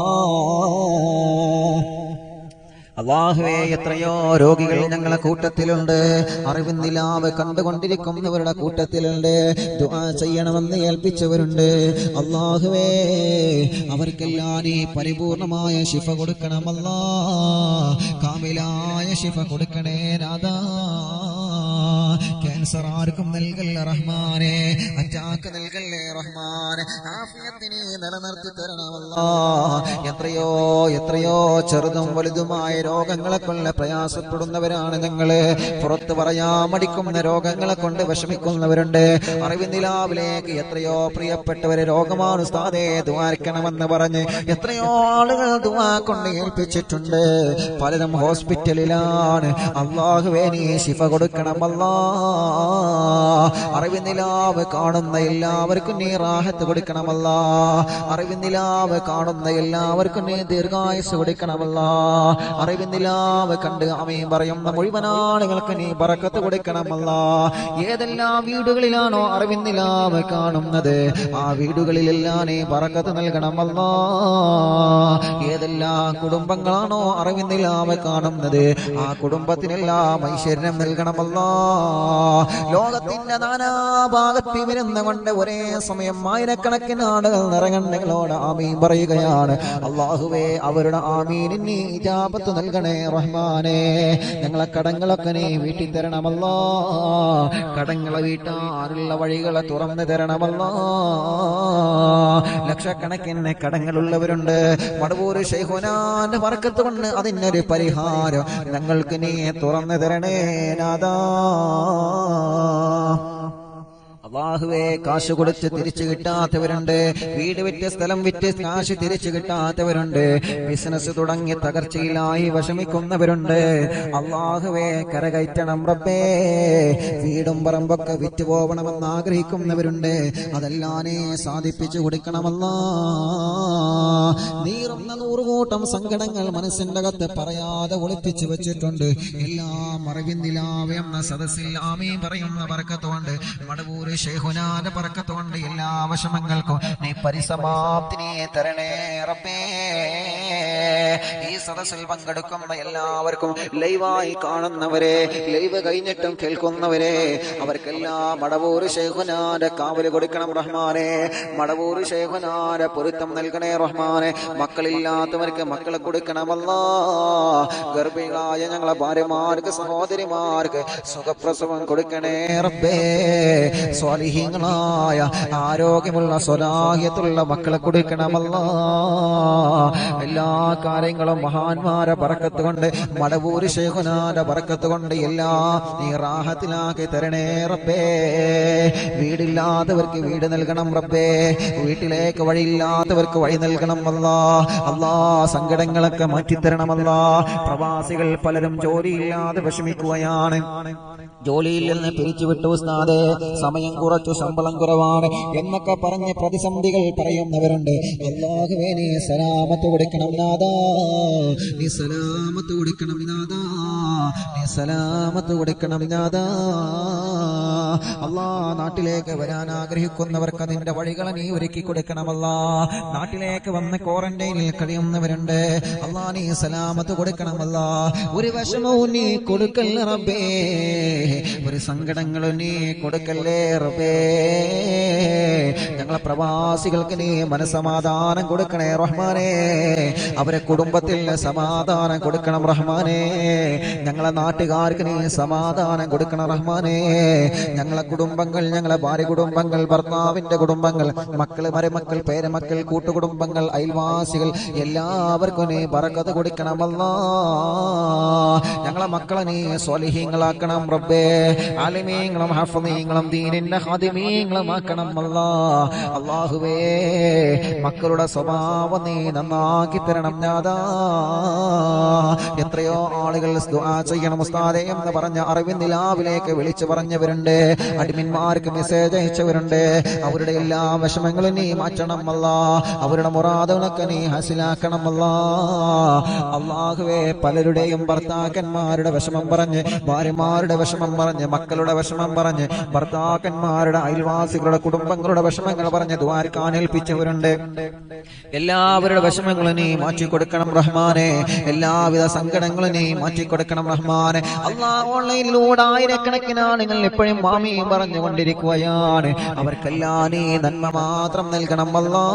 അള്ളാഹുവേ എത്രയോ രോഗികൾ ഞങ്ങളെ കൂട്ടത്തിലുണ്ട് അറിവിന്നിലാവ് കണ്ടുകൊണ്ടിരിക്കുന്നവരുടെ കൂട്ടത്തിലുണ്ട് ദുആ ചെയ്യണമെന്ന് ഏൽപ്പിച്ചവരുണ്ട് അള്ളാഹുവേ അവർക്കെല്ലാം നീ പരിപൂർണമായ ശിഫ കൊടുക്കണമല്ലാ കാമിലായ ശിഫ കൊടുക്കണേ നാദാ ക്യാൻസർ ആർക്കും നൽകല്ല റഹ്മാനെ അറ്റാക്ക് നൽകല്ലേ റഹ്മാനെ ആഫിയത്തിനെ നിലനിർത്തി തരണമല്ലാ എത്രയോ എത്രയോ ചെറുതും വലുതുമായ രോഗങ്ങളെ കൊണ്ട് പ്രയാസപ്പെടുന്നവരാണ് ഞങ്ങള് പുറത്ത് പറയാൻ മടിക്കുന്ന രോഗങ്ങളെ കൊണ്ട് വിഷമിക്കുന്നവരുണ്ട് അറിവിന്ദിലാവിലേക്ക് എത്രയോ പ്രിയപ്പെട്ടവരെ രോഗമാണ് ഉസ്താദേ ദ്വാരിക്കണമെന്ന് പറഞ്ഞ് എത്രയോ ആളുകൾ ദുവാ കൊണ്ട് ഏൽപ്പിച്ചിട്ടുണ്ട് പലരും ഹോസ്പിറ്റലിലാണ് അള്ളാഹുവേ നീ ശിഫ കൊടുക്കണമല്ലാ അറിവിന്ദിലാവ് കാണുന്ന എല്ലാവർക്കും നീ റാഹത്ത് കൊടുക്കണമല്ല അറിവിന്ദിലാവ് കാണുന്ന എല്ലാവർക്കും നീ ദീർഘായുസ് കൊടുക്കണമല്ല അറിവിന്ദിലാവ് കണ്ട് അമയും പറയുന്ന മുഴുവൻ ആളുകൾക്ക് നീ പറക്കത്ത് കൊടുക്കണമല്ല ഏതെല്ലാം വീടുകളിലാണോ അറിവിന്ദിലാവ് കാണുന്നത് ആ വീടുകളിലെല്ലാം നീ പറക്കത്ത് നൽകണമല്ല ഏതെല്ലാം കുടുംബങ്ങളാണോ അറിവിന്ദിലാവ് കാണുന്നത് ആ കുടുംബത്തിനെല്ലാം ഐശ്വര്യം നൽകണമല്ല ലോകത്തിന്റെ നാനാഭാഗത്ത് വരുന്ന കൊണ്ട് ഒരേ സമയം ആയിരക്കണക്കിന് ആളുകൾ നിറകണ്ണകളോട് ആമീൻ പറയുകയാണ് അള്ളാഹുവേ അവരുടെ ആമീനിന് ഇജാബത്ത് നൽകണേ റഹ്മാനെ ഞങ്ങളെ കടങ്ങളൊക്കെ നീ വീട്ടിൽ തരണമല്ലോ കടങ്ങളെ വീട്ടാറുള്ള വഴികളെ തുറന്നു തരണമല്ലോ ലക്ഷക്കണക്കിന് കടങ്ങളുള്ളവരുണ്ട് മടവൂര് ഷെയ്ഹുനാന്റെ വർക്കത്ത് കൊണ്ട് അതിനൊരു പരിഹാരം ഞങ്ങൾക്ക് നീ തുറന്നു തരണേ നാദാ അള്ളാഹുവെ കാശ് കൊടുത്ത് തിരിച്ചു കിട്ടാത്തവരുണ്ട് വീട് വിറ്റ് സ്ഥലം വിറ്റ് കാശ് തിരിച്ചു കിട്ടാത്തവരുണ്ട് ബിസിനസ് തുടങ്ങി തകർച്ചയിലായി വിഷമിക്കുന്നവരുണ്ട് അള്ളാഹുവെ കരകയറ്റണം റബ്ബേ വീടും പറമ്പൊക്കെ വിറ്റ് പോകണമെന്ന് ആഗ്രഹിക്കുന്നവരുണ്ട് അതെല്ലാനേ സാധിപ്പിച്ചു കൊടുക്കണമല്ല നീറുന്ന നൂറുകൂട്ടം സങ്കടങ്ങൾ മനസ്സിന്റെ അകത്ത് പറയാതെ ഒളിപ്പിച്ചു വെച്ചിട്ടുണ്ട് എല്ലാം അറിവിന്ദിലാവെന്ന സദസ്സിൽ ആമീ പറയുന്ന പറക്കത്തോണ്ട് മടവൂര് ഷെയ്ഖുനാന്റെ പറക്കത്തുകൊണ്ട് എല്ലാ വിഷമങ്ങൾക്കും നീ പരിസമാപ്തി നീ തരണേ റബ്ബേ ഈ സദസ്സിൽ പങ്കെടുക്കുന്ന എല്ലാവർക്കും ലൈവായി കാണുന്നവരെ ലൈവ് കഴിഞ്ഞിട്ടും കേൾക്കുന്നവരെ അവർക്കെല്ലാം മടവൂർ ഷെയ്ഖുനാന്റെ കാവല് കൊടുക്കണം റഹ്മാനെ മടവൂർ ഷെയ്ഖുനാന്റെ പൊരുത്തം നൽകണേ റഹ്മാനെ മക്കളില്ലാത്തവർക്ക് മക്കളെ കൊടുക്കണമല്ല ഗർഭിണികളായ ഞങ്ങളെ ഭാര്യമാർക്ക് സഹോദരിമാർക്ക് സുഖപ്രസവം കൊടുക്കണേ റബ്ബേ സ്വാലിഹീങ്ങളായ ആരോഗ്യമുള്ള സ്വലാഹ്യത്തുള്ള മക്കളെ കൊടുക്കണമല്ല എല്ലാ കാര്യങ്ങളും മഹാന്മാരെ പറക്കത്ത് കൊണ്ട് മടവൂര് ശേഖുനാന്റെ പറക്കത്ത് കൊണ്ട് എല്ലാ നീ റാഹത്തിലാക്കി തരണേ റബ്ബേ വീടില്ലാത്തവർക്ക് വീട് നൽകണം റബ്ബേ വീട്ടിലേക്ക് വഴിയില്ലാത്തവർക്ക് വഴി നൽകണം അല്ല അല്ലാ സങ്കടങ്ങളൊക്കെ മാറ്റിത്തരണമല്ല പ്രവാസികൾ പലരും ജോലിയില്ലാതെ വിഷമിക്കുകയാണ് ജോലിയിൽ നിന്ന് പിരിച്ചുവിട്ടു ഉസ്താദെ സമയം കുറച്ചു ശമ്പളം കുറവാണ് എന്നൊക്കെ പറഞ്ഞ് പ്രതിസന്ധികൾ പറയുന്നവരുണ്ട് അല്ലാഹുവേ നീ സലാമത്ത് കൊടുക്കണം നാദാ നീ സലാമത്ത് കൊടുക്കണം നാദാ നീ സലാമത്ത് കൊടുക്കണം നാദാ അല്ലാ നാട്ടിലേക്ക് വരാൻ ആഗ്രഹിക്കുന്നവർക്ക് നിന്റെ വഴികളെ നീ ഒരുക്കി കൊടുക്കണമല്ല നാട്ടിലേക്ക് വന്ന് ക്വാറന്റൈനിൽ കഴിയുന്നവരുണ്ട് അല്ലാ നീ സലാമത്ത് കൊടുക്കണമല്ല ഒരു വിഷമവും നീ കൊടുക്കല്ല റബ്ബേ ഒരു സങ്കടങ്ങളും നീ കൊടുക്കല്ലേ റബ്ബേ ഞങ്ങളെ പ്രവാസികൾക്ക് നീ മനസമാധാനം കൊടുക്കണേ റഹ്മാനെ അവരെ കുടുംബത്തിൽ സമാധാനം കൊടുക്കണം റഹ്മാനെ ഞങ്ങളെ നാട്ടുകാർക്ക് നീ സമാധാനം കൊടുക്കണം റഹ്മാനെ ഞങ്ങളെ കുടുംബങ്ങൾ ഞങ്ങളെ ഭാര്യ കുടുംബങ്ങൾ ഭർത്താവിന്റെ കുടുംബങ്ങൾ മക്കള് മരുമക്കൾ പേരമക്കൾ കൂട്ടുകുടുംബങ്ങൾ അയൽവാസികൾ എല്ലാവർക്കും നീ ബറക്കത്ത് കൊടുക്കണമല്ല ഞങ്ങളെ മക്കളെ നീ സ്വലിഹീങ്ങളാക്കണം റബ്ബേ ആലിമീങ്ങളും ഹഫമീങ്ങളും ദീനിന്റെ ഹാദിമീങ്ങളും ആക്കണം അല്ല അള്ളാഹുവേ മക്കളുടെ സ്വഭാവം നീ നന്നാക്കി തരണം ഞാതാ എത്രയോ ആളുകൾ ദുആ ചെയ്യണം ഉസ്താദെ എന്ന് പറഞ്ഞ അറിവിൻ നിലാവിലേക്ക് വിളിച്ചു പറഞ്ഞവരുണ്ട് അടിമിന്മാർക്ക് മെസ്സേജ് അയച്ചവരുണ്ട് അവരുടെ എല്ലാ വിഷമങ്ങളും നീ മാറ്റണം അല്ല അവരുടെ മുറാദുകളൊക്കെ നീ ഹസിലാക്കണം അല്ല അള്ളാഹുവേ പലരുടെയും ഭർത്താക്കന്മാരുടെ വിഷമം പറഞ്ഞ് ഭാര്യമാരുടെ വിഷമം പറഞ്ഞ് മക്കളുടെ വിഷമം പറഞ്ഞ് ഭർത്താക്കന്മാരുടെ അയൽവാസികളുടെ കുടുംബങ്ങളുടെ വിഷമങ്ങൾ പറഞ്ഞ് ദ്വാരക്കാൻ ഏൽപ്പിച്ചവരുണ്ട് എല്ലാവരുടെ വിഷമങ്ങളും നീ മാറ്റി കൊടുക്കണം റഹ്മാനെ എല്ലാവിധ സങ്കടങ്ങളും നീ മാറ്റി കൊടുക്കണം റഹ്മാനെ അള്ളാ ഓൺലൈനിലൂടെ ആയിരക്കണക്കിന് ആളുകൾ എപ്പോഴും മാമിയും പറഞ്ഞുകൊണ്ടിരിക്കുകയാണ് അവർക്കെല്ലാം നീ നന്മ മാത്രം നൽകണം അല്ലാ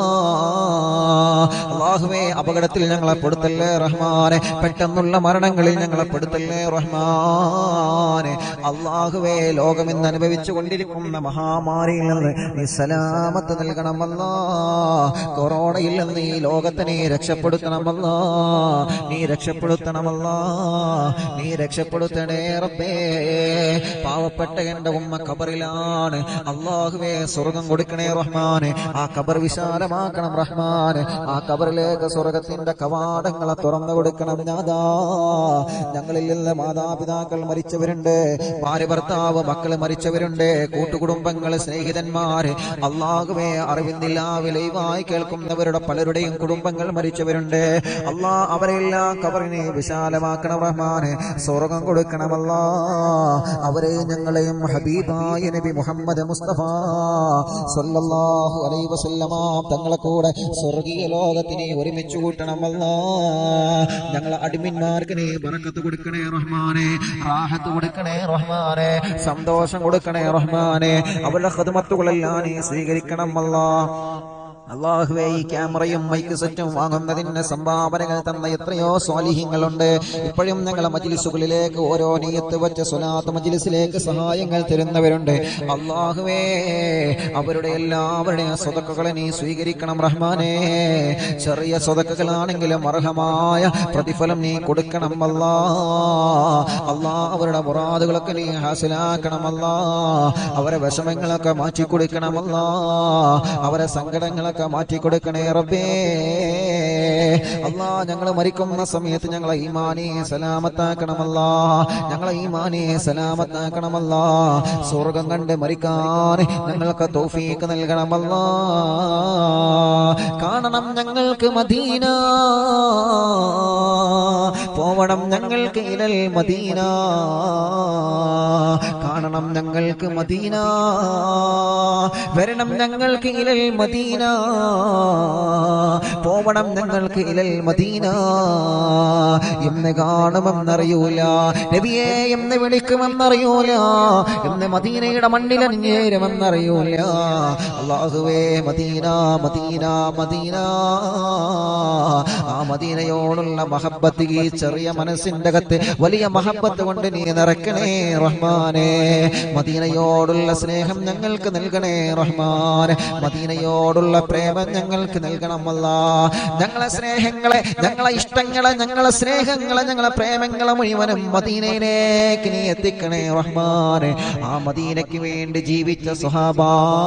അള്ളാഹുവേ അപകടത്തിൽ ഞങ്ങളെ പെടുത്തല്ലേ റഹ്മാനെ പെട്ടെന്നുള്ള മരണങ്ങളിൽ ഞങ്ങളെ പെടുത്തല്ലേ റഹ്മാനെ അള്ളാഹുവേ ലോകം ഇന്ന് അനുഭവിച്ചു കൊണ്ടിരിക്കുന്ന മഹാമാരിയിൽ നിന്ന് നീ സലാമത്ത് നൽകണമല്ല കൊറോണയിൽ നിന്ന് ഈ ലോകത്തെ നീ രക്ഷപ്പെടുത്തണമല്ല നീ രക്ഷപ്പെടുത്തണമല്ല നീ രക്ഷപ്പെടുത്തണേ റബ്ബേ പാവപ്പെട്ട എന്റെ ഉമ്മ ഖബറിലാണ് അള്ളാഹുവേ സ്വർഗം കൊടുക്കണേ റഹ്മാന് ആ ഖബർ വിശാലമാക്കണം റഹ്മാന് ആ ഖബറിലേക്ക് സ്വർഗത്തിന്റെ കവാടങ്ങളെ തുറന്നു കൊടുക്കണം ഞാതാ ഞങ്ങളിൽ നിന്ന് മാതാപിതാക്കൾ മരിച്ചവരുണ്ട് ഭാര്യ ഭർത്താവ് മക്കള് മരിച്ചവരുണ്ട് കൂട്ടുകുടുംബങ്ങള് സ്നേഹിതന്മാര് അള്ളാഹുവേ അറിവിന്നില്ല വിലയുമായി കേൾക്കുന്നവരുടെ പലരുടെയും കുടുംബങ്ങൾ മരിച്ചവരുണ്ട് അള്ളാ അവരെല്ലാം കബറിനെ വിശാലമാക്കണം റഹ്മാന് സ്വർഗം കൊടുക്കണമല്ല അവരെ ഞങ്ങളെയും ഹബീബായ നബി മുഹമ്മദ് മുസ്തഫ സല്ലല്ലാഹു അലൈഹി വസല്ലമ തങ്ങളെ കൂടെ സ്വർഗീയ ലോകത്തിനെ ഒരുമിച്ച് കൂട്ടണമല്ല ഞങ്ങളെ അടിമിന്മാർക്ക് നീ ബറക്കത്ത് കൊടുക്കണേ റഹ്മാനെ റാഹത്ത് കൊടുക്കണേ റഹ്മാനെ സന്തോഷം കൊടുക്കണേ റഹ്മാനെ അവരുടെ ഹൃദമത്തുകളെല്ലാം നീ സ്വീകരിക്കണം അല്ലാ അള്ളാഹുവേ ഈ ക്യാമറയും മൈക്ക് സെറ്റും വാങ്ങുന്നതിന് സംഭാവനകൾ തന്ന എത്രയോ സ്വാലിഹ്യങ്ങളുണ്ട് ഇപ്പോഴും ഞങ്ങളെ മജിലിസുകളിലേക്ക് ഓരോ നീയത്ത് വെച്ച സ്വലാത്ത് മജിലിസിലേക്ക് സഹായങ്ങൾ തരുന്നവരുണ്ട് അള്ളാഹുവേ അവരുടെ എല്ലാവരുടെയും സ്വതക്കുകളെ നീ സ്വീകരിക്കണം റഹ്മാനെ ചെറിയ സ്വതക്കുകളാണെങ്കിലും അർഹമായ പ്രതിഫലം നീ കൊടുക്കണം അല്ലാ അല്ലാ അവരുടെ മുറാദുകളൊക്കെ നീ ഹാസിലാക്കണമല്ലാ അവരെ വിഷമങ്ങളൊക്കെ മാറ്റി കൊടുക്കണമല്ലാ അവരെ സങ്കടങ്ങളൊക്കെ മാറ്റി കൊടുക്കണേ റബ്ബേ അല്ലാ ഞങ്ങൾ മരിക്കുന്ന സമയത്ത് ഞങ്ങളെ ഈമാനെ സലാമത്താക്കണമല്ല ഞങ്ങളെ ഈമാനെ സലാമത്താക്കണമല്ല സ്വർഗം കണ്ട് മരിക്കാൻ ഞങ്ങൾക്ക് തൗഫീക്ക് നൽകണമല്ല കാണണം ഞങ്ങൾക്ക് മദീന പോവണം ഞങ്ങൾക്ക് ഇലൽ മദീന കാണണം ഞങ്ങൾക്ക് മദീന വരണം ഞങ്ങൾക്ക് ഇലൽ മദീന പോവണം ഞങ്ങൾക്ക് ഇലൽ മദീന എന്ന് കാണുമെന്നറിയൂല നബിയെ എന്ന് വിളിക്കുമെന്നറിയൂല എന്ന് മദീനയുടെ മണ്ണിൽ അണിഞ്ഞേരുമെന്നറിയൂല അള്ളാഹുവേ മദീന മദീന മദീന ആ മദീനയോടുള്ള മഹബത്ത് ഈ ചെറിയ മനസ്സിന്റെ അകത്ത് വലിയ മഹബത്ത് കൊണ്ട് നീ നിറക്കണേ റഹ്മാനെ മദീനയോടുള്ള സ്നേഹം ഞങ്ങൾക്ക് നൽകണേ റഹ്മാൻ മദീനയോടുള്ള പ്രേമം ഞങ്ങൾക്ക് നൽകണമല്ല ഞങ്ങളെ സ്നേഹങ്ങളെ ഞങ്ങളെ ഇഷ്ടങ്ങളെ ഞങ്ങളെ സ്നേഹങ്ങളെ ഞങ്ങളെ പ്രേമങ്ങളെ മുഴുവനും മദീനയിലേക്ക് നീ എത്തിക്കണേ റഹ്മാനെ ആ മദീനയ്ക്ക് വേണ്ടി ജീവിച്ച സുഹാബ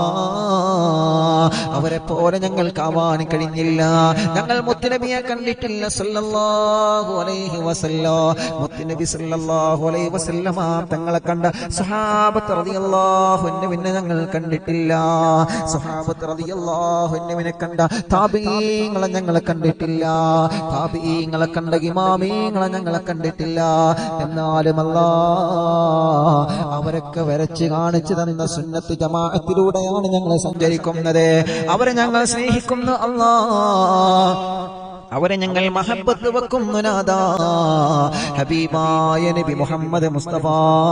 അവരെ പോലെ ഞങ്ങൾക്ക് ആവാൻ കഴിഞ്ഞില്ല ഞങ്ങൾ മുത്തുനബിയെ കണ്ടിട്ടില്ല സല്ലല്ലാഹു അലൈഹി വസല്ലോ മുത്തുനബി സല്ലല്ലാഹു അലൈഹി വസല്ലമ തങ്ങളെ കണ്ട സുഹാബത്ത് റളിയല്ലാഹു അൻഹുവിനെ ഞങ്ങൾ കണ്ടിട്ടില്ല സുഹാബത്ത് റളിയല്ലാഹു അൻഹുവിനെ കണ്ട താബീങ്ങളെ ഞങ്ങൾ കണ്ടിട്ടില്ല താബീങ്ങളെ കണ്ട ഇമാമീങ്ങളെ ഞങ്ങൾ കണ്ടിട്ടില്ല എന്നാലും അല്ലാ അവരൊക്കെ വരച്ച് കാണിച്ചു തന്ന സുന്നത്ത് ജമാഅത്തിലൂടെയാണ് ഞങ്ങൾ സഞ്ചരിക്കുന്നത് അവരെ ഞങ്ങൾ സ്നേഹിക്കുന്നു അല്ലാ അവരെ ഞങ്ങൾ മഹബത്ത് വെക്കുന്നു നാദാ ഹബീബായ നബി മുഹമ്മദ് മുസ്തഫ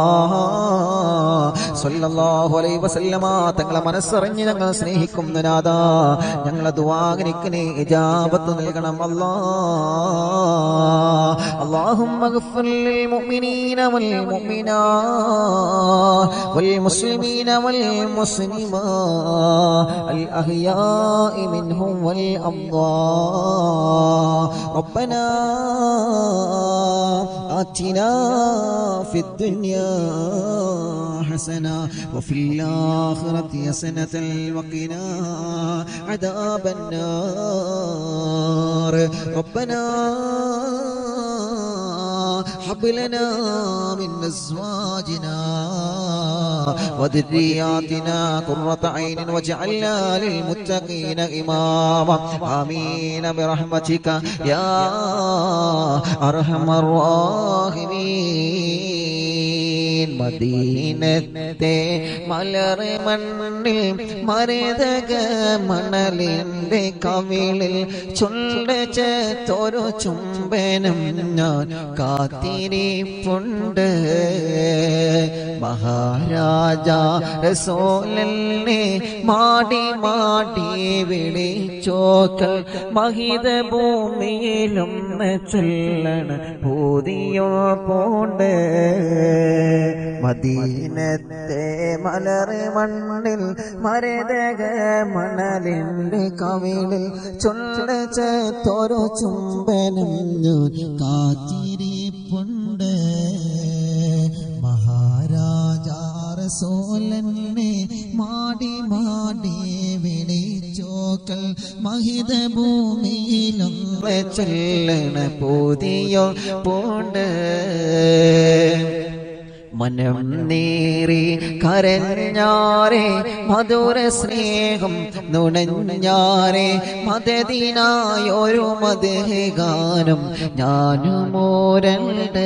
സല്ലല്ലാഹു അലൈഹി വസല്ലമ തങ്ങളെ മനസ്സറിഞ്ഞ് ഞങ്ങൾ സ്നേഹിക്കുന്നു നാദാ ഞങ്ങളെ ദുആഗനിക്ക് നീ ഇജാബത്ത് നൽകണം അല്ലാ اللهم اغفر للمؤمنين والمؤمنات والمسلمين والمسلمات الأحياء منهم والأموات ربنا آتنا في الدنيا حسنة وفي الآخرة حسنة وقنا عذاب النار ربنا هب لنا من أزواجنا وذرياتنا قرة عين واجعلنا للمتقين إماما آمين برحمتك يا أرحم الراحمين മദീനത്തെ മലർ മണ്ണിൽ മരതക മണലിന്റെ കവിളിൽ ചൊല്ലൊരു ചുംബനം ഞാൻ കാത്തിരിപ്പുണ്ട് മഹാരാജ റസൂലനെ മാടി മാടി വിളിച്ചോക്കൽ മഹിത ഭൂമിയിലും ചൊല്ലണ ഭൂതിയോ പോണ്ട് മദീനത്തെ മലർ മണ്ണിൽ മരതക മണലിന്റെ കവിളിൽ ചൊല്ലൊരു ചുംബനം ഞാൻ കാത്തിരിപ്പുണ്ട് മഹാരാജാറസോലനെ മാടി മാടി വിളിച്ചോക്കൽ മഹിത ഭൂമിയിലൊന്ന് ചൊല്ലണ പൂതിയോ പോണ്ട് മനം നേറി കരഞ്ഞാരെ മധുര സ്നേഹം നുണഞ്ഞാരെ മതദിനായൊരു മതഗാനം ഞാനുമോരണ്ട്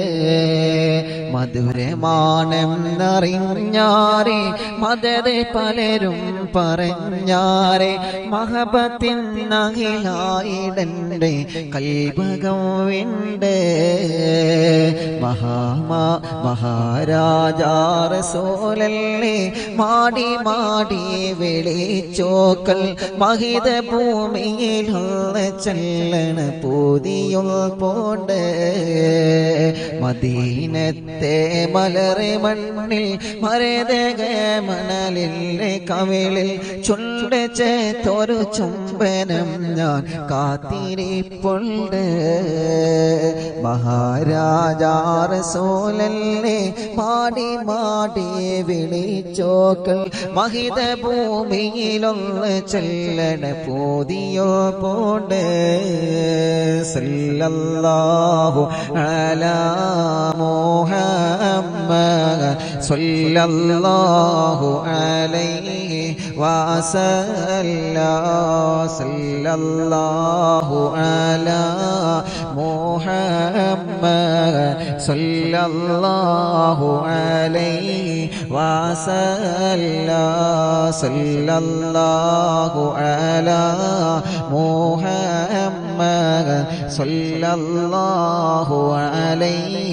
മധുരമാണെന്നറിഞ്ഞാരെ മതത് പലരും പറഞ്ഞാരെ മഹബത്തിൻ നഹിലായിടന്റെ കൈഭകം വിണ്ട് മഹാമാ മഹാരാജാറസോലല്ലേ മാടി മാടി വിളിച്ചോക്കൽ മഹിത ഭൂമിയിലുള്ള ചെല്ലണ പൂതിയുൾ പോണ്ട് മദീനത്തെ മലറെ മണ്ണിൽ മരതക മണലിലെ കവിളിൽ ചുണ്ടച്ചേത്തൊരു ചുംബനം ഞാൻ കാത്തിരിപ്പുണ്ട് മഹാരാജാറസോലല്ലേ മാടി മാടി വിളിച്ചോക്കൾ മഹിത ഭൂമിയിലൊന്ന് ചെല്ലണ പോതിയോ പോണ്ട് സല്ലല്ലാഹു അലാ മുഹമ്മദ് സല്ലല്ലാഹു അലൈഹി വസല്ല സല്ലല്ലാഹു അലാ മുഹമ്മദ് സല്ലല്ലാഹു അലൈഹി وسلم صلى الله على محمد صلى الله عليه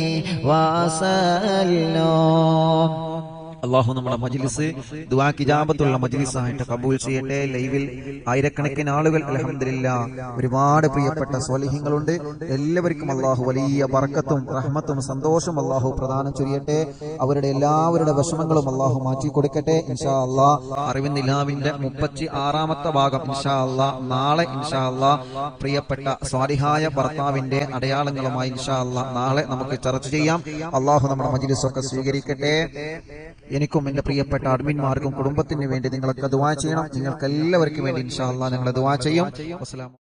وسلم അള്ളാഹു നമ്മുടെ മജ്ലിസ് ദുആ കിജാബത്തുള്ള മജ്ലിസായിട്ട് കബൂൽ ചെയ്യട്ടെ ലൈവിൽ ആയിരക്കണക്കിന് ആളുകൾ അലഹമില്ല ഒരുപാട് പ്രിയപ്പെട്ട സ്വലിഹ്യങ്ങളുണ്ട് എല്ലാവർക്കും അള്ളാഹു വലിയ ബർക്കത്തും റഹ്മത്തും സന്തോഷം അള്ളാഹു പ്രദാനം ചൊരിയട്ടെ അവരുടെ എല്ലാവരുടെ വിഷമങ്ങളും അള്ളാഹു മാറ്റി കൊടുക്കട്ടെ ഇൻഷാ അള്ളാ അറിവിൻ നിലാവിന്റെ മുപ്പത്തി ആറാമത്തെ ഭാഗം ഇൻഷാ അള്ളാ നാളെ ഇൻഷാ അള്ളാ പ്രിയപ്പെട്ട സ്വാലിഹായ ഭർത്താവിന്റെ അടയാളങ്ങളുമായി ഇൻഷാ അള്ളാ നാളെ നമുക്ക് ചർച്ച ചെയ്യാം അള്ളാഹു നമ്മുടെ മജ്ലിസൊക്കെ സ്വീകരിക്കട്ടെ എനിക്കും എന്റെ പ്രിയപ്പെട്ട അഡ്മിന്മാർക്കും കുടുംബത്തിന് വേണ്ടി നിങ്ങളൊക്കെ ദുവാ ചെയ്യണം നിങ്ങൾക്ക് എല്ലാവർക്കും വേണ്ടി ഇൻഷാ അള്ളാ നിങ്ങൾ ദുവാ ചെയ്യും അസ്സലാമു